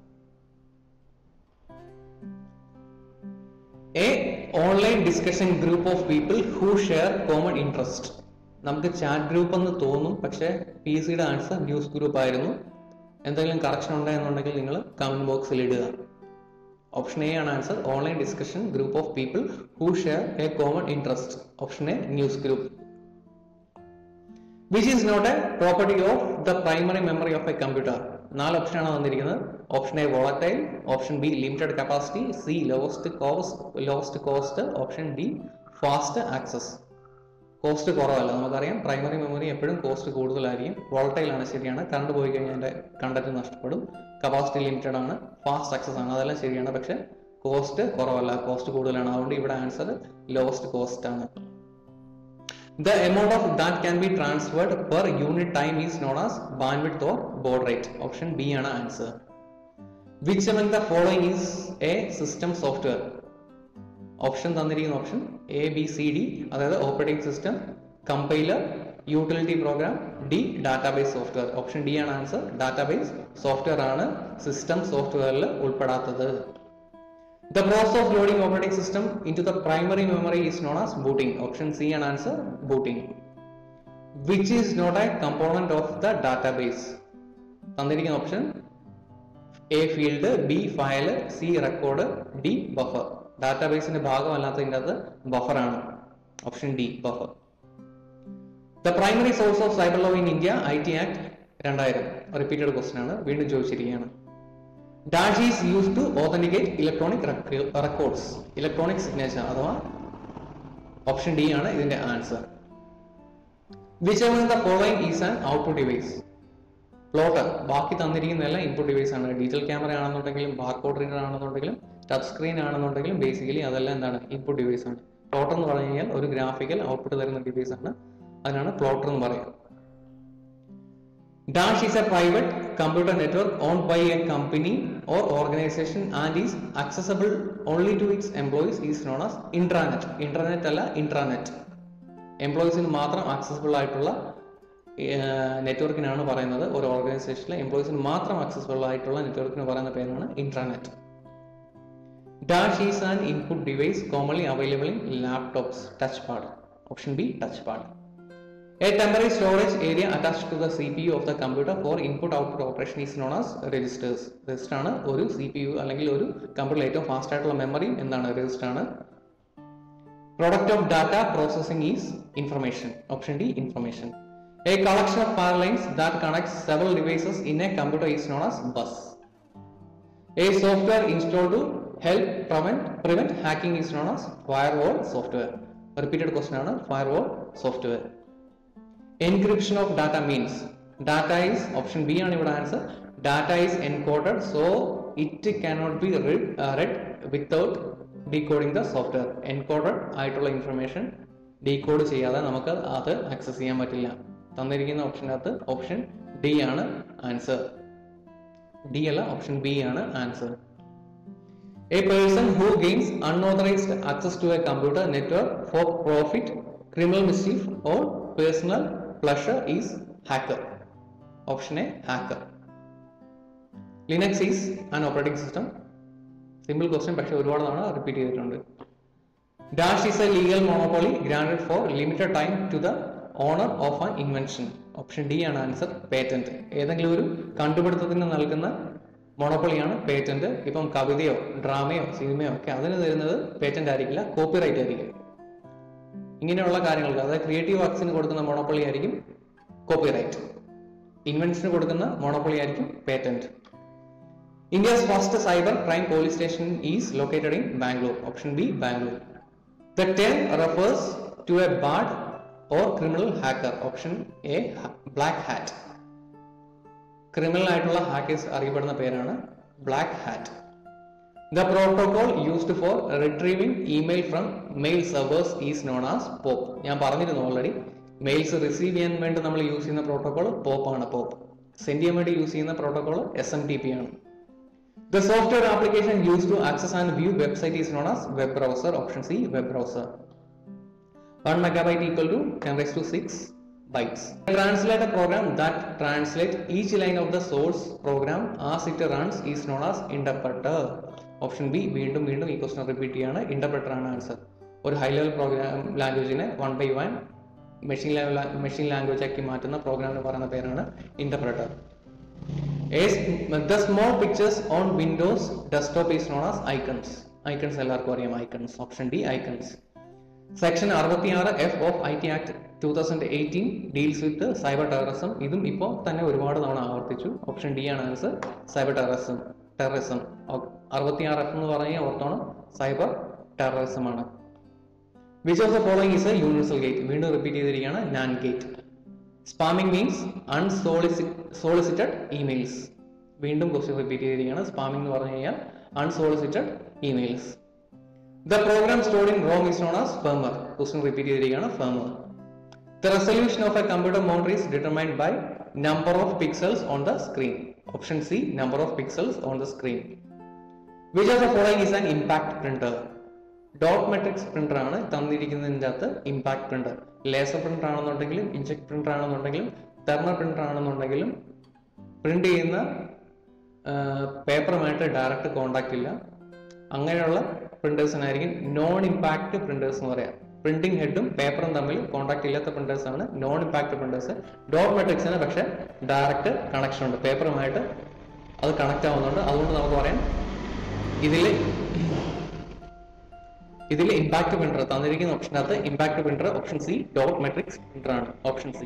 B: A online discussion group of people who share common interest നമുക്ക് chat group എന്ന് തോന്നും പക്ഷേ P സിയുടെ answer news group ആയിരുന്നു എന്തെങ്കിലും correction ഉണ്ടെന്നുണ്ടെങ്കിൽ നിങ്ങൾ കമന്റ് ബോക്സിൽ ഇടുക ഓപ്ഷൻ എ ആണ് answer online discussion group of people who share a common interest option A news group which is not a property of the primary memory of a computer നാല് option ആണ് വന്നിരിക്കുന്നത് option A volatile option B limited capacity C lost cost lost cost option D fast access cost കുറവല്ല നമുക്കറിയാം primary memory എപ്പോഴും cost കൂടുതലായിരിക്കും volatile ആണ് ശരിയാണ് current പോയി കഴിഞ്ഞാൽ അതിന്റെ കണ്ടന്റ് നഷ്ടപ്പെടും കപ്പാസിറ്റി ലിമിറ്റഡ് ആണ് ഫാസ്റ്റ് ആക്സസ് ആണ് അതെല്ലാം ശരിയാണ് പക്ഷെ കോസ്റ്റ് കുറവല്ല കോസ്റ്റ് കൂടുതലാണ് അതുകൊണ്ട് ഇവിടെ ആൻസർ ലോസ്റ്റ് കോസ്റ്റ് ആണ് The amount of that can be transferred per unit time is known as bandwidth or baud rate. Option B ആണ് answer. Which among the following is a system software? Option തന്നിരിക്കുന്ന option A B C D അതായത് operating system compiler utility program D database software option D ആണ് answer database software ആണ് system സോഫ്റ്റ്വെയറിൽ ഉൾപ്പെടാത്തത് The process of loading operating system into the primary memory is known as booting. Option C and answer booting. Which is not a component of the database. തന്നിരിക്കുന്ന option A field B file C record D buffer ഡാറ്റാബേസിന്റെ ഭാഗമല്ലാത്തതിൻ്റെ അകത്ത് ബഫറാണ് option D buffer the primary source of cyber law in India I T act രണ്ടായിരം repeated question ആണ് വീണ്ടും ചോദിച്ചിരിക്കുകയാണ് dash is use to authenticate electronic records electronic signature അഥവാ option D ആണ് ഇതിന്റെ answer which ever the following is an output device plotter ബാക്കി തന്നിരിക്കുന്നതെല്ലാം input device ആണ് ഡിജിറ്റൽ ക്യാമറ ആണെന്നുണ്ടെങ്കിലും ബാർകോഡ് റീഡർ ആണെന്നുണ്ടെങ്കിലും ടച്ച് സ്ക്രീൻ ആണെന്നുണ്ടെങ്കിലും ബേസിക്കലി അതെല്ലാം എന്താണ് ഇൻപുട്ട് ഡിവൈസ് ആണ് പ്ലോട്ടർ എന്ന് പറഞ്ഞു കഴിഞ്ഞാൽ ഒരു ഗ്രാഫിക്കൽ ഔട്ട്പുട്ട് തരുന്ന ഡിവൈസ് ആണ് അതിനാണ് പ്ലോട്ടർ എന്ന് പറയുക dash is a private computer network own by a company or organisation and is accessible only to its employees is known as intranet internet അല്ല ഇൻട്രാനെറ്റ് എംപ്ലോയീസിന് മാത്രം ആക്സസിബിൾ ആയിട്ടുള്ള നെറ്റ്വർക്കിനാണ് പറയുന്നത് ഒരു ഓർഗനൈസേഷനിലെ എംപ്ലോയീസിന് മാത്രം ആക്സസിബിൾ ആയിട്ടുള്ള നെറ്റ്വർക്കിന് പറയുന്ന പേരാണ് intranet dash is an input device commonly available in laptops touch pad option B touch pad A temporary storage area attached to the CPU of the computer for input-output operation is known as registers. Register ആണ് ഒരു C P U അല്ലെങ്കിൽ ഒരു കമ്പ്യൂട്ടറിൽ ഏറ്റവും fast ആയിട്ടുള്ള memory എന്താണ് register ആണ് product of data processing is information option D information a collection of power lines that connects several devices in a computer is known as bus a software install to help prevent prevent hacking is known as firewall software repeated question ആണ് firewall software encryption of data means data is option b ആണ് ഇവിടെ answer data is encoded so it cannot be read, uh, read without decoding the software encoded ആയിട്ടുള്ള information decode ചെയ്യാതെ നമുക്ക് അത് access ചെയ്യാൻ പറ്റില്ല തന്നിരിക്കുന്ന ഓപ്ഷനകത്ത് ഓപ്ഷൻ ഡി ആണ് ആൻസർ ഡി അല്ല ഓപ്ഷൻ ബി ആണ് answer A person who gains unauthorized access to a computer network for profit, criminal mischief, or personal pleasure is hacker. Option A hacker. Linux is an operating system. Simple question പക്ഷേ ഒരുപാട് തവണ repeat ചെയ്തിട്ടുണ്ട് dash is a legal monopoly granted for limited time to the owner of an invention option D ആണ് answer patent ഏതെങ്കിലും ഒരു കണ്ടുപിടുത്തത്തിന് നൽകുന്ന മോണോപ്പൊളിയാണ് patent ഇപ്പം കവിതയോ ഡ്രാമയോ സിനിമയോ ഒക്കെ അതിന് തരുന്നത് പേറ്റന്റ് ആയിരിക്കില്ല കോപ്പിറൈറ്റ് ആയിരിക്കും ഇങ്ങനെയുള്ള കാര്യങ്ങൾക്ക് അതായത് ക്രിയേറ്റീവ് വർക്സിന് കൊടുക്കുന്ന മോണോപ്പൊളി ആയിരിക്കും കോപ്പിറൈറ്റ് ഇൻവെൻഷന് കൊടുക്കുന്ന മോണോപ്പൊളി ആയിരിക്കും patent India's first cyber crime police station is located in Bangalore option B Bangalore the term refers to a bad or criminal hacker option A black hat criminal ആയിട്ടുള്ള hackers അറിയപ്പെടുന്ന പേരാണ് black hat the protocol used for retrieving email from mail servers is known as POP ഞാൻ പറഞ്ഞിരുന്നു already males receive ചെയ്യാൻ വേണ്ടി നമ്മൾ use ചെയ്യുന്ന protocol POP ആണ് പോപ്പ് സെൻഡ് ചെയ്യാൻ വേണ്ടി യൂസ് ചെയ്യുന്ന protocol S M T P ആണ് the software application use to access and view website is known as web browser option C web browser 1 megabyte equal to 10 raised to 6 bytes. Translate a program that translates each line of the source program as it runs is known as interpreter. Option B വീണ്ടും വീണ്ടും ഈ question repeat ചെയ്യാണ് interpreter ആണ് answer ഒരു high level program ലാംഗ്വേജിനെ one by one machine level machine language ആക്കി മാറ്റുന്ന പ്രോഗ്രാമിന് പറയുന്ന പേരാണ് interpreter the small pictures on Windows desktop is known as icons icons എല്ലാവർക്കും അറിയാം icons option D icons section അറുപത്തിയാറ് F of I T act two thousand eighteen deals with cyber terrorism ഇതും ഇപ്പോൾ തന്നെ ഒരുപാട് തവണ ആവർത്തിച്ചു ഓപ്ഷൻ ഡി ആണ് ആൻസർ സൈബർ ടെററിസം ടെററിസം അറുപത്തിയാറ് എഫ് എന്ന് പറഞ്ഞാൽ ഓർത്തോണം സൈബർ ടെററിസം ആണ് which of the following is a universal gate വീണ്ടും റിപ്പീറ്റ് ചെയ്തിരിക്കുകയാണ് NAND gate spamming means unsolicited emails വീണ്ടും ക്വസ്റ്റ്യൻ റിപ്പീറ്റ് ചെയ്തിരിക്കുകയാണ് സ്പാമിംഗ് എന്ന് പറഞ്ഞു കഴിഞ്ഞാൽ unsolicited emails the program stored in ROM is known as firmware question repeat ചെയ്തിരിക്കുകയാണ് firmware the resolution of a computer monitor is determined by number of pixels on the screen option C number of pixels on the screen which of the following is an impact printer dot matrix printer ആണ് തന്നിരിക്കുന്നതിൻ്റെ അകത്ത് impact printer laser printer ആണെന്നുണ്ടെങ്കിലും inkjet printer ആണെന്നുണ്ടെങ്കിലും thermal printer ആണെന്നുണ്ടെങ്കിലും print ചെയ്യുന്ന പേപ്പറുമായിട്ട് direct contact ഇല്ല അങ്ങനെയുള്ള പ്രിന്റേഴ്സിനായിരിക്കും നോൺ ഇമ്പാക്ട് പ്രിന്റേഴ്സ് എന്ന് പറയാം പ്രിന്റിംഗ് ഹെഡും പേപ്പറും തമ്മിൽ കോണ്ടാക്ട് ഇല്ലാത്ത പ്രിന്റേഴ്സ് ആണ് നോൺ ഇമ്പാക്ട് പ്രിന്റേഴ്സ് ഡോട്ട് മെട്രിക്സിന് പക്ഷേ ഡയറക്റ്റ് കണക്ഷൻ ഉണ്ട് പേപ്പറുമായിട്ട് അത് കണക്ട് ആവുന്നുണ്ട് അതുകൊണ്ട് നമുക്ക് പറയാം ഇതിൽ ഇതിൽ ഇമ്പാക്ട് പ്രിന്റർ തന്നിരിക്കുന്ന ഓപ്ഷനകത്ത് impact printer option C dot matrix printer ആണ് option C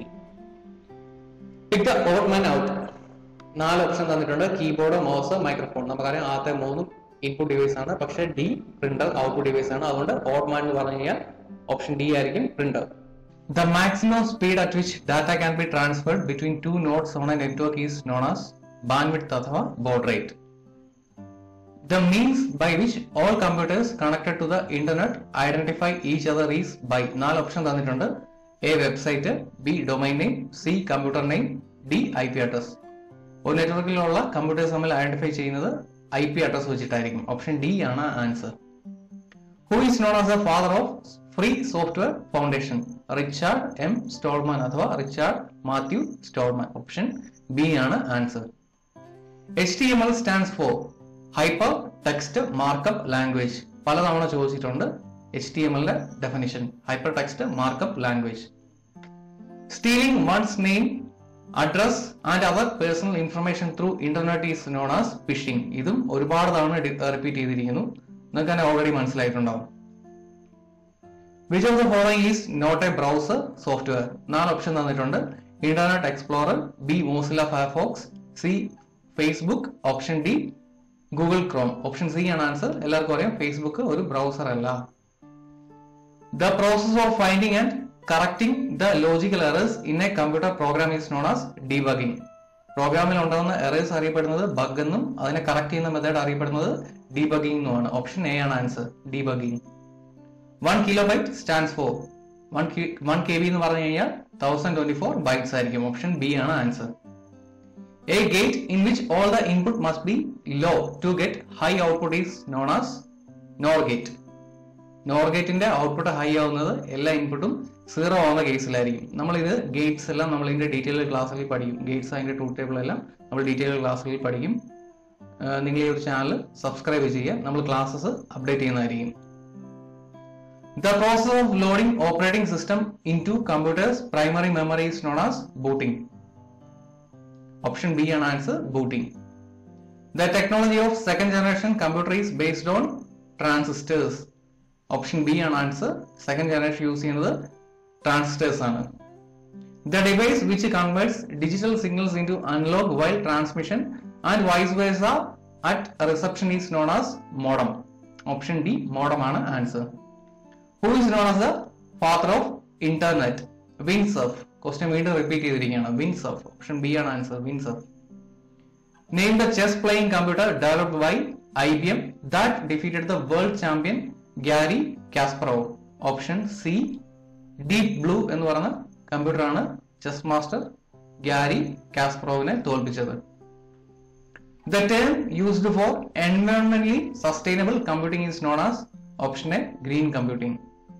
B: pick the odd man out നാല് ഓപ്ഷൻ തന്നിട്ടുണ്ട് കീബോർഡ് മൗസ് മൈക്രോഫോൺ നമുക്കറിയാം ആദ്യത്തെ മൂന്നും ഇൻപുട്ട് ഡിവൈസ് ആണ് പക്ഷെ ഡി പ്രിന്റർ ഔട്ട്പുട്ട് ഡിവൈസ് ആണ് അതുകൊണ്ട് ഓഡ് മാൻ എന്ന് പറഞ്ഞു കഴിഞ്ഞാൽ ഓപ്ഷൻ ഡി ആയിരിക്കും printer the maximum speed at which data can be transferred between two nodes on a network is known as bandwidth അഥവാ baud rate The means by which all computers connected to the internet identify each other is by നാല് option തന്നിട്ടുണ്ട് A website B domain name C computer name D I P address ഒരു നെറ്റ്വർക്കിലുള്ള computers തമ്മിൽ identify ചെയ്യുന്നത് I P address വെച്ചിട്ടായിരിക്കും option D ആണ് answer who is known as the father of free software foundation Richard M Stallman അഥവാ Richard Matthew Stallman option B ആണ് answer H T M L stands for hyper text markup language പലതവണ ചോദിച്ചിട്ടുണ്ട് H T M എല്ലിന്റെ definition hyper text markup language stealing one's name address and other personal information through internet is known as phishing ഇതും ഒരുപാട് തവണ repeat ചെയ്തിരിക്കുന്നു നിങ്ങൾക്ക് തന്നെ already മനസ്സിലായിട്ടുണ്ടാവും which of the following is not a browser software നാല് option തന്നിട്ടുണ്ട് Internet Explorer B Mozilla Firefox C Facebook option D Google Chrome option C ആണ് ആൻസർ എല്ലാവർക്കും അറിയാം ഫേസ്ബുക്ക് ഒരു ബ്രൗസർ അല്ല the process of finding and correcting the logical errors in a computer program is known as debugging പ്രോഗ്രാമിൽ ഉണ്ടാകുന്ന errors അറിയപ്പെടുന്നത് bug എന്നും അതിനെ കറക്റ്റ് ചെയ്യുന്ന മെത്തേഡ് അറിയപ്പെടുന്നത് ഡീബഗിംഗ് എന്നുമാണ് ഓപ്ഷൻ എ ആണ് answer debugging one kilo byte stands for one one K B എന്ന് പറഞ്ഞു കഴിഞ്ഞാൽ തൗസൻഡ് ട്വന്റി ഫോർ ബൈറ്റ്സ് ആയിരിക്കും ഓപ്ഷൻ ബി ആണ് answer A gate in which all the input must be low to get high output is known as NOR gate. NOR ഗേറ്റിന്റെ output high ആവുന്നത് എല്ലാ ഇൻപുട്ടും zero ആവുന്ന കേസിലായിരിക്കും നമ്മൾ ഇത് ഗേറ്റ്സ് എല്ലാം നമ്മൾ ഇതിന്റെ ഡീറ്റെയിൽ ക്ലാസ്സിൽ പഠിക്കും ഗേറ്റ്സ് അതിന്റെ ടൂ ടേബിൾ എല്ലാം നമ്മൾ ഡീറ്റെയിൽ ക്ലാസ്സിൽ പഠിക്കും ആഹ് നിങ്ങൾ ഈ ഒരു ചാനൽ സബ്സ്ക്രൈബ് ചെയ്യുക നമ്മൾ ക്ലാസ്സസ് അപ്ഡേറ്റ് ചെയ്യുന്നതായിരിക്കും the process of loading operating system into computer's primary memory is known as booting option B ആണ് answer booting the technology of second generation computer is based on transistors option B ആണ് answer second generation use ചെയ്യുന്നത് transistors ആണ് the device which converts digital signals into analogue while transmission and vice versa at reception is known as modem option D modem ആണ് answer who is known as the father of internet Vint Cerf question വീണ്ടും repeat ചെയ്തിരിക്കുകയാണ് Vint Cerf option B ആണ് answer Vint Cerf name the chess playing computer developed by I B M that defeated the world champion Garry Kasparov option C Deep Blue എന്ന് പറയുന്ന computer ആണ് chess master Garry കാസ്പറോവിനെ തോൽപ്പിച്ചത് the term used for എൻവയോൺമെന്റലി sustainable computing is known as option A green computing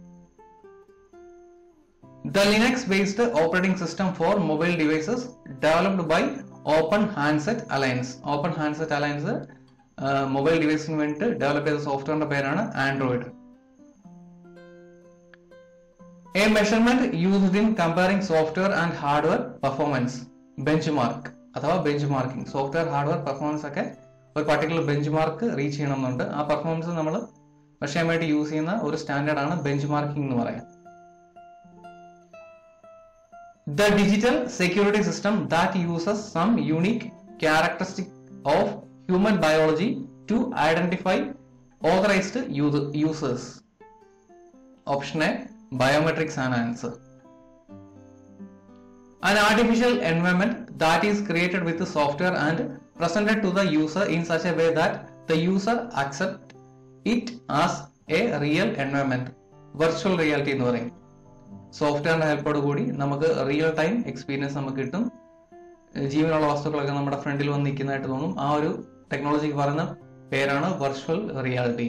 B: The Linux-based operating system for mobile devices developed by Open Handset Alliance. Open Handset Alliance mobile ഡിവൈസിന് വേണ്ടിയിട്ട് develop ചെയ്ത സോഫ്റ്റ്വെയറിന്റെ പേരാണ് Android a measurement used in comparing software and hardware performance benchmark അഥവാ benchmarking software hardware performance ഒക്കെ ഒരു particular bench mark reach ചെയ്യണമെന്നുണ്ട് ആ പെർഫോമൻസ് നമ്മൾ മെഷർ ചെയ്യാൻ വേണ്ടി യൂസ് ചെയ്യുന്ന ഒരു സ്റ്റാൻഡേർഡ് ആണ് ബെഞ്ച് മാർക്കിംഗ് എന്ന് പറയാം the digital security system that uses some unique characteristic of human biology to identify authorized user- users. Option A biometrics and answer. An artificial environment that is created with the software and presented to the user in such a way that the user accept it as a real environment. Virtual reality എന്ന് പറയും സോഫ്റ്റ്വെയറിന്റെ ഹെൽപ്പോട് കൂടി നമുക്ക് real time experience നമുക്ക് കിട്ടും ഏഹ് ജീവനുള്ള വസ്തുക്കളൊക്കെ നമ്മുടെ ഫ്രണ്ടിൽ വന്ന് നിൽക്കുന്നതായിട്ട് തോന്നും ആ ഒരു ടെക്നോളജിക്ക് പറയുന്ന പേരാണ് virtual reality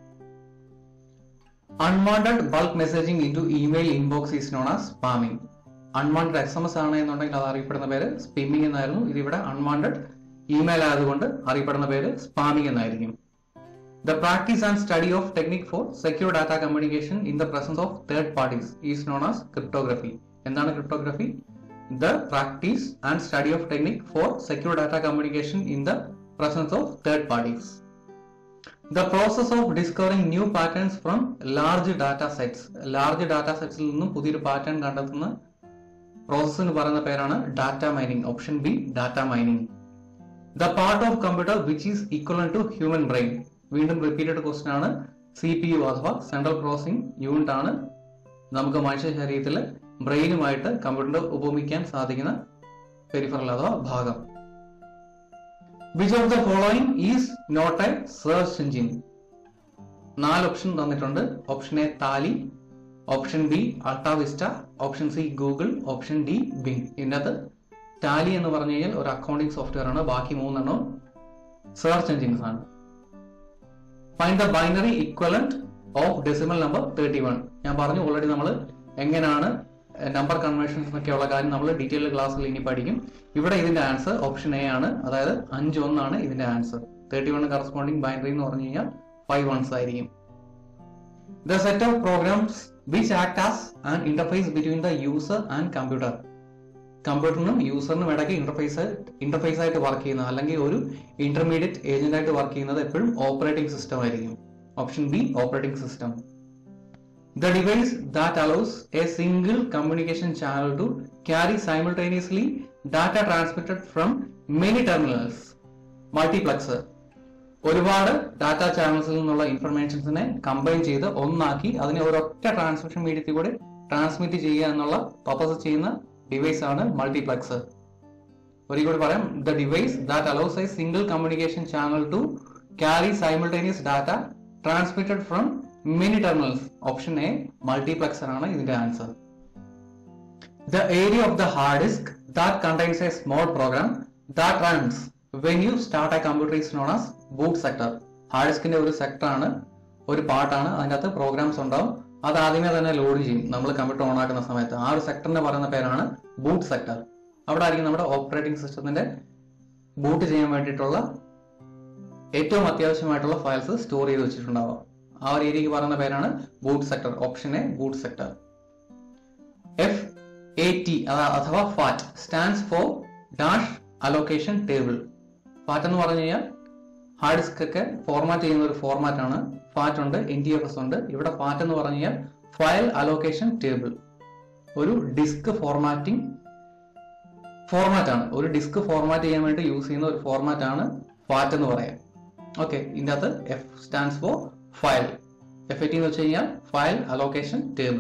B: unwanted bulk messaging into email inbox is known as spamming unwanted S M S ആണ് എന്നുണ്ടെങ്കിൽ അത് അറിയപ്പെടുന്ന പേര് സ്പിമ്മിംഗ് എന്നായിരുന്നു ഇതിവിടെ അൺവാണ്ടഡ് ഇമെയിൽ ആയതുകൊണ്ട് അറിയപ്പെടുന്ന പേര് സ്പാമിംഗ് എന്നായിരിക്കും The practice and study of technique for secure data communication in the presence of third parties is known as cryptography. എന്താണ് cryptography? The practice and study of technique for secure data communication in the presence of third parties. The process of discovering new patterns from large data sets large data സെറ്റ്സിൽ നിന്നും പുതിയൊരു pattern കണ്ടെത്തുന്ന പ്രോസസ്സിന് പറയുന്ന പേരാണ് data mining option B data mining the part of computer which is equivalent to human brain വീണ്ടും repeated question ആണ് C P U അഥവാ സെൻട്രൽ പ്രോസസിംഗ് യൂണിറ്റ് ആണ് നമുക്ക് മനുഷ്യ ശരീരത്തിൽ ബ്രെയിനുമായിട്ട് കമ്പ്യൂട്ടറിന്റെ ഉപമിക്കാൻ സാധിക്കുന്ന പെരിഫറൽ അഥവാ ഭാഗം which of the following is not a search engine നാല് ഓപ്ഷൻ തന്നിട്ടുണ്ട് option A Tally option B AltaVista option C Google option D Bing ഇതിനകത്ത് ടാലി എന്ന് പറഞ്ഞു കഴിഞ്ഞാൽ ഒരു അക്കൗണ്ടിംഗ് സോഫ്റ്റ്വെയർ ആണ് ബാക്കി മൂന്നെണ്ണം സെർച്ച് എഞ്ചിൻസ് ആണ് find the binary equivalent of decimal number thirty one ഞാൻ പറഞ്ഞു ഓൾറെഡി നമ്മൾ എങ്ങനെയാണ് നമ്പർ കൺവേർഷൻസ് എന്നൊക്കെയുള്ള കാര്യം നമ്മൾ ഡീറ്റെയിൽ ക്ലാസ്സിൽ ഇനി പഠിക്കും ഇവിടെ ഇതിന്റെ ആൻസർ ഓപ്ഷൻ എ ആണ് അതായത് അഞ്ച് ഒന്നാണ് ഇതിന്റെ answer thirty one corresponding binary എന്ന് പറഞ്ഞു കഴിഞ്ഞാൽ ഫൈവ് വൺസ് ആയിരിക്കും the set of programs which act as an interface between the user and computer കമ്പ്യൂട്ടറിനും യൂസറിനും ഇടയ്ക്ക് ഇന്റർഫേസ് ഇന്റർഫേസ് ആയിട്ട് വർക്ക് ചെയ്യുന്ന അല്ലെങ്കിൽ ഒരു ഇന്റർമീഡിയറ്റ് ഏജന്റ് ആയിട്ട് വർക്ക് ചെയ്യുന്നത് എപ്പോഴും ഓപ്പറേറ്റിംഗ് സിസ്റ്റം ആയിരിക്കും option B operating system the device that allows a single communication channel to carry simultaneously data transmitted from many terminals multiplex ഒരുപാട് ഡാറ്റ ചാനൽസിൽ നിന്നുള്ള ഇൻഫർമേഷൻസിനെ കമ്പൈൻ ചെയ്ത് ഒന്നാക്കി അതിനെ ഒരൊറ്റ ട്രാൻസ്മിഷൻ മീഡിയത്തിൽ കൂടെ ട്രാൻസ്മിറ്റ് ചെയ്യുക എന്നുള്ള പർപ്പസ് ചെയ്യുന്ന ഡിവൈസ് ആണ് മൾട്ടിപ്ലക്സ് ഒരിക്കൽ കൂടി പറയാം the device that allows a single communication channel to carry simultaneous data transmitted from many terminals option A multiplexer ആണ് ഇതിന്റെ answer the area of the hard disk that contains a small program that runs when you start a computer is known as boot sector hard ഡിസ്കിന്റെ ഒരു sector ആണ് ഒരു പാർട്ടാണ് അതിൻ്റെ അകത്ത് programmes ഉണ്ടാവും അത് ആദ്യമേ തന്നെ ലോഡ് ചെയ്യും നമ്മൾ കമ്പ്യൂട്ടർ ഓൺ ആക്കുന്ന സമയത്ത് ആ ഒരു സെക്ടറിനെ പറയുന്ന പേരാണ് ബൂട്ട് സെക്ടർ അവിടെ ആയിരിക്കും നമ്മുടെ ഓപ്പറേറ്റിംഗ് സിസ്റ്റത്തിന്റെ ബൂട്ട് ചെയ്യാൻ വേണ്ടിയിട്ടുള്ള ഏറ്റവും അത്യാവശ്യമായിട്ടുള്ള ഫയൽസ് സ്റ്റോർ ചെയ്ത് വെച്ചിട്ടുണ്ടാവുക ആ ഒരു ഏരിയക്ക് പറയുന്ന പേരാണ് boot sector option A boot sector F A T അഥവാ FAT stands for dash allocation table FAT എന്ന് പറഞ്ഞു കഴിഞ്ഞാൽ ഹാർഡ് ഡിസ്ക് ഒക്കെ ഫോർമാറ്റ് ചെയ്യുന്ന ഒരു ഫോർമാറ്റ് ആണ് ഫാറ്റ് ഉണ്ട് എൻ ടി എഫ് എസ് ഉണ്ട് ഇവിടെ ഫാറ്റ് എന്ന് പറഞ്ഞു കഴിഞ്ഞാൽ ഫയൽ അലോക്കേഷൻ ടേബിൾ ഒരു ഡിസ്ക് ഫോർമാറ്റിംഗ് ഫോർമാറ്റ് ആണ് ഒരു ഡിസ്ക് ഫോർമാറ്റ് ചെയ്യാൻ വേണ്ടി യൂസ് ചെയ്യുന്ന ഒരു ഫോർമാറ്റ് ആണ് ഫാറ്റ് എന്ന് പറയാം ഓക്കെ ഇതിൻ്റെ അകത്ത് F stands for file F A T എന്ന് വെച്ച് കഴിഞ്ഞാൽ file allocation table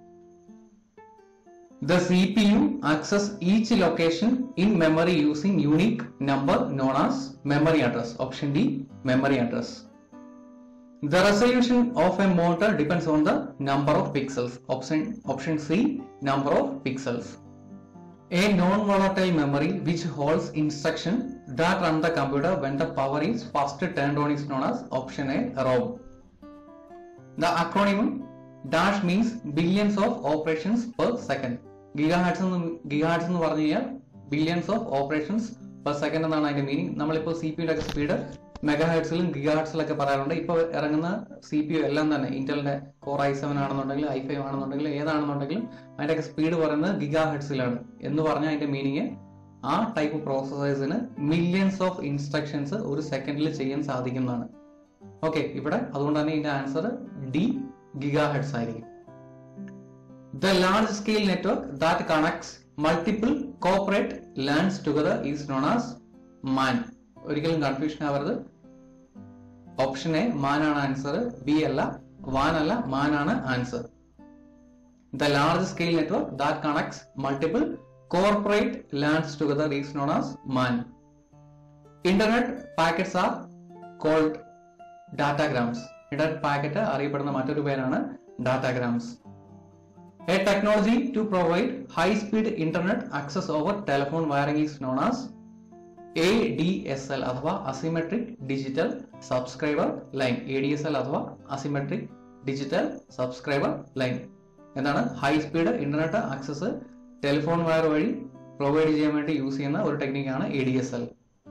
B: The CPU access each location in memory using unique number known as memory address. Option D, memory address. The resolution of a monitor depends on the number of pixels. Option, option C, number of pixels. A non-volatile memory which holds instruction that run the computer when the power is first turned on is known as option A, ROM. The acronym DASH means billions of operations per second. Gigahertz എന്ന് gigahertz എന്ന് പറഞ്ഞു കഴിഞ്ഞാൽ billions of operations per second എന്നാണ് അതിന്റെ meaning നമ്മളിപ്പോൾ C P യുടെ ഒക്കെ speed മെഗാഹെഡ്സിലും ഗിഗാഹെഡ്സിലൊക്കെ പറയാറുണ്ട് ഇപ്പോൾ ഇറങ്ങുന്ന സി പി യു എല്ലാം തന്നെ ഇന്റലിന്റെ കോർ ഐ സെവൻ ആണെന്നുണ്ടെങ്കിൽ ഐ ഫൈവ് ആണെന്നുണ്ടെങ്കിൽ ഏതാണെന്നുണ്ടെങ്കിലും അതിന്റെയൊക്കെ സ്പീഡ് പറയുന്നത് ഗിഗാഹെഡ്സിലാണ് എന്ന് പറഞ്ഞാൽ അതിന്റെ മീനിങ് ആ ടൈപ്പ് പ്രോസസേഴ്സിന് മില്യൺസ് ഓഫ് ഇൻസ്ട്രക്ഷൻസ് ഒരു സെക്കൻഡിൽ ചെയ്യാൻ സാധിക്കുന്നതാണ് ഓക്കെ ഇവിടെ അതുകൊണ്ട് തന്നെ ഇതിന്റെ ആൻസർ ഡി ഗിഗാഹെഡ്സ് ആയിരിക്കും The large scale network that connects multiple corporate lands together is known as MAN. ഒരിക്കലും കൺഫ്യൂഷൻ ആവരുത് ഓപ്ഷൻ എ മാൻ ആണ് ആൻസർ ബി അല്ല വാൻ അല്ല മാൻ ആണ് answer the large scale network that connects multiple corporate LANs together is known as MAN internet packets are called datagrams internet packet അറിയപ്പെടുന്ന മറ്റൊരു പേരാണ് datagrams A technology to provide high-speed internet access over telephone wiring is known as ADSL അഥവാ Asymmetric Digital Subscriber Line. ADSL അഥവാ Asymmetric Digital Subscriber Line. എന്താണ് high speed internet access telephone wire വഴി provide ചെയ്യാൻ വേണ്ടി use ചെയ്യുന്ന ഒരു ടെക്നിക്കാണ് A D S L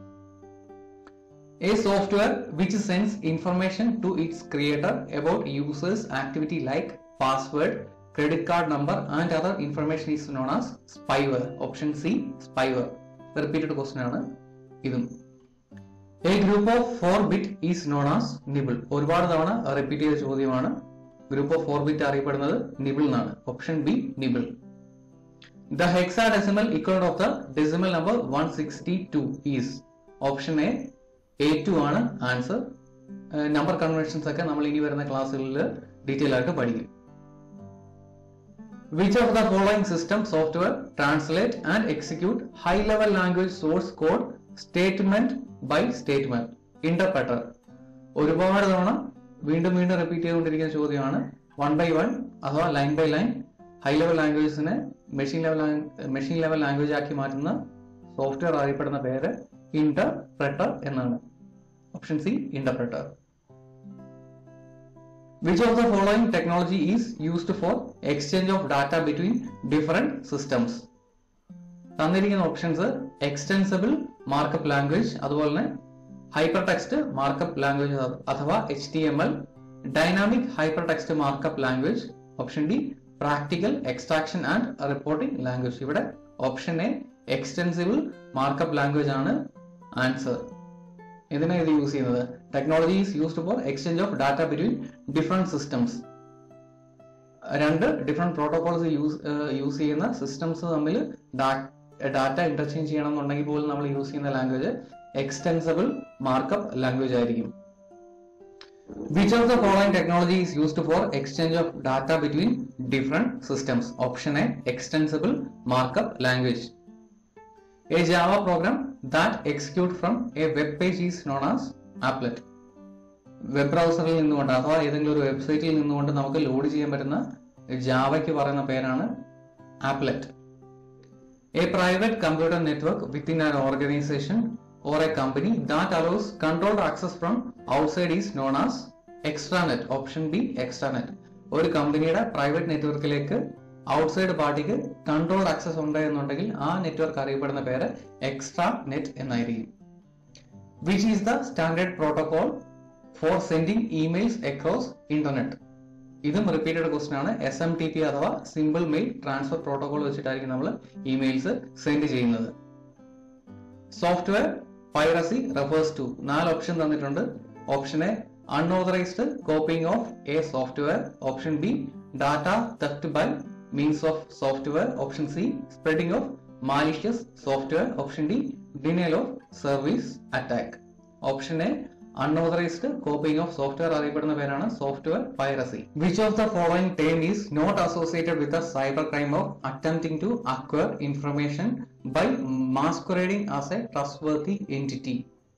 B: A software which sends information to its creator about users' activity like password, credit card number and other information is known as spyware. Option C, spyware. Repeated question ആണ് ഇതും a group of four bit is known as nibble ഒരുപാട് തവണ repeat ചെയ്ത ചോദ്യമാണ് group of four bit അറിയപ്പെടുന്നത് nibble എന്നാണ് option B nibble the hexadecimal equal of the decimal number one sixty two is option A A two ആണ് answer number conventions ഒക്കെ നമ്മൾ ഇനി വരുന്ന ക്ലാസ്സുകളിൽ ഡീറ്റെയിൽ ആയിട്ട് പഠിക്കും Which of the following system software translate and execute high level language source code statement by statement interpreter ഒരുപാട് തവണ വീണ്ടും വീണ്ടും റിപ്പീറ്റ് ചെയ്തുകൊണ്ടിരിക്കുന്ന ചോദ്യമാണ് വൺ ബൈ വൺ അഥവാ line by line high level ലാംഗ്വേജസിനെ machine level machine level language ആക്കി മാറ്റുന്ന സോഫ്റ്റ്വെയർ അറിയപ്പെടുന്ന പേര് ഇന്റർപ്രെട്ടർ എന്നാണ് option C interpreter Which of the following technology is used for exchange of data between different systems? തന്നിരിക്കുന്ന options extensible markup language അതുപോലെ തന്നെ hyper text markup language അഥവാ H T M L dynamic hyper text markup language option D practical extraction and reporting language ഇവിടെ option A extensible markup language ആണ് answer എന്തിനാണ് ഇത് use ചെയ്യുന്നത് technology is used for exchange of data between different systems രണ്ട് different protocols use use ചെയ്യുന്ന systems തമ്മിൽ data interchange ചെയ്യണം എന്നുണ്ടെങ്കിൽ പോലും നമ്മൾ യൂസ് ചെയ്യുന്ന ലാംഗ്വേജ് എക്സ്റ്റെൻസിബിൾ മാർക്കപ്പ് ലാംഗ്വേജ് ആയിരിക്കും which of the following technology is used for exchange of data between different systems option A extensible markup language A Java program that execute from a web page is known as applet. Web ബ്രൗസറിൽ നിന്നുകൊണ്ട് അഥവാ ഏതെങ്കിലും ഒരു വെബ്സൈറ്റിൽ നിന്നുകൊണ്ട് നമുക്ക് load ചെയ്യാൻ പറ്റുന്ന ജാവയ്ക്ക് പറയുന്ന പേരാണ് applet a private computer network within an organization or a company that allows controlled access from outside is known as extranet option B extranet ഒരു കമ്പനിയുടെ പ്രൈവറ്റ് നെറ്റ്വർക്കിലേക്ക് ഔട്ട്സൈഡ് പാർട്ടിക്ക് കൺട്രോൾഡ് ആക്സസ് ഉണ്ട് എന്നുണ്ടെങ്കിൽ ആ നെറ്റ്വർക്ക് അറിയപ്പെടുന്ന പേര് എക്സ്ട്രാ നെറ്റ് എന്നായിരിക്കും which is the standard protocol for sending emails across internet ഇതും റിപ്പീറ്റഡ് ക്വസ്റ്റൻ ആണ് എസ് എം ടി പി അഥവാ സിമ്പിൾ മെയിൽ ട്രാൻസ്ഫർ പ്രോട്ടോകോൾ വെച്ചിട്ടായിരിക്കും നമ്മൾ ഇമെയിൽസ് സെൻഡ് ചെയ്യുന്നത് സോഫ്റ്റ്വെയർ പൈറസി റെഫേഴ്സ് ടു നാല് ഓപ്ഷൻ തന്നിട്ടുണ്ട് option A unauthorized copying of a software option B data theft by means of software option C spreading of malicious software option D denial of service attack option A unauthorized copying of software അറിയപ്പെടുന്ന പേരാണ് software piracy which of the following term is not associated with cyber crime of attempting to acquire information by masquerading as a trustworthy entity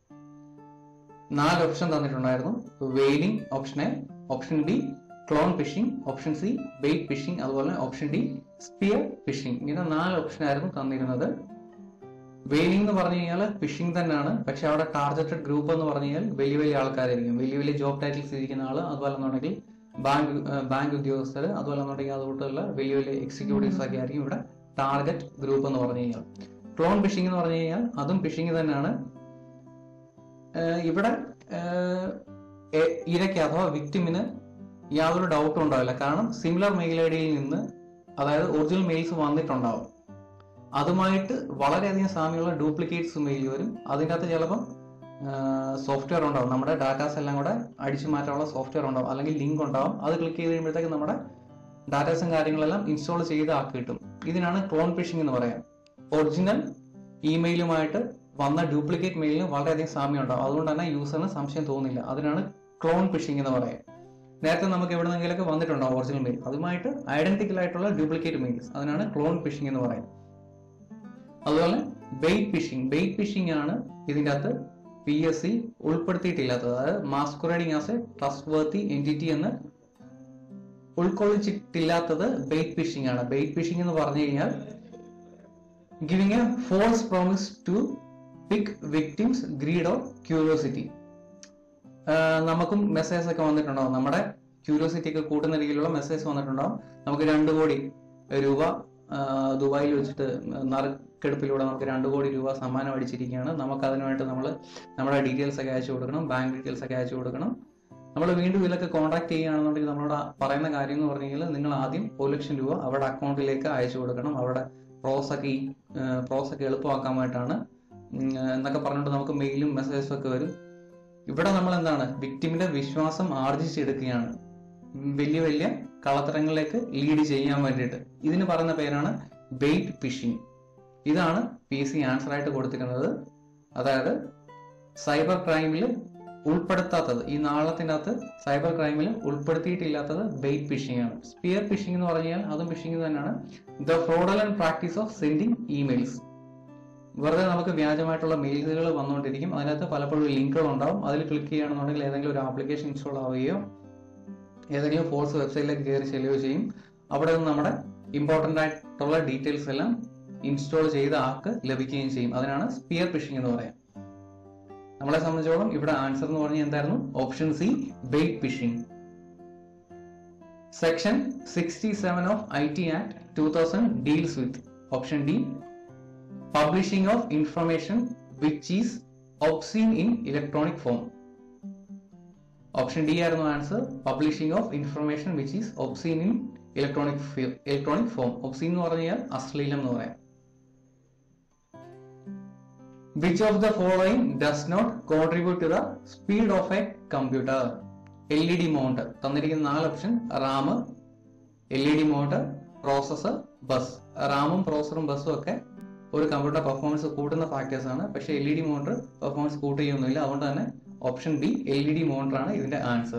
B: നാല് option തന്നിട്ടുണ്ടായിരുന്നു whaling option A option B clone phishing option C bait phishing അതുപോലെ option D spear phishing ഇങ്ങനെ നാല് option ആയിരുന്നു തന്നിരുന്നത് vailing എന്ന് പറഞ്ഞു കഴിഞ്ഞാൽ phishing തന്നെയാണ് പക്ഷെ അവിടെ ടാർഗറ്റഡ് ഗ്രൂപ്പ് എന്ന് പറഞ്ഞു കഴിഞ്ഞാൽ വലിയ വലിയ ആൾക്കാരായിരിക്കും വലിയ വലിയ ജോബ് ടൈറ്റിൽസ് ഇരിക്കുന്ന ആള് അതുപോലെ എന്നുണ്ടെങ്കിൽ ബാങ്ക് ബാങ്ക് ഉദ്യോഗസ്ഥർ അതുപോലെ എന്നുണ്ടെങ്കിൽ അതുകൊണ്ടുള്ള വലിയ വലിയ എക്സിക്യൂട്ടീവ്സ് ഒക്കെ ആയിരിക്കും ഇവിടെ ടാർഗറ്റ് ഗ്രൂപ്പ് എന്ന് പറഞ്ഞു കഴിഞ്ഞാൽ ക്ലോൺ ഫിഷിംഗ് എന്ന് പറഞ്ഞു കഴിഞ്ഞാൽ അതും ഫിഷിംഗ് തന്നെയാണ് ഏഹ് ഇവിടെ ഏഹ് എ- ഇരയ്ക്ക് അഥവാ വിക്ടിമിന് യാതൊരു ഡൗട്ടും ഉണ്ടാവില്ല കാരണം സിമിലർ മെയിൽ ഐ ഡിയിൽ നിന്ന് അതായത് ഒറിജിനൽ മെയിൽസ് വന്നിട്ടുണ്ടാവും അതുമായിട്ട് വളരെയധികം സാമ്യമുള്ള ഡ്യൂപ്ലിക്കേറ്റ്സ് മെയിൽ വരും അതിൻ്റെ അകത്ത് ചിലപ്പം സോഫ്റ്റ്വെയർ ഉണ്ടാവും നമ്മുടെ ഡാറ്റാസ് എല്ലാം കൂടെ അടിച്ചു മാറ്റാനുള്ള സോഫ്റ്റ്വെയർ ഉണ്ടാവും അല്ലെങ്കിൽ ലിങ്ക് ഉണ്ടാവും അത് ക്ലിക്ക് ചെയ്ത് കഴിയുമ്പോഴത്തേക്ക് നമ്മുടെ ഡാറ്റാസും കാര്യങ്ങളെല്ലാം ഇൻസ്റ്റാൾ ചെയ്ത് ആക്കി കിട്ടും ഇതിനാണ് ക്ലോൺ ഫിഷിംഗ് എന്ന് പറയാം ഒറിജിനൽ ഇമെയിലുമായിട്ട് വന്ന ഡ്യൂപ്ലിക്കേറ്റ് മെയിലിന് വളരെയധികം സാമ്യം ഉണ്ടാവും അതുകൊണ്ട് തന്നെ യൂസറിന് സംശയം തോന്നില്ല അതിനാണ് ക്ലോൺ ഫിഷിംഗ് എന്ന് പറയാം നേരത്തെ നമുക്ക് എവിടെ നിന്നെങ്കിലൊക്കെ വന്നിട്ടുണ്ടാവും ഒറിജിനൽ മെയിൽ അതുമായിട്ട് ഐഡന്റിക്കൽ ആയിട്ടുള്ള ഡ്യൂപ്ലിക്കേറ്റ് മെയിൽസ് അതിനാണ് ക്ലോൺ ഫിഷിംഗ് എന്ന് പറയാം അതുപോലെ ബെയ്റ്റ് ഫിഷിംഗ് ബെയ്റ്റ് ഫിഷിംഗ് ആണ് ഇതിൻ്റെ അകത്ത് പി എസ് സി ഉൾപ്പെടുത്തിയിട്ടില്ലാത്തത് അതായത് masquerading as a trustworthy entity എന്ന് ഉൾക്കൊള്ളിച്ചിട്ടില്ലാത്തത് ബെയ്റ്റ് ഫിഷിംഗ് ആണ് ബെയ്റ്റ് ഫിഷിംഗ് എന്ന് പറഞ്ഞു കഴിഞ്ഞാൽ giving a false promise to pique victims greed of curiosity നമുക്കും മെസ്സേജ് ഒക്കെ വന്നിട്ടുണ്ടാവും നമ്മുടെ ക്യൂരിയോസിറ്റി ഒക്കെ കൂട്ടുന്ന രീതിയിലുള്ള മെസ്സേജ് വന്നിട്ടുണ്ടാവും നമുക്ക് രണ്ട് കോടി രൂപ ആ, ദുബായിൽ വെച്ചിട്ട് നറുക്കെടുപ്പിലൂടെ നമുക്ക് രണ്ട് കോടി രൂപ സമ്മാനം അടിച്ചിരിക്കുകയാണ് നമുക്ക് അതിനുവേണ്ടി നമ്മൾ നമ്മുടെ ഡീറ്റെയിൽസ് ഒക്കെ അയച്ചു കൊടുക്കണം ബാങ്ക് ഡീറ്റെയിൽസ് ഒക്കെ അയച്ചു കൊടുക്കണം നമ്മൾ വീണ്ടും ഇതിലൊക്കെ കോൺടാക്ട് ചെയ്യുകയാണെന്നുണ്ടെങ്കിൽ നമ്മളോട് പറയുന്ന കാര്യം എന്ന് പറഞ്ഞു കഴിഞ്ഞാൽ നിങ്ങൾ ആദ്യം ഒരു ലക്ഷം രൂപ അവരുടെ അക്കൗണ്ടിലേക്ക് അയച്ചു കൊടുക്കണം അവരുടെ പ്രോസ് ഒക്കെ ഈ പ്രോസ് ഒക്കെ എളുപ്പമാക്കാൻ വേണ്ടിയിട്ടാണ് ഉം, എന്നൊക്കെ പറഞ്ഞിട്ട് നമുക്ക് മെയിലും മെസ്സേജസും ഒക്കെ വരും ഇവിടെ നമ്മൾ എന്താണ് വിക്ടിമിന്റെ വിശ്വാസം ആർജിച്ചെടുക്കുകയാണ് ഉം, വലിയ വലിയ കളത്തരങ്ങളിലേക്ക് ലീഡ് ചെയ്യാൻ വേണ്ടിയിട്ട് ഇതിന് പറയുന്ന പേരാണ് ബെയ്റ്റ് ഫിഷിംഗ് ഇതാണ് പി സി ആൻസർ ആയിട്ട് കൊടുത്തിരിക്കുന്നത് അതായത് സൈബർ ക്രൈമിൽ ഉൾപ്പെടുത്താത്തത് ഈ നാളത്തിന്റെ അകത്ത് സൈബർ ക്രൈമിൽ ഉൾപ്പെടുത്തിയിട്ടില്ലാത്തത് ബെയ്റ്റ് ഫിഷിംഗ് ആണ് സ്പിയർ ഫിഷിംഗ് എന്ന് പറഞ്ഞാൽ അതും ഫിഷിംഗ് തന്നെയാണ് the fraudulent practice of sending emails വെറുതെ നമുക്ക് വ്യാജമായിട്ടുള്ള മെയിലുകൾ വന്നുകൊണ്ടിരിക്കും അതിനകത്ത് പലപ്പോഴും ലിങ്കുകൾ ഉണ്ടാവും അതിൽ ക്ലിക്ക് ചെയ്യുകയാണെന്നുണ്ടെങ്കിൽ ഏതെങ്കിലും ഒരു ആപ്ലിക്കേഷൻ ഇൻസ്റ്റാൾ ആവുകയോ ഏതെങ്കിലും ഫോഴ്സ് വെബ്സൈറ്റിലേക്ക് കയറി ചെല്ലുകയോ ചെയ്യും അവിടെ നിന്ന് നമ്മുടെ ഇമ്പോർട്ടൻ്റ് ആയിട്ടുള്ള ഡീറ്റെയിൽസ് എല്ലാം ഇൻസ്റ്റാൾ ചെയ്ത ആൾക്ക് ലഭിക്കുകയും ചെയ്യും അതിനാണ് സ്പിയർ ഫിഷിംഗ് എന്ന് പറയാം നമ്മളെ സംബന്ധിച്ചോളം ഇവിടെ ആൻസർ എന്ന് പറഞ്ഞാൽ എന്തായിരുന്നു option C bait phishing section sixty seven of I T act two thousand deals with option D publishing of information which is obscene in electronic form option D ആയിരുന്നു answer publishing of information which is obscene in electronic electronic form obscene എന്ന് പറഞ്ഞാൽ അശ്ലീലം എന്ന് പറയാം which of the following does not contribute to the speed of a computer L E D monitor തന്നിരിക്കുന്ന നാല് option Ram L E D monitor processor bus റാമും പ്രോസറും ബസ്സും ഒക്കെ ഒരു കമ്പ്യൂട്ടർ പെർഫോമൻസ് കൂട്ടുന്ന ഫാക്ടേഴ്സ് ആണ് പക്ഷേ L E D monitor performance കൂട്ടുകയൊന്നുമില്ല അതുകൊണ്ട് തന്നെ option B L E D monitor ആണ് ഇതിന്റെ answer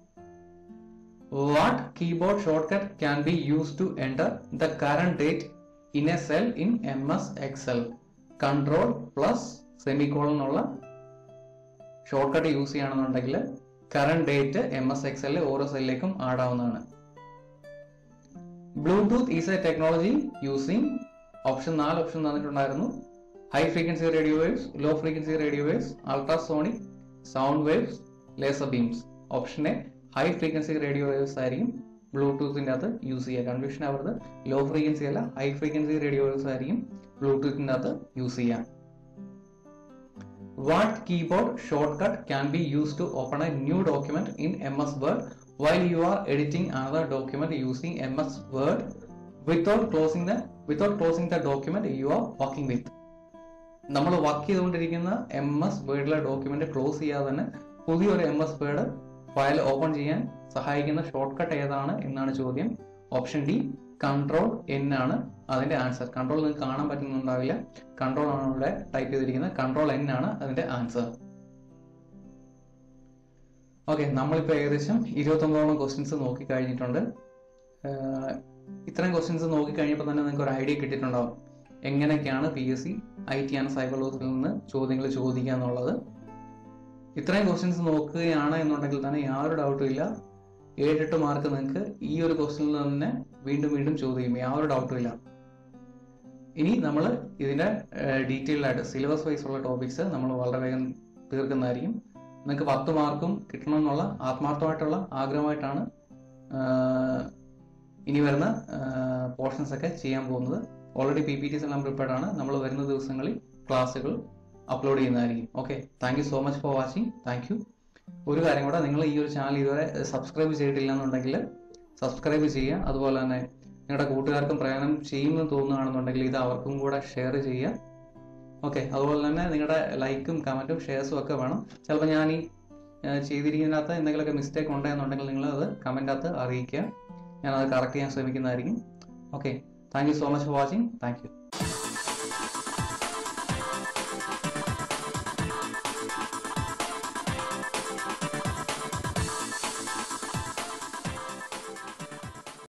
B: what keyboard shortcut can be use to enter the current date in a cell in M S Excel control plus semicolon എന്നുള്ള shortcut use ചെയ്യുകയാണെന്നുണ്ടെങ്കിൽ current date M S എക്സലിലെ ഓരോ സെല്ലിലേക്കും add ആവുന്നതാണ് Bluetooth is a technology using option നാല് option തന്നിട്ടുണ്ടായിരുന്നു high frequency radio waves law frequency radio waves ultrasonic sound waves laser beams option A high frequency radio waves ആയിരിക്കും ബ്ലൂടൂത്തിന്റെ അകത്ത് use ചെയ്യുക കൺഫ്യൂഷൻ ആവരുത് ലോ ഫ്രീക്വൻസി അല്ല high frequency radio waves ആയിരിക്കും ബ്ലൂടൂത്തിന്റെ അകത്ത് യൂസ് ചെയ്യാം what keyboard shortcut can be use to open a new document in M S Word while you are editing another document using M S Word without closing the without closing the document you are working with നമ്മൾ work ചെയ്തുകൊണ്ടിരിക്കുന്ന M S വേർഡിലെ document close ചെയ്യാതെ തന്നെ പുതിയൊരു M S Word file open ചെയ്യാൻ സഹായിക്കുന്ന short cut ഏതാണ് എന്നാണ് ചോദ്യം ഓപ്ഷൻ ഡി കൺട്രോൾ എൻ ആണ് അതിന്റെ ആൻസർ കൺട്രോൾ നിങ്ങൾക്ക് കാണാൻ പറ്റുന്നുണ്ടാവില്ല കൺട്രോൾ ആണ് ഇവിടെ ടൈപ്പ് ചെയ്തിരിക്കുന്നത് കൺട്രോൾ എൻ ആണ് അതിന്റെ ആൻസർ ഓക്കെ നമ്മളിപ്പോൾ ഏകദേശം ഇരുപത്തൊമ്പതോളം ക്വസ്റ്റ്യൻസ് നോക്കി കഴിഞ്ഞിട്ടുണ്ട് ആഹ് ഇത്രയും ക്വസ്റ്റ്യൻസ് നോക്കി കഴിഞ്ഞപ്പോൾ തന്നെ നിങ്ങൾക്ക് ഒരു ഐഡിയ കിട്ടിയിട്ടുണ്ടാവും എങ്ങനെയൊക്കെയാണ് P S C I T and cyber ലോസിൽ നിന്ന് ചോദ്യങ്ങൾ ചോദിക്കുക എന്നുള്ളത് ഇത്രയും ക്വസ്റ്റ്യൻസ് നോക്കുകയാണ് എന്നുണ്ടെങ്കിൽ തന്നെ യാതൊരു ഡൗട്ടും ഇല്ല ഏഴെട്ട് മാർക്ക് നിങ്ങൾക്ക് ഈ ഒരു ക്വസ്റ്റ്യനിൽ തന്നെ വീണ്ടും വീണ്ടും ചോദിക്കും യാതൊരു ഡൗട്ടും ഇല്ല ഇനി നമ്മൾ ഇതിന്റെ ഡീറ്റെയിൽഡ് ആയിട്ട് സിലബസ് വൈസ് ഉള്ള ടോപ്പിക്സ് നമ്മൾ വളരെ വേഗം തീർക്കുന്നതായിരിക്കും നിങ്ങൾക്ക് പത്ത് മാർക്കും കിട്ടണമെന്നുള്ള ആത്മാർത്ഥമായിട്ടുള്ള ആഗ്രഹമായിട്ടാണ് ആഹ് ഇനി വരുന്ന പോർഷൻസ് ഒക്കെ ചെയ്യാൻ പോകുന്നത് ഓൾറെഡി പി പി ടീസ് എല്ലാം പ്രിപ്പയർഡ് ആണ് നമ്മൾ വരുന്ന ദിവസങ്ങളിൽ ക്ലാസ്സുകൾ അപ്ലോഡ് ചെയ്യുന്നതായിരിക്കും okay thank you so much for watching thank you ഒരു കാര്യം കൂടെ നിങ്ങൾ ഈ ഒരു ചാനൽ ഇതുവരെ സബ്സ്ക്രൈബ് ചെയ്തിട്ടില്ല എന്നുണ്ടെങ്കിൽ സബ്സ്ക്രൈബ് ചെയ്യുക അതുപോലെ തന്നെ നിങ്ങളുടെ കൂട്ടുകാർക്കും പ്രയോജനം ചെയ്യുമെന്ന് തോന്നുകയാണെന്നുണ്ടെങ്കിൽ ഇത് അവർക്കും കൂടെ ഷെയർ ചെയ്യുക ഓക്കെ അതുപോലെ തന്നെ നിങ്ങളുടെ ലൈക്കും കമൻറ്റും ഷെയർസും ഒക്കെ വേണം ചിലപ്പോൾ ഞാൻ ഈ ഏഹ്, ചെയ്തിരിക്കുന്നതിനകത്ത് എന്തെങ്കിലുമൊക്കെ മിസ്റ്റേക്ക് ഉണ്ടെന്നുണ്ടെങ്കിൽ നിങ്ങൾ അത് കമൻറ്റകത്ത് അറിയിക്കുക ഞാനത് കറക്റ്റ് ചെയ്യാൻ ശ്രമിക്കുന്നതായിരിക്കും okay thank you so much for watching thank U